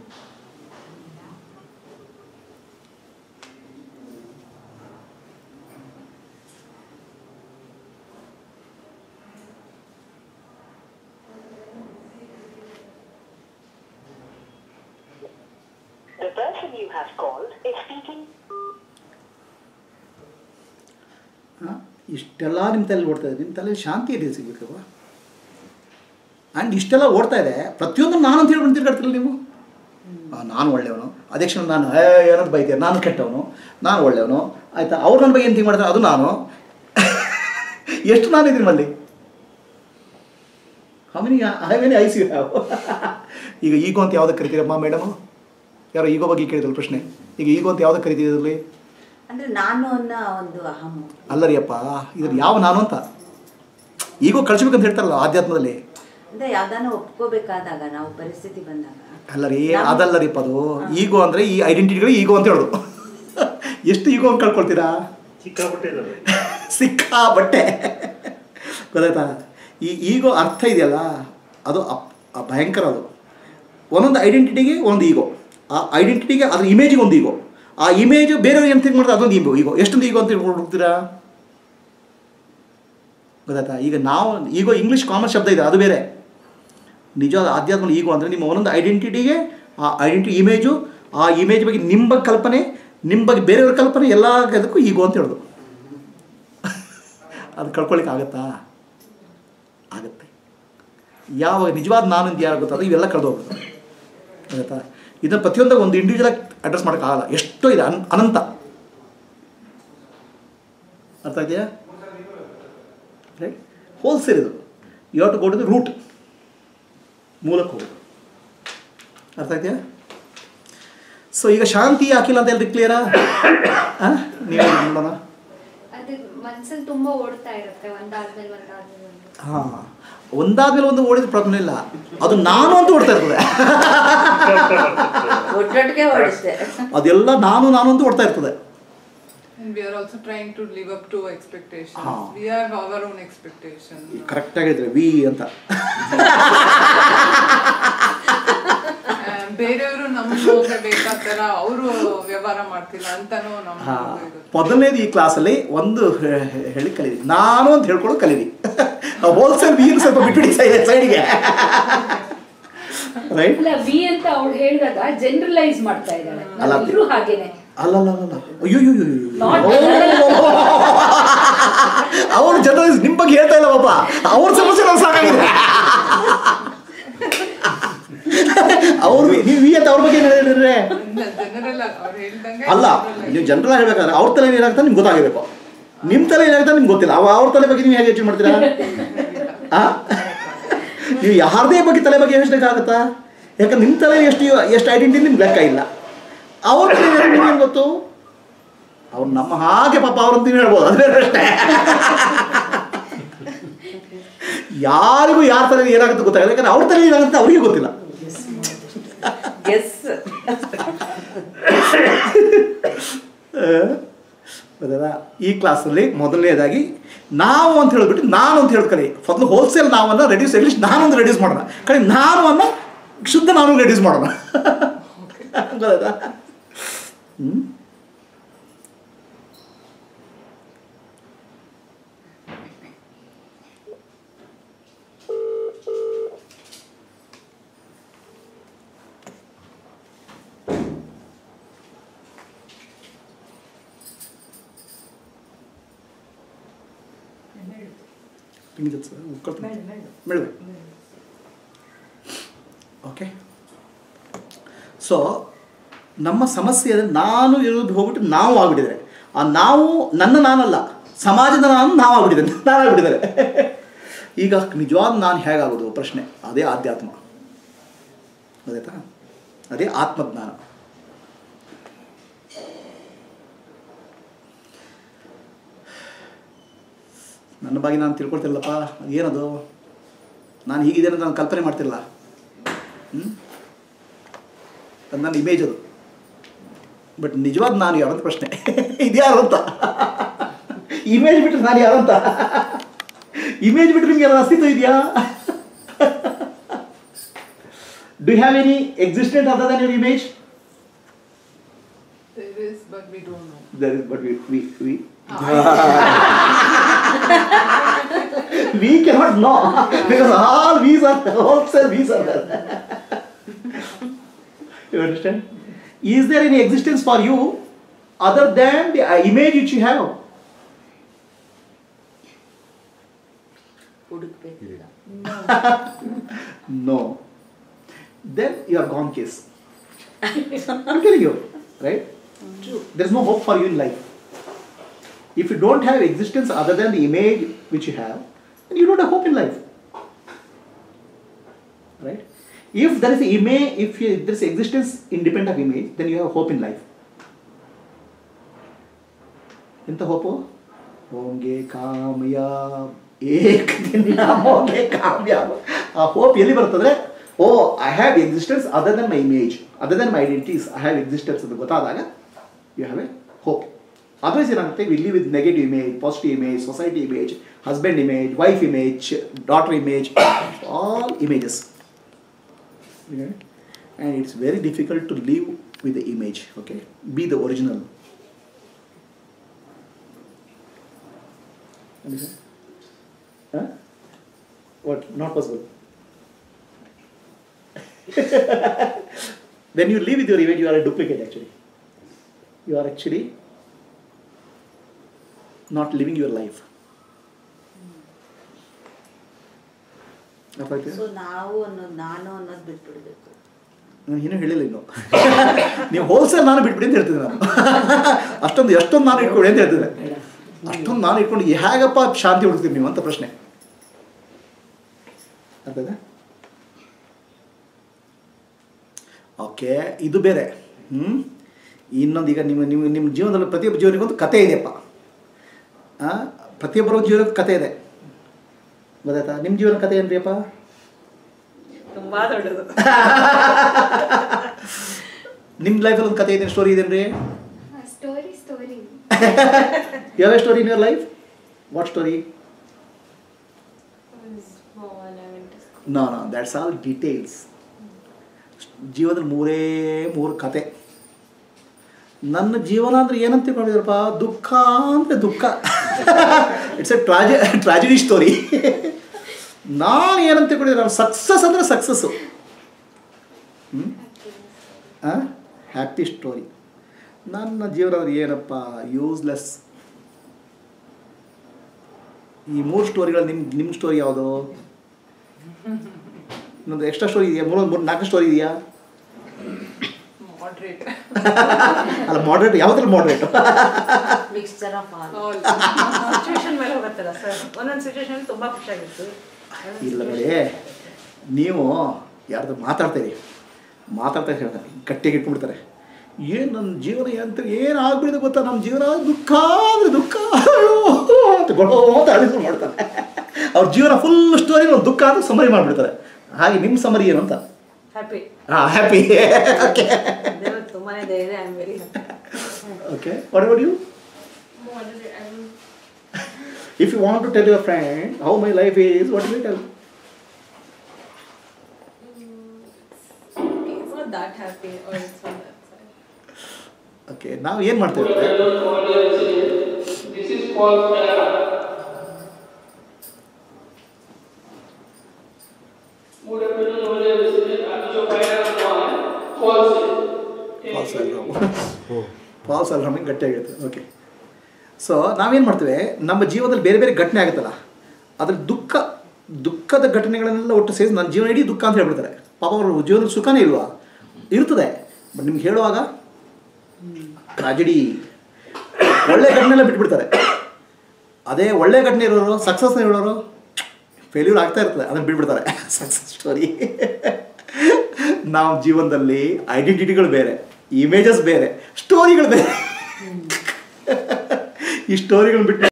The person you have called is speaking. ಇಷ್ಟೆಲ್ಲ ನಿಮ್ಮ ತಲೆಯಲ್ಲಿ ಓಡ್ತಾ ಇದೆ ನಿಮ್ಮ ತಲೆಯಲ್ಲಿ ಶಾಂತಿ ಇದೆ ಸಿಗ್ಬೇಕಲ್ವ ಆ್ಯಂಡ್ ಇಷ್ಟೆಲ್ಲ ಓಡ್ತಾ ಇದೆ ಪ್ರತಿಯೊಂದು ನಾನು ಅಂತ ಹೇಳ್ಬಿಟ್ಟು ತಿರ್ಗಾಡ್ತಿರಲ್ಲ ನೀವು ಆ, ನಾನು ಒಳ್ಳೆಯವನು ಅಧ್ಯಕ್ಷನ ನಾನು ಏ ಏನಂತ ಬೈತೀಯ ನಾನು ಕೆಟ್ಟವನು ನಾನು ಒಳ್ಳೆಯವನು ಆಯಿತಾ ಅವ್ರು ನನ್ನ ಬಗ್ಗೆ ಏನು ಥಿಂಕ್ ಮಾಡ್ತಾರೆ ಅದು ನಾನು ಎಷ್ಟು ನಾನು ಇದ್ದೀನಿ ಮಲ್ಲಿ ಹೌ ಮೆನಿ ಹೈ ಮೆನಿ ಐಸ್ ಯು ಹ್ಯಾವ್ ಈಗ ಈಗೋ ಅಂತ ಯಾವುದಕ್ಕೆ ಕರಿತೀರಮ್ಮ ಮೇಡಮು ಯಾರೋ ಈಗೋ ಬಗ್ಗೆ ಕೇಳಿದ್ರು ಪ್ರಶ್ನೆ ಈಗ ಈಗೋ ಅಂತ ಯಾವುದಕ್ಕೆ ಕರಿತಿದ್ರಲ್ಲಿ ಅಂದ್ರೆ ನಾನು ಅನ್ನೋ ಒಂದು ಅಹಂ ಅಲ್ಲರಿಯಪ್ಪ ಇದ್ರ ಯಾವ ನಾನು ಅಂತ ಈಗೋ ಕಳ್ಸ್ಬೇಕಂತ ಹೇಳ್ತಾರಲ್ಲ ಆಧ್ಯಾತ್ಮದಲ್ಲಿ ಅಂದ್ರೆ ಯಾವ್ದಾನ ಒಪ್ಕೋಬೇಕಾದಾಗ ನಾವು ಪರಿಸ್ಥಿತಿ ಬಂದಾಗ ಅಲ್ಲ ರೀ ಅದಲ್ಲ ರೀಪ್ಪ ಅದು ಈಗೋ ಅಂದರೆ ಈ ಐಡೆಂಟಿಟಿಗಳು ಈಗೋ ಅಂತ ಹೇಳೋದು ಎಷ್ಟು ಈಗೋ ಅಂತ ಕಳ್ಕೊಳ್ತೀರಾ ಸಿಕ್ಕಾಪಟ್ಟೆ ಇದಾವೆ ಸಿಕ್ಕಾ ಬಟ್ಟೆ ಗೊತ್ತಾಯ್ತಾ ಈ ಈಗೋ ಅರ್ಥ ಇದೆಯಲ್ಲ ಅದು ಅಪ್- ಅ- ಭಯಂಕರ ಅದು ಒಂದೊಂದು ಐಡೆಂಟಿಟಿಗೆ ಒಂದು ಈಗೋ ಆ ಐಡೆಂಟಿಟಿಗೆ ಅದ್ರ ಇಮೇಜಿಗೆ ಒಂದು ಈಗೋ ಆ ಇಮೇಜ್ ಬೇರೆಯವ್ರಿಗೆ ಅಂತ ಮಾಡ್ತಾರೆ ಅದೊಂದು ಈಗೋ ಈಗೋ ಎಷ್ಟೊಂದು ಈಗೋ ಅಂತ ಹೇಳ್ಕೊಂಡು ಹೋಗ್ತೀರಾ ಗೊತ್ತಾಯ್ತಾ ಈಗ ನಾವು ಈಗೋ ಇಂಗ್ಲೀಷ್ ಕಾಮನ್ ಶಬ್ದ ಇದೆ ಅದು ಬೇರೆ ನಿಜವಾದ ಆಧ್ಯಾತ್ಮ ಈಗೋ ಅಂದರೆ ನಿಮ್ಮ ಒಂದೊಂದು ಐಡೆಂಟಿಟಿಗೆ ಆ ಐಡೆಂಟಿ ಇಮೇಜು ಆ ಇಮೇಜ್ ಬಗ್ಗೆ ನಿಮ್ಮ ಬಗ್ಗೆ ಕಲ್ಪನೆ ನಿಮ್ಮ ಬಗ್ಗೆ ಬೇರೆಯವ್ರ ಕಲ್ಪನೆ ಎಲ್ಲ ಅದಕ್ಕೂ ಈಗೋ ಅಂತ ಹೇಳೋದು ಅದು ಕಳ್ಕೊಳ್ಳಿಕ್ಕೆ ಆಗತ್ತಾ ಆಗುತ್ತೆ ಯಾವಾಗ ನಿಜವಾದ ನಾನು ಅಂತ ಯಾರು ಗೊತ್ತಾದ ಇವೆಲ್ಲ ಕಳೆದು ಹೋಗುತ್ತೆ ಆಗುತ್ತಾ ಇದನ್ನು ಪ್ರತಿಯೊಂದಾಗ ಒಂದು ಇಂಡಿವಿಜುವಲ್ ಅಡ್ರೆಸ್ ಮಾಡೋಕ್ಕಾಗಲ್ಲ ಎಷ್ಟೋ ಇದೆ ಅನ್ ಅನಂತ ಅರ್ಥ ಇದೆಯಾ ರೈಟ್ ಹೋಲ್ಸೇಲ್ ಇದು you have to go to the root ಮೂಲಕ್ಕೆ ಹೋಗು ಅರ್ಥ ಇದೆಯಾ ಸೊ ಈಗ ಶಾಂತಿ ಹಾಕಿಲ್ಲ ಅಂತ ಹೇಳಿದ್ರೆ ಕ್ಲಿಯರಾ ನೀವು ನೋಡೋಣ ಅದು ಮನ್ಸಲ್ಲಿ ತುಂಬಾ ಓಡ್ತಾ ಇರುತ್ತೆ ಒಂದಾದ್ಮೇಲೆ ಒಂದಾದ್ಮೇಲೆ ಒಂದು ಹಾಂ ಒಂದಾದ್ಮೇಲೆ ಒಂದು ಓಡಿದ ಪ್ರಾಬ್ಲಮ್ ಇಲ್ಲ ಅದು ನಾನು ಅಂತ ಓಡ್ತಾ ಇರ್ತದೆ ಒಟ್ಟೊಟ್ಟಿಗೆ ಓಡಿಸ್ತೆ ಅದೆಲ್ಲ ನಾನು ನಾನು ಅಂತ ಓಡ್ತಾ ಇರ್ತದೆ And we are also trying to live up to expectations. ಹಾ. We have our own expectations. ಕರೆಕ್ಟಾಗಿ ಹೇಳಿದ್ರೆ ವಿ ಅಂತ ಆ, ಬೇರೆಯವರು ನಮ್ಮ ಹೋಗ್ಲೇ ಬೇಕಾದ ಥರ ಅವರು ವ್ಯವಹಾರ ಮಾಡ್ತಿಲ್ಲ ಅಂತಾನೂ ನಮ್ಮ ಹಾಂ ಮೊದಲನೇದು ಈ ಕ್ಲಾಸಲ್ಲಿ ಒಂದು ಹೆ- ಹೆ- ಹೇಳಿ ಕಲೀರಿ ನಾನು ಅಂತ ಹೇಳ್ಕೊಳ್ಳೋದು ಕಲೀರಿ ಹೋಲ್ಸೇಲ್ ವೀನ್ ಸ್ವಲ್ಪ ಬಿಟ್ಬಿಡಿ ಸೈಡ್ಗೆ ರೈಟ್ ಅಲ್ಲ ವಿ ಅಂತ ಅವ್ಳು ಹೇಳಿದಾಗ ಜನರಲೈಸ್ ಮಾಡ್ತಾ ಇದ್ದಾಳೆ ಅಲ್ಲ. ನಾವೆಲ್ಲರೂ ಹಾಗೇನೆ ಅಲ್ಲ ಅಲ್ಲ ಅಲ್ಲ ಅಯ್ಯೋ ಅಯ್ಯೋ, ಅಯ್ಯೋ Not ಅವ್ರು ಜರ್ನಲಿಸ್ಟ್ ನಿಮ್ಮ ಬಗ್ಗೆ ಹೇಳ್ತಾ ಇಲ್ಲ ಪಾಪ ಅವ್ರ ಸಮಸ್ಯೆ ನಾವು ಸಾಕಾಗಿದೆ ಅವ್ರು ನೀವು ಈ ಅಂತ ಅವ್ರ ಬಗ್ಗೆ ಏನು ಹೇಳಿದ್ರೆ ಜನರಲ್ ಅವ್ರು ಹೇಳ್ದಂಗೆ ಅಲ್ಲ ನೀವು ಜನರಲ್ ಹೇಳ್ಬೇಕಾದ್ರೆ ಅವ್ರ ತಲೆ ಏನಾಗುತ್ತೆ ನಿಮ್ಗೆ ಗೊತ್ತಾಗಬೇಕು ನಿಮ್ಮ ತಲೆ ಏನಾಗುತ್ತೆ ನಿಮ್ಗೆ ಗೊತ್ತಿಲ್ಲ ಅವ ಅವ್ರ ತಲೆ ಬಗ್ಗೆ ನೀವು ಹೇಗೆ ಯೋಚನೆ ಮಾಡ್ತೀರಾ ಆ? ನೀವು ಯಾರದೇ ಬಗ್ಗೆ ತಲೆ ಬಗ್ಗೆ ಯೋಚನೆ ಆಗುತ್ತಾ ಯಾಕಂದ್ರೆ ನಿಮ್ಮ ತಲೆ ಎಷ್ಟು ಎಷ್ಟು ಐಡೆಂಟಿಟಿ ನಿಮ್ಗೆ ಲೆಕ್ಕ ಇಲ್ಲ ಅವ್ರ ತಲೆ ಏನಾದ್ರು ನಿಮ್ಗೇನು ಗೊತ್ತು ಅವ್ರು ನಮ್ಮ ಹಾಗೆ ಪಾಪ ಅವ್ರಂತ ನೀವು ಹೇಳ್ಬೋದು ಅದೇ ಅಷ್ಟೇ ಯಾರಿಗೂ ಯಾರ ತಲೆ ಏನಾಗುತ್ತೆ ಗೊತ್ತಾಗಲ್ಲ ಯಾಕಂದ್ರೆ ಅವ್ರ ತಲೆ ಏನಾಗುತ್ತೆ ಅವ್ರಿಗೆ ಗೊತ್ತಿಲ್ಲ ಗೆಸ್ ಗೊತ್ತಾಯ್ತಾ ಈ ಕ್ಲಾಸಲ್ಲಿ ಮೊದಲನೇದಾಗಿ ನಾವು ಅಂತ ಹೇಳ್ಬಿಟ್ಟು ನಾನು ಅಂತ ಹೇಳೋದು ಕಲಿ ಮೊದಲು ಹೋಲ್ಸೇಲ್ ನಾವನ್ನ ರೆಡ್ಯೂಸ್ ಅಟ್ಲೀಸ್ಟ್ ನಾನು ಒಂದು ರೆಡ್ಯೂಸ್ ಮಾಡೋಣ ಕಡೆ ನಾನು ಅನ್ನ ಶುದ್ಧ ನಾನು ರೆಡ್ಯೂಸ್ ಮಾಡೋಣ ಗೊತ್ತಾಯ್ತಾ ಹ್ಞೂ ಹಿಂಗೆ ಸರ್ ಉಳ್ಕೊಳ್ತೀನಿ ಮೇಡವೆ ಓಕೆ ಸೊ ನಮ್ಮ ಸಮಸ್ಯೆ ಅಂದರೆ ನಾನು ಇರೋದು ಹೋಗ್ಬಿಟ್ಟು ನಾವು ಆಗ್ಬಿಟ್ಟಿದ್ದಾರೆ ಆ ನಾವು ನನ್ನ ನಾನಲ್ಲ ಸಮಾಜದ ನಾನು ನಾವು ಆಗ್ಬಿಟ್ಟಿದ್ದೇನೆ ನಾನು ಆಗ್ಬಿಟ್ಟಿದ್ದಾರೆ ಈಗ ನಿಜವಾದ ನಾನು ಹೇಗಾಗೋದು ಪ್ರಶ್ನೆ ಅದೇ ಆಧ್ಯಾತ್ಮ ಗೊತ್ತಾಯ್ತಾ ಅದೇ ಆತ್ಮಜ್ಞಾನ ನನ್ನ ಬಗ್ಗೆ ನಾನು ತಿಳ್ಕೊಳ್ತಿಲ್ಲಪ್ಪ ಏನದು ನಾನು ಹೀಗಿದೆ ಅಂತ ನಾನು ಕಲ್ಪನೆ ಮಾಡ್ತಿಲ್ಲ ಹ್ಞೂ ಅದು ನನ್ನ ಇಮೇಜ್ ಅದು ಬಟ್ ನಿಜವಾದ ನಾನು ಯಾರು ಅಂತ ಪ್ರಶ್ನೆ ಇದ್ಯಾರು ಅಂತ ಇಮೇಜ್ ಬಿಟ್ಟರೆ ನಾನು ಯಾರು ಅಂತ ಇಮೇಜ್ ಬಿಟ್ಟರೆ ನಿಮ್ಗೆ ಯಾರು ಅಸ್ತಿತ್ವ ಇದೆಯಾ do have any existent other than your image There is, but we don't know. There is, but we, we, we, we cannot know because all we's are, all cell we's are there. you understand? Is there any existence for you other than the uh, image which you have? ಹುಡುಕ್ಬೇಕಿಲ್ಲ No. Then you are gone case. I'm telling you, right? True. There's no hope for you in life. If you don't have existence other than the image which you have, then you don't have hope in life. Right? If there is a image, if, you, if there is existence independent of image, then you have hope in life. ಎಂತ hope ಹೋಂಗೆ ಕಾಮಯಾಬ್ ಏಕ್ ದಿನ ಹೋಂಗೆ ಕಾಮಯಾಬ್ ಆ hope ಎಲ್ಲಿ ಬರ್ತಂದ್ರೆ oh I have existence other than my image other than my identities I have existence ಅಂತ ಗೊತ್ತಾದಾಗ you have a hope otherwise ಏನಾಗುತ್ತೆ we live with negative image positive image society image husband image wife image daughter image all images and it's very difficult to live with the image okay be the original Understand? Huh? What? Not possible. when you live with your image, you are a duplicate actually. You are actually not living your life. ಅರ್ಥ ಆಯ್ತಾ? So ನಾವು ಅನ್ನೋದು ನಾನು ಅನ್ನೋದು ಬಿಟ್ಬಿಡ್ಬೇಕು ನಾನು ಏನೂ ಹೇಳಿಲ್ಲ ಇನ್ನು ನೀವು ಹೋಲ್ಸೇಲ್ ನಾನು ಬಿಟ್ಬಿಡಿ ಅಂತ ಹೇಳ್ತಿದ್ದೆ ನಾನು ಅಷ್ಟೊಂದು ಎಷ್ಟೊಂದು ನಾನು ಇಟ್ಕೊಳ್ಳಿ ಅಂತ ಹೇಳ್ತಿದ್ದೆ ಅಷ್ಟೊಂದು ನಾನು ಇಟ್ಕೊಂಡು ಹೇಗಪ್ಪ ಶಾಂತಿ ಹುಡುಕ್ತೀರಿ ನೀವು ಅಂತ ಪ್ರಶ್ನೆ ಅರ್ಥದ ಓಕೆ ಇದು ಬೇರೆ ಹ್ಞೂ ಇನ್ನೊಂದು ಈಗ ನಿಮ್ಮ ನಿಮ್ಮ ನಿಮ್ಮ ಜೀವನದಲ್ಲಿ ಪ್ರತಿಯೊಬ್ಬ ಜೀವನಿಗೊಂದು ಕತೆ ಇದೆಯಪ್ಪ ಆ, ಪ್ರತಿಯೊಬ್ಬರ ಜೀವನಕ್ಕೆ ಕತೆ ಇದೆ ಗೊತ್ತಾಯ್ತಾ ನಿಮ್ಮ ಜೀವನ ಕತೆ ಏನ್ರಿಯಪ್ಪ ತುಂಬಾ ದೊಡ್ಡದು ನಿಮ್ಮ ಲೈಫಲ್ಲಿ ಒಂದು ಕತೆ ಇದೆ ಸ್ಟೋರಿ ಇದೇನ್ರಿ story story You have a story in your life? What story? No, no, that's all details. ಜೀವನದಲ್ಲಿ ಮೂರೇ ಮೂರು ಕತೆ ನನ್ನ ಜೀವನ ಅಂದ್ರೆ ಏನಂತ ತಿಳ್ಕೊಂಡಿದ್ರಪ್ಪ ದುಃಖ ಅಂದರೆ ದುಃಖ ಇಟ್ಸ್ ಎ ಟ್ರಾಜೆ ಟ್ರಾಜಿಡಿ ಸ್ಟೋರಿ ನಾನು ಏನಂತ ತಿಳ್ಕೊಂಡಿದ್ರೆ ನಾನು ಸಕ್ಸಸ್ ಅಂದರೆ ಸಕ್ಸಸ್ಸು ಹ್ಯಾಪಿ ಸ್ಟೋರಿ ನನ್ನ ಜೀವನ ಅಂದ್ರೆ ಏನಪ್ಪ ಯೂಸ್ಲೆಸ್ ಈ ಮೂರು ಸ್ಟೋರಿಗಳು ನಿಮ್ಮ ನಿಮ್ಮ ಸ್ಟೋರಿ ಯಾವುದು ಇನ್ನೊಂದು ಎಕ್ಸ್ಟ್ರಾ ಸ್ಟೋರಿ ಇದೆಯಾ ಮೂರು ಮೂರು ನಾಲ್ಕು ಸ್ಟೋರಿ ಇದೆಯಾ Moderate. ಅಲ್ಲ ಮಾಡ್ರೇಟ್ ಯಾವ್ದ್ರಲ್ಲಿ moderate mixture of all situation ಮೇಲೆ ಹೋಗುತ್ತಲ್ಲ ಸರ್ ಒಂದೊಂದು ಸಿಚುವೇಶನ್ ತುಂಬಾ ಖುಷಿಯಾಗಿತ್ತು ಇಲ್ಲ ನೋಡಿ ನೀವು ಯಾರ್ದು ಮಾತಾಡ್ತೀರಿ ಮಾತಾಡ್ತಾ ಹೇಳ್ತಾರೆ ಗಟ್ಟಿಯಾಗಿ ಇಟ್ಕೊಂಡ್ಬಿಡ್ತಾರೆ ಏನು ನನ್ನ ಜೀವನ ಅಂತ ಏನು ಆಗ್ಬಿಡಿದೆ ಗೊತ್ತಾ ನಮ್ಮ ಜೀವನ ದುಃಖ ಅಂದರೆ ದುಃಖ ಅಯ್ಯೋ ಅಂತ ಗೊಡೋ ಅಂತ ಅಳಿಸ್ಕೊಂಡು ಮಾಡ್ತಾರೆ ಅವ್ರ ಜೀವನ ಫುಲ್ ಸ್ಟೋರಿ ಒಂದು ದುಃಖ ಅಂತ ಸಮರಿ ಮಾಡಿಬಿಡ್ತಾರೆ ಹಾಗೆ ನಿಮ್ಮ ಸಮರಿ ಏನು ಅಂತ ಹ್ಯಾಪಿ ಹಾಂ ಹ್ಯಾಪಿ ಓಕೆ ದೇವರು ತುಂಬಾನೇ ಧೈರ್ಯ I am very happy okay what about you If you want to tell your friend how my life is, what will you tell? It's not that happy or it's not that sad. Okay ನಾವು ಏನು ಮಾಡ್ತೇವೆ ಅಂದರೆ false alarm false ಅಲ್ರಾಮಿಗೆ ಗಟ್ಟಿಯಾಗಿರುತ್ತೆ okay so ನಾವೇನು ಮಾಡ್ತೇವೆ ನಮ್ಮ ಜೀವನದಲ್ಲಿ ಬೇರೆ ಬೇರೆ ಘಟನೆ ಆಗುತ್ತಲ್ಲ ಅದ್ರಲ್ಲಿ ದುಃಖ ದುಃಖದ ಘಟನೆಗಳನ್ನೆಲ್ಲ ಒಟ್ಟು ಸೇರಿಸಿ ನನ್ನ ಜೀವನ ಇಡೀ ದುಃಖ ಅಂತ ಹೇಳ್ಬಿಡ್ತಾರೆ ಪಾಪ ಅವ್ರ ಜೀವನದಲ್ಲಿ ಸುಖನೇ ಇಲ್ವಾ ಇರ್ತದೆ ಬಟ್ ನಿಮ್ಗೆ ಹೇಳುವಾಗ ಟ್ರಾಜಿಡಿ ಒಳ್ಳೆ ಘಟನೆಲ್ಲ ಬಿಟ್ಬಿಡ್ತಾರೆ ಅದೇ ಒಳ್ಳೆ ಘಟನೆ ಇರೋರು ಸಕ್ಸಸ್ನ ಹೇಳೋರು ಫೇಲ್ಯೂರ್ ಆಗ್ತಾ ಇರ್ತದೆ ಅದನ್ನು ಬಿಟ್ಬಿಡ್ತಾರೆ ಸಕ್ಸಸ್ ಸ್ಟೋರಿ ನಾವು ಜೀವನದಲ್ಲಿ ಐಡೆಂಟಿಟಿಗಳು ಬೇರೆ ಇಮೇಜಸ್ ಬೇರೆ ಸ್ಟೋರಿಗಳು ಬೇರೆ ಈ ಸ್ಟೋರಿಗಳನ್ನ ಬಿಟ್ಟು